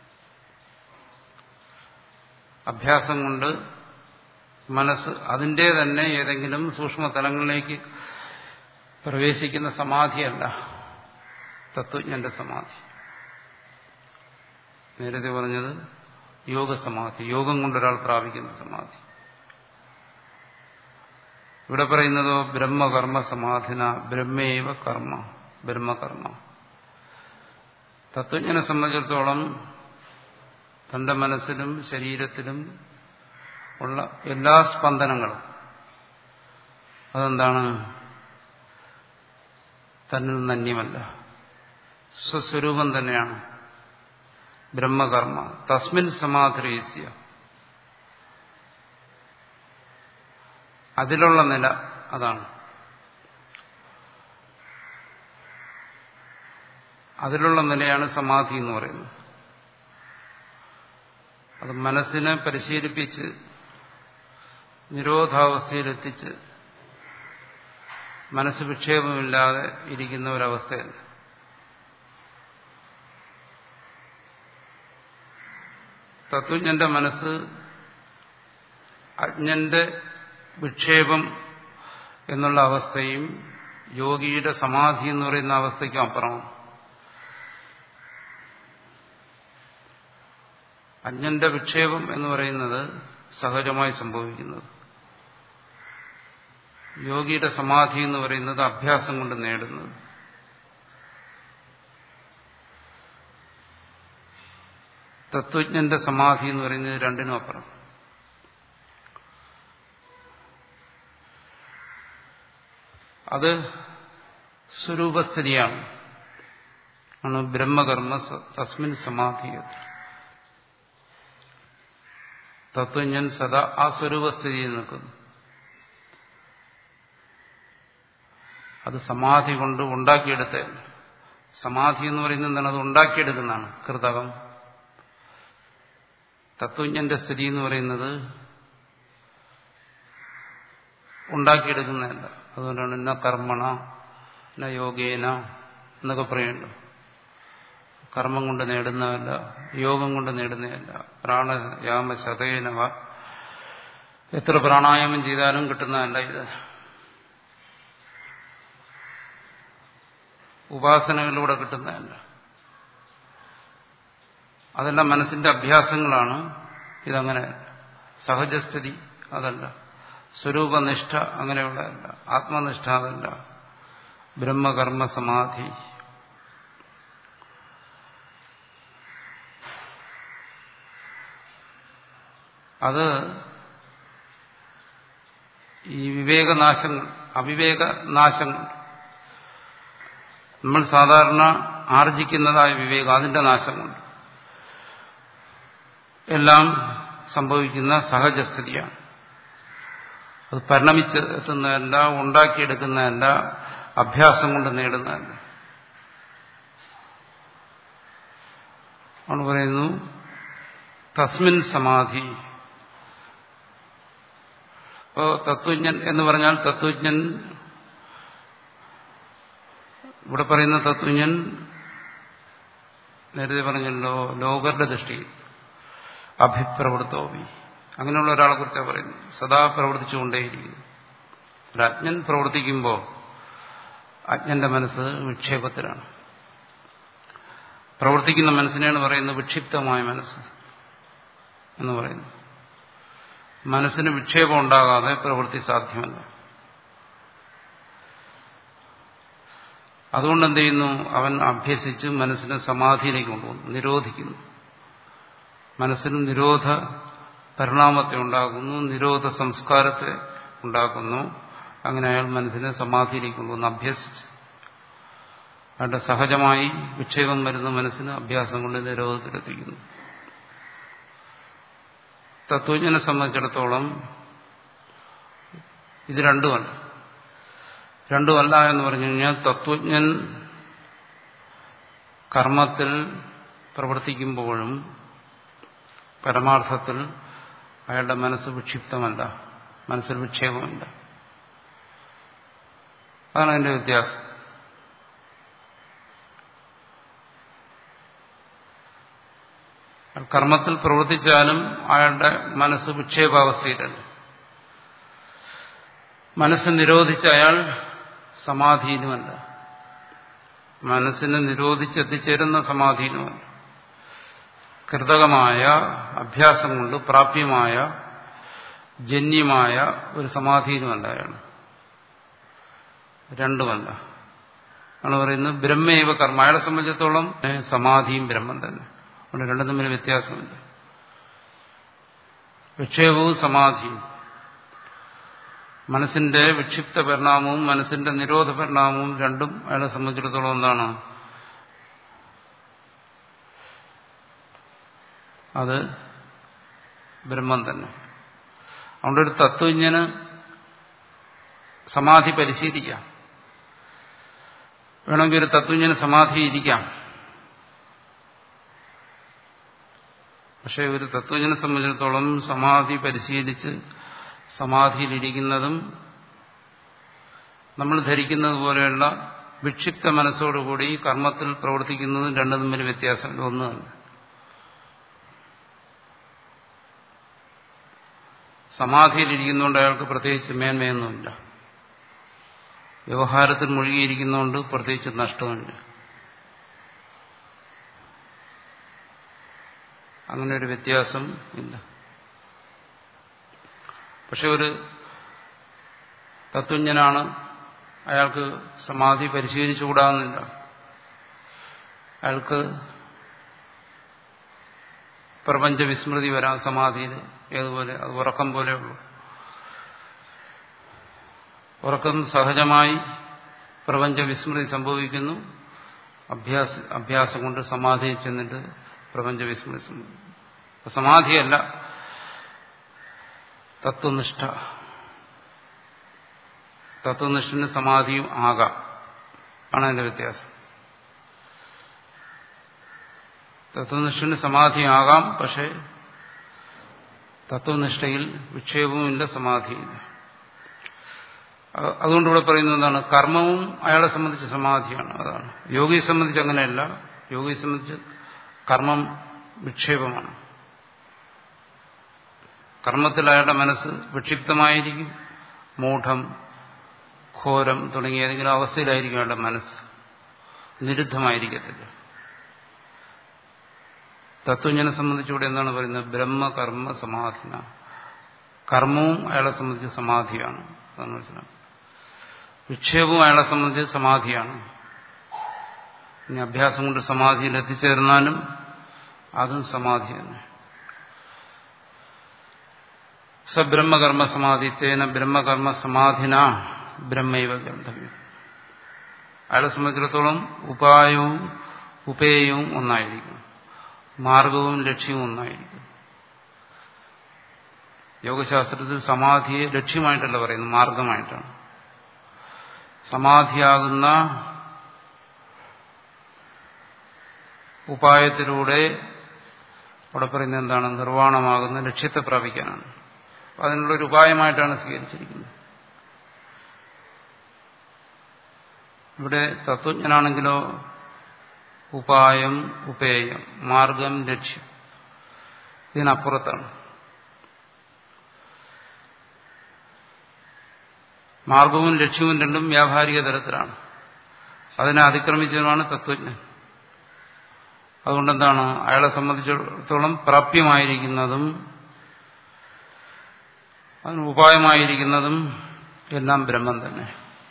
അഭ്യാസം കൊണ്ട് മനസ്സ് അതിൻ്റെ തന്നെ ഏതെങ്കിലും സൂക്ഷ്മതലങ്ങളിലേക്ക് പ്രവേശിക്കുന്ന സമാധിയല്ല തത്വജ്ഞന്റെ സമാധി നേരത്തെ പറഞ്ഞത് യോഗസമാധി യോഗം കൊണ്ടൊരാൾ പ്രാപിക്കുന്ന സമാധി ഇവിടെ പറയുന്നതോ ബ്രഹ്മകർമ്മ സമാധിന ബ്രഹ്മേവ കർമ്മ ബ്രഹ്മകർമ്മ തത്വജ്ഞനെ സംബന്ധിച്ചിടത്തോളം തന്റെ മനസ്സിലും ശരീരത്തിലും ഉള്ള എല്ലാ സ്പന്ദനങ്ങളും അതെന്താണ് തന്നിൽ നിന്ന് അന്യമല്ല സ്വസ്വരൂപം തന്നെയാണ് ബ്രഹ്മകർമ്മ തസ്മിൻ സമാധിരയസ്യ അതിലുള്ള നില അതാണ് അതിലുള്ള നിലയാണ് സമാധി എന്ന് പറയുന്നത് അത് മനസ്സിനെ പരിശീലിപ്പിച്ച് നിരോധാവസ്ഥയിലെത്തിച്ച് മനസ്സ് വിക്ഷേപമില്ലാതെ ഇരിക്കുന്ന ഒരവസ്ഥയല്ല തത്വജ്ഞന്റെ മനസ്സ് അജ്ഞന്റെ വിക്ഷേപം എന്നുള്ള അവസ്ഥയും യോഗിയുടെ സമാധി എന്ന് പറയുന്ന അവസ്ഥയ്ക്കും അപ്പുറമാണ് അജ്ഞന്റെ വിക്ഷേപം എന്ന് പറയുന്നത് സഹജമായി സംഭവിക്കുന്നത് യോഗിയുടെ സമാധി എന്ന് പറയുന്നത് അഭ്യാസം കൊണ്ട് നേടുന്നത് തത്വജ്ഞന്റെ സമാധി എന്ന് പറയുന്നത് രണ്ടിനും അപ്പുറം അത് സ്വരൂപസ്ഥിതിയാണ് ആണ് ബ്രഹ്മകർമ്മ തസ്മിൻ സമാധി തത്വജ്ഞൻ സദാ ആ സ്വരൂപസ്ഥിതിയിൽ നിൽക്കുന്നു അത് സമാധി കൊണ്ട് ഉണ്ടാക്കിയെടുത്ത സമാധി എന്ന് പറയുന്നത് എന്താണ് അത് ഉണ്ടാക്കിയെടുക്കുന്നതാണ് കൃതകം തത്വജ്ഞന്റെ സ്ഥിതി എന്ന് പറയുന്നത് ഉണ്ടാക്കിയെടുക്കുന്നതല്ല അതുകൊണ്ടാണ് ഇന്ന കർമ്മണ ഇന്ന യോഗേന എന്നൊക്കെ പറയുന്നുണ്ട് കർമ്മം കൊണ്ട് നേടുന്നതല്ല യോഗം കൊണ്ട് നേടുന്നതല്ല പ്രാണയാമ ശതേനവ എത്ര പ്രാണായാമം ചെയ്താലും കിട്ടുന്നതല്ല ഇത് ഉപാസനകളിലൂടെ കിട്ടുന്നതല്ല അതെല്ലാം മനസ്സിന്റെ അഭ്യാസങ്ങളാണ് ഇതങ്ങനെ സഹജസ്ഥിതി അതല്ല സ്വരൂപനിഷ്ഠ അങ്ങനെയുള്ളതല്ല ആത്മനിഷ്ഠ അതല്ല ബ്രഹ്മകർമ്മ സമാധി അത് ഈ വിവേകനാശങ്ങൾ അവിവേകനാശങ്ങൾ നമ്മൾ സാധാരണ ആർജിക്കുന്നതായ വിവേകം അതിന്റെ നാശം കൊണ്ട് എല്ലാം സംഭവിക്കുന്ന സഹജസ്ഥിതിയാണ് അത് പരിണമിച്ച് എത്തുന്നതല്ല ഉണ്ടാക്കിയെടുക്കുന്നതല്ല അഭ്യാസം കൊണ്ട് നേടുന്നതല്ല ആണ് പറയുന്നു തസ്മിൻ സമാധി അപ്പോ തത്വജ്ഞൻ എന്ന് പറഞ്ഞാൽ തത്വജ്ഞൻ ഇവിടെ പറയുന്ന തത്വജ്ഞൻ നേരത്തെ പറഞ്ഞല്ലോ ലോകരുടെ ദൃഷ്ടിയിൽ അഭിപ്രവൃത്തോവി അങ്ങനെയുള്ള ഒരാളെ കുറിച്ചാണ് പറയുന്നത് സദാ പ്രവർത്തിച്ചുകൊണ്ടേയിരിക്കുന്നു ഒരു അജ്ഞൻ പ്രവർത്തിക്കുമ്പോൾ അജ്ഞന്റെ മനസ്സ് വിക്ഷേപത്തിലാണ് പ്രവർത്തിക്കുന്ന മനസ്സിനെയാണ് പറയുന്നത് വിക്ഷിപ്തമായ മനസ്സ് എന്ന് പറയുന്നു മനസ്സിന് വിക്ഷേപം ഉണ്ടാകാതെ പ്രവൃത്തി സാധ്യമല്ല അതുകൊണ്ട് എന്ത് ചെയ്യുന്നു അവൻ അഭ്യസിച്ച് മനസ്സിനെ സമാധിയിലേക്ക് കൊണ്ടുപോകുന്നു നിരോധിക്കുന്നു മനസ്സിന് നിരോധ പരിണാമത്തെ ഉണ്ടാക്കുന്നു നിരോധ സംസ്കാരത്തെ ഉണ്ടാക്കുന്നു അങ്ങനെ അയാൾ മനസ്സിനെ സമാധിയിലേക്ക് കൊണ്ടുവന്ന് അഭ്യസിച്ച് അയാളുടെ സഹജമായി വിക്ഷേപം വരുന്ന മനസ്സിന് അഭ്യാസം കൊണ്ട് നിരോധത്തിലെത്തിക്കുന്നു തത്വജ്ഞനെ സംബന്ധിച്ചിടത്തോളം ഇത് രണ്ടുമല്ല രണ്ടുമല്ല എന്ന് പറഞ്ഞു കഴിഞ്ഞാൽ തത്വജ്ഞൻ കർമ്മത്തിൽ പ്രവർത്തിക്കുമ്പോഴും പരമാർത്ഥത്തിൽ അയാളുടെ മനസ്സ് വിക്ഷിപ്തമല്ല മനസ്സിൽ വിക്ഷേപമില്ല അതാണ് അതിന്റെ വ്യത്യാസം കർമ്മത്തിൽ പ്രവർത്തിച്ചാലും അയാളുടെ മനസ്സ് വിക്ഷേപാവസ്ഥയിലല്ല മനസ്സ് നിരോധിച്ച അയാൾ സമാധിയിലുമല്ല മനസ്സിനെ നിരോധിച്ചെത്തിച്ചേരുന്ന സമാധിയിലുമല്ല കൃതകമായ അഭ്യാസം കൊണ്ട് പ്രാപ്യമായ ജന്യമായ ഒരു സമാധിയിലുമല്ല അയാൾ രണ്ടുമല്ല ആണ് പറയുന്നത് ബ്രഹ്മൈവ കർമ്മ അയാളെ സംബന്ധിച്ചിടത്തോളം സമാധിയും ബ്രഹ്മം തന്നെ അതുകൊണ്ട് രണ്ടും തമ്മിൽ വ്യത്യാസമില്ല വിക്ഷേപവും സമാധിയും മനസ്സിന്റെ വിക്ഷിപ്ത പരിണാമവും മനസ്സിന്റെ നിരോധ പരിണാമവും രണ്ടും അയാളെ സംബന്ധിച്ചിടത്തോളം എന്താണ് അത് ബ്രഹ്മം തന്നെ അതുകൊണ്ട് ഒരു തത്വജ്ഞന് സമാധി പരിശീലിക്കാം വേണമെങ്കിൽ ഒരു തത്വജ്ഞന് സമാധി ഇരിക്കാം പക്ഷെ ഒരു തത്വജ്ഞനെ സംബന്ധിച്ചിടത്തോളം സമാധി പരിശീലിച്ച് സമാധിയിലിരിക്കുന്നതും നമ്മൾ ധരിക്കുന്നത് പോലെയുള്ള വിക്ഷിപ്ത മനസ്സോടുകൂടി കർമ്മത്തിൽ പ്രവർത്തിക്കുന്നതും രണ്ടും തമ്മിൽ വ്യത്യാസമില്ല ഒന്ന് തന്നെ സമാധിയിലിരിക്കുന്നതുകൊണ്ട് അയാൾക്ക് പ്രത്യേകിച്ച് മേന്മയൊന്നുമില്ല വ്യവഹാരത്തിൽ മുഴുകിയിരിക്കുന്നതുകൊണ്ട് പ്രത്യേകിച്ച് നഷ്ടമില്ല അങ്ങനെ ഒരു വ്യത്യാസം ഇല്ല പക്ഷെ ഒരു തത്വജ്ഞനാണ് അയാൾക്ക് സമാധി പരിശീലിച്ചുകൂടാന്നില്ല അയാൾക്ക് പ്രപഞ്ച വിസ്മൃതി വരാം സമാധിയിൽ ഏതുപോലെ അത് ഉറക്കം പോലെയുള്ളൂ ഉറക്കം സഹജമായി പ്രപഞ്ച വിസ്മൃതി സംഭവിക്കുന്നു അഭ്യാസ അഭ്യാസം കൊണ്ട് സമാധിയിൽ ചെന്നിട്ട് പ്രപഞ്ച വിസ്മൃതി സംഭവിക്കും സമാധിയല്ല തത്വനിഷ്ഠ തത്വനിഷ്ഠന് സമാധിയും ആകാം ആണ് അതിന്റെ വ്യത്യാസം തത്വനിഷ്ഠന് സമാധിയാകാം പക്ഷെ തത്വനിഷ്ഠയിൽ വിക്ഷേപവുമില്ല സമാധിയില്ല അതുകൊണ്ട് ഇവിടെ പറയുന്നത് എന്താണ് കർമ്മവും അയാളെ സംബന്ധിച്ച് സമാധിയാണ് അതാണ് യോഗിയെ സംബന്ധിച്ച് അങ്ങനെയല്ല യോഗിയെ സംബന്ധിച്ച് കർമ്മം വിക്ഷേപമാണ് കർമ്മത്തിൽ അയാളുടെ മനസ്സ് വിക്ഷിപ്തമായിരിക്കും മൂഢം ഘോരം തുടങ്ങിയ ഏതെങ്കിലും അവസ്ഥയിലായിരിക്കും അയാളുടെ മനസ്സ് നിരുദ്ധമായിരിക്കത്തില്ല തത്വജ്ഞനെ സംബന്ധിച്ചുകൂടെ എന്താണ് പറയുന്നത് ബ്രഹ്മകർമ്മ സമാധിന കർമ്മവും അയാളെ സംബന്ധിച്ച് സമാധിയാണ് അതാണ് മനസ്സിലാക്കുക വിക്ഷേപവും അയാളെ സംബന്ധിച്ച് സമാധിയാണ് ഇനി അഭ്യാസം കൊണ്ട് സമാധിയിൽ എത്തിച്ചേർന്നാലും അതും സമാധി തന്നെ സബ്രഹ്മകർമ്മ സമാധി തേന ബ്രഹ്മകർമ്മ സമാധിന ബ്രഹ്മൈവ ഗന്ധവ്യം അയാളെ സംബന്ധിച്ചിടത്തോളം ഉപായവും ഉപേയവും ഒന്നായിരിക്കും മാർഗവും ലക്ഷ്യവും ഒന്നായിരിക്കും യോഗശാസ്ത്രത്തിൽ സമാധിയെ ലക്ഷ്യമായിട്ടല്ല പറയുന്നത് മാർഗമായിട്ടാണ് സമാധിയാകുന്ന ഉപായത്തിലൂടെ അവിടെ പറയുന്നത് എന്താണ് നിർവ്വാണമാകുന്ന ലക്ഷ്യത്തെ പ്രാപിക്കാനാണ് അതിനുള്ളൊരു ഉപായമായിട്ടാണ് സ്വീകരിച്ചിരിക്കുന്നത് ഇവിടെ തത്വജ്ഞനാണെങ്കിലോ ഉപായം ഉപേയം മാർഗം ലക്ഷ്യം ഇതിനപ്പുറത്താണ് മാർഗവും ലക്ഷ്യവും രണ്ടും വ്യാവഹാരിക തലത്തിലാണ് അതിനെ അതിക്രമിച്ചതുമാണ് തത്വജ്ഞൻ അതുകൊണ്ടെന്താണ് അയാളെ സംബന്ധിച്ചിടത്തോളം പ്രാപ്യമായിരിക്കുന്നതും അതിന് ഉപായമായിരിക്കുന്നതും എല്ലാം ബ്രഹ്മം തന്നെ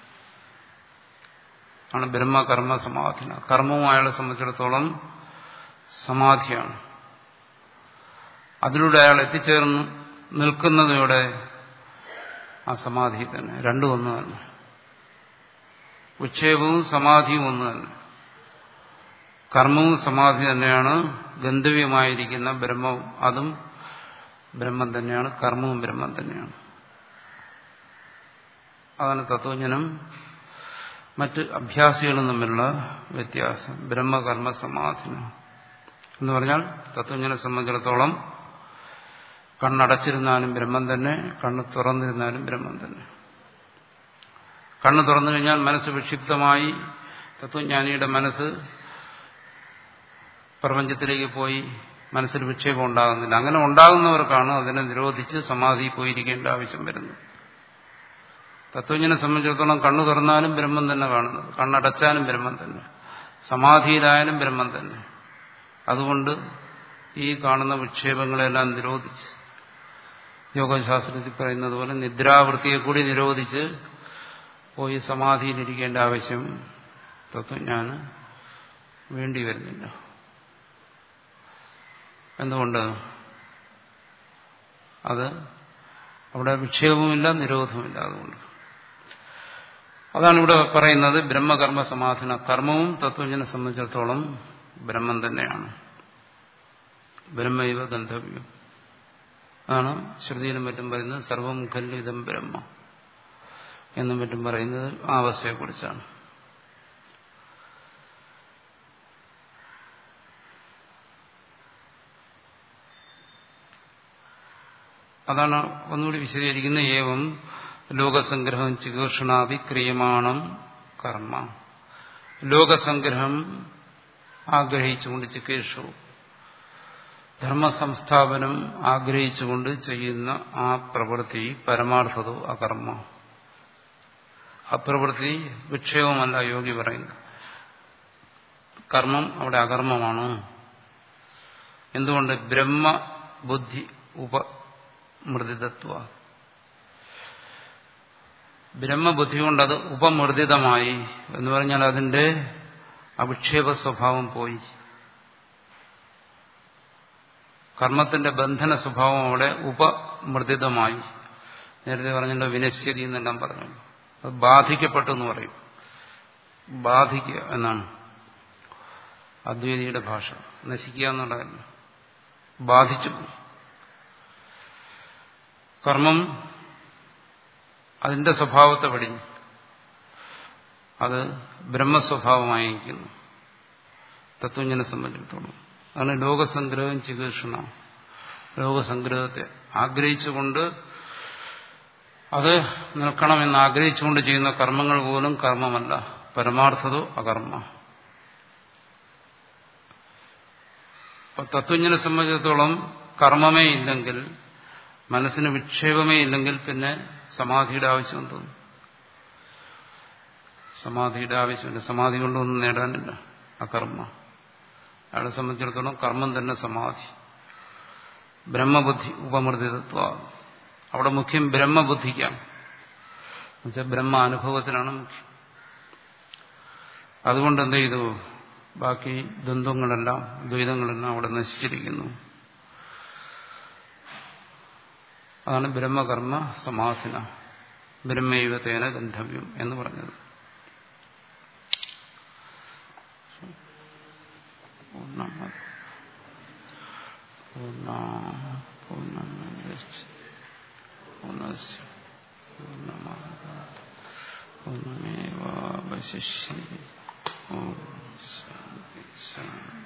ആണ് ബ്രഹ്മ കർമ്മ സമാധിന കർമ്മവും അയാളെ സംബന്ധിച്ചിടത്തോളം സമാധിയാണ് അതിലൂടെ അയാൾ എത്തിച്ചേർന്ന് നിൽക്കുന്നതിലൂടെ ആ സമാധി തന്നെ രണ്ടും ഒന്ന് തന്നെ ഉച്ഛേപവും സമാധിയും ഒന്ന് തന്നെ കർമ്മവും സമാധി തന്നെയാണ് ഗന്ധവ്യമായിരിക്കുന്ന ബ്രഹ്മവും അതും ബ്രഹ്മം തന്നെയാണ് കർമ്മവും ബ്രഹ്മം തന്നെയാണ് അതാണ് തത്വജ്ഞനും മറ്റ് അഭ്യാസികളും തമ്മിലുള്ള വ്യത്യാസം ബ്രഹ്മകർമ്മ സമാധിന എന്ന് പറഞ്ഞാൽ തത്വജ്ഞനെ സംബന്ധിച്ചിടത്തോളം കണ്ണടച്ചിരുന്നാലും ബ്രഹ്മം തന്നെ കണ്ണ് തുറന്നിരുന്നാലും ബ്രഹ്മം തന്നെ കണ്ണ് തുറന്നു കഴിഞ്ഞാൽ മനസ്സ് വിക്ഷിപ്തമായി തത്വജ്ഞാനിയുടെ മനസ്സ് പ്രപഞ്ചത്തിലേക്ക് പോയി മനസ്സിൽ വിക്ഷേപം ഉണ്ടാകുന്നില്ല അങ്ങനെ ഉണ്ടാകുന്നവർക്കാണ് അതിനെ നിരോധിച്ച് സമാധി പോയിരിക്കേണ്ട ആവശ്യം വരുന്നത് തത്വജ്ഞനെ സംബന്ധിച്ചിടത്തോളം കണ്ണു തുറന്നാലും ബ്രഹ്മം തന്നെ കാണുന്നത് കണ്ണടച്ചാലും ബ്രഹ്മം തന്നെ സമാധിയിലായാലും ബ്രഹ്മം തന്നെ അതുകൊണ്ട് ഈ കാണുന്ന വിക്ഷേപങ്ങളെല്ലാം നിരോധിച്ച് യോഗശാസ്ത്രത്തിൽ പറയുന്നത് പോലെ നിദ്രാവൃത്തിയെ കൂടി നിരോധിച്ച് പോയി സമാധിയിലിരിക്കേണ്ട ആവശ്യം തത്വജ്ഞാന് വേണ്ടി വരുന്നില്ല എന്തുകൊണ്ട് അത് അവിടെ വിക്ഷേപവുമില്ല നിരോധവുമില്ല അതുകൊണ്ട് അതാണ് ഇവിടെ പറയുന്നത് ബ്രഹ്മകർമ്മ സമാധാന കർമ്മവും തത്വജ്ഞനെ സംബന്ധിച്ചിടത്തോളം ബ്രഹ്മം തന്നെയാണ് ബ്രഹ്മൈവ ഗന്ധവ്യം അതാണ് ശ്രുതിയിലും മറ്റും പറയുന്നത് സർവം ഖല്ലിതം ബ്രഹ്മ എന്നും മറ്റും പറയുന്നത് ആ അവസ്ഥയെക്കുറിച്ചാണ് അതാണ് ഒന്നുകൂടി വിശദീകരിക്കുന്ന ഏവം ലോകസംഗ്രഹം ചികീർഷണാദി ക്രിയമാണം കർമ്മ ലോകസംഗ്രഹം ആഗ്രഹിച്ചുകൊണ്ട് ചികീർഷവും ധർമ്മസംസ്ഥാപനം ആഗ്രഹിച്ചുകൊണ്ട് ചെയ്യുന്ന ആ പ്രവൃത്തി പരമാർത്ഥതോ അകർമ്മ ആ പ്രവൃത്തി വിക്ഷേപമല്ല യോഗി പറയുന്നു കർമ്മം അവിടെ അകർമ്മമാണ് എന്തുകൊണ്ട് ബ്രഹ്മബുദ്ധി ഉപമൃദിതത്വ ബ്രഹ്മബുദ്ധി കൊണ്ടത് ഉപമർദ്ദിതമായി എന്ന് പറഞ്ഞാൽ അതിന്റെ അവിക്ഷേപ സ്വഭാവം പോയി കർമ്മത്തിന്റെ ബന്ധന സ്വഭാവം അവിടെ ഉപമർദ്ദിതമായി നേരത്തെ പറഞ്ഞല്ലോ വിനശ്യതി എന്നെല്ലാം പറഞ്ഞു അത് ബാധിക്കപ്പെട്ടു എന്ന് പറയും ബാധിക്കുക എന്നാണ് അദ്വൈതിയുടെ ഭാഷ നശിക്കുക എന്നുള്ളതല്ല ബാധിച്ചു കർമ്മം അതിന്റെ സ്വഭാവത്തെ പടിഞ്ഞു അത് ബ്രഹ്മസ്വഭാവമായിരിക്കുന്നു തത്വജ്ഞനെ സംബന്ധിച്ചിടത്തോളം അതാണ് ലോകസംഗ്രഹം ചികിത്സണ ലോകസംഗ്രഹത്തെ ആഗ്രഹിച്ചുകൊണ്ട് അത് നിൽക്കണമെന്ന് ആഗ്രഹിച്ചുകൊണ്ട് ചെയ്യുന്ന കർമ്മങ്ങൾ പോലും കർമ്മമല്ല പരമാർത്ഥതോ അകർമ്മ തത്വജ്ഞനെ സംബന്ധിച്ചിടത്തോളം കർമ്മമേ ഇല്ലെങ്കിൽ മനസ്സിന് വിക്ഷേപമേ ഇല്ലെങ്കിൽ പിന്നെ സമാധിയുടെ ആവശ്യം തോന്നും സമാധിയുടെ ആവശ്യമില്ല സമാധി കൊണ്ടൊന്നും നേടാനില്ല അകർമ്മ അയാളെ സംബന്ധിച്ചിടത്തോളം കർമ്മം തന്നെ സമാധി ബ്രഹ്മബുദ്ധി ഉപമർദ്ദിതത്വ അവിടെ മുഖ്യം ബ്രഹ്മബുദ്ധിക്കാണ് എന്നുവെച്ചാൽ ബ്രഹ്മ അനുഭവത്തിനാണ് മുഖ്യം അതുകൊണ്ട് എന്ത് ചെയ്തു ബാക്കി ദ്വന്ദ്ങ്ങളെല്ലാം ദ്വൈതങ്ങളെല്ലാം അവിടെ നശിച്ചിരിക്കുന്നു അതാണ് ബ്രഹ്മകർമ്മ സമാധിന ബ്രഹ്മൈവതേന ഗന്ധവ്യം എന്ന് പറഞ്ഞത് പൂർണ്ണമേവാവശിഷ്യ ഓം ശാന്തി ശാന്തി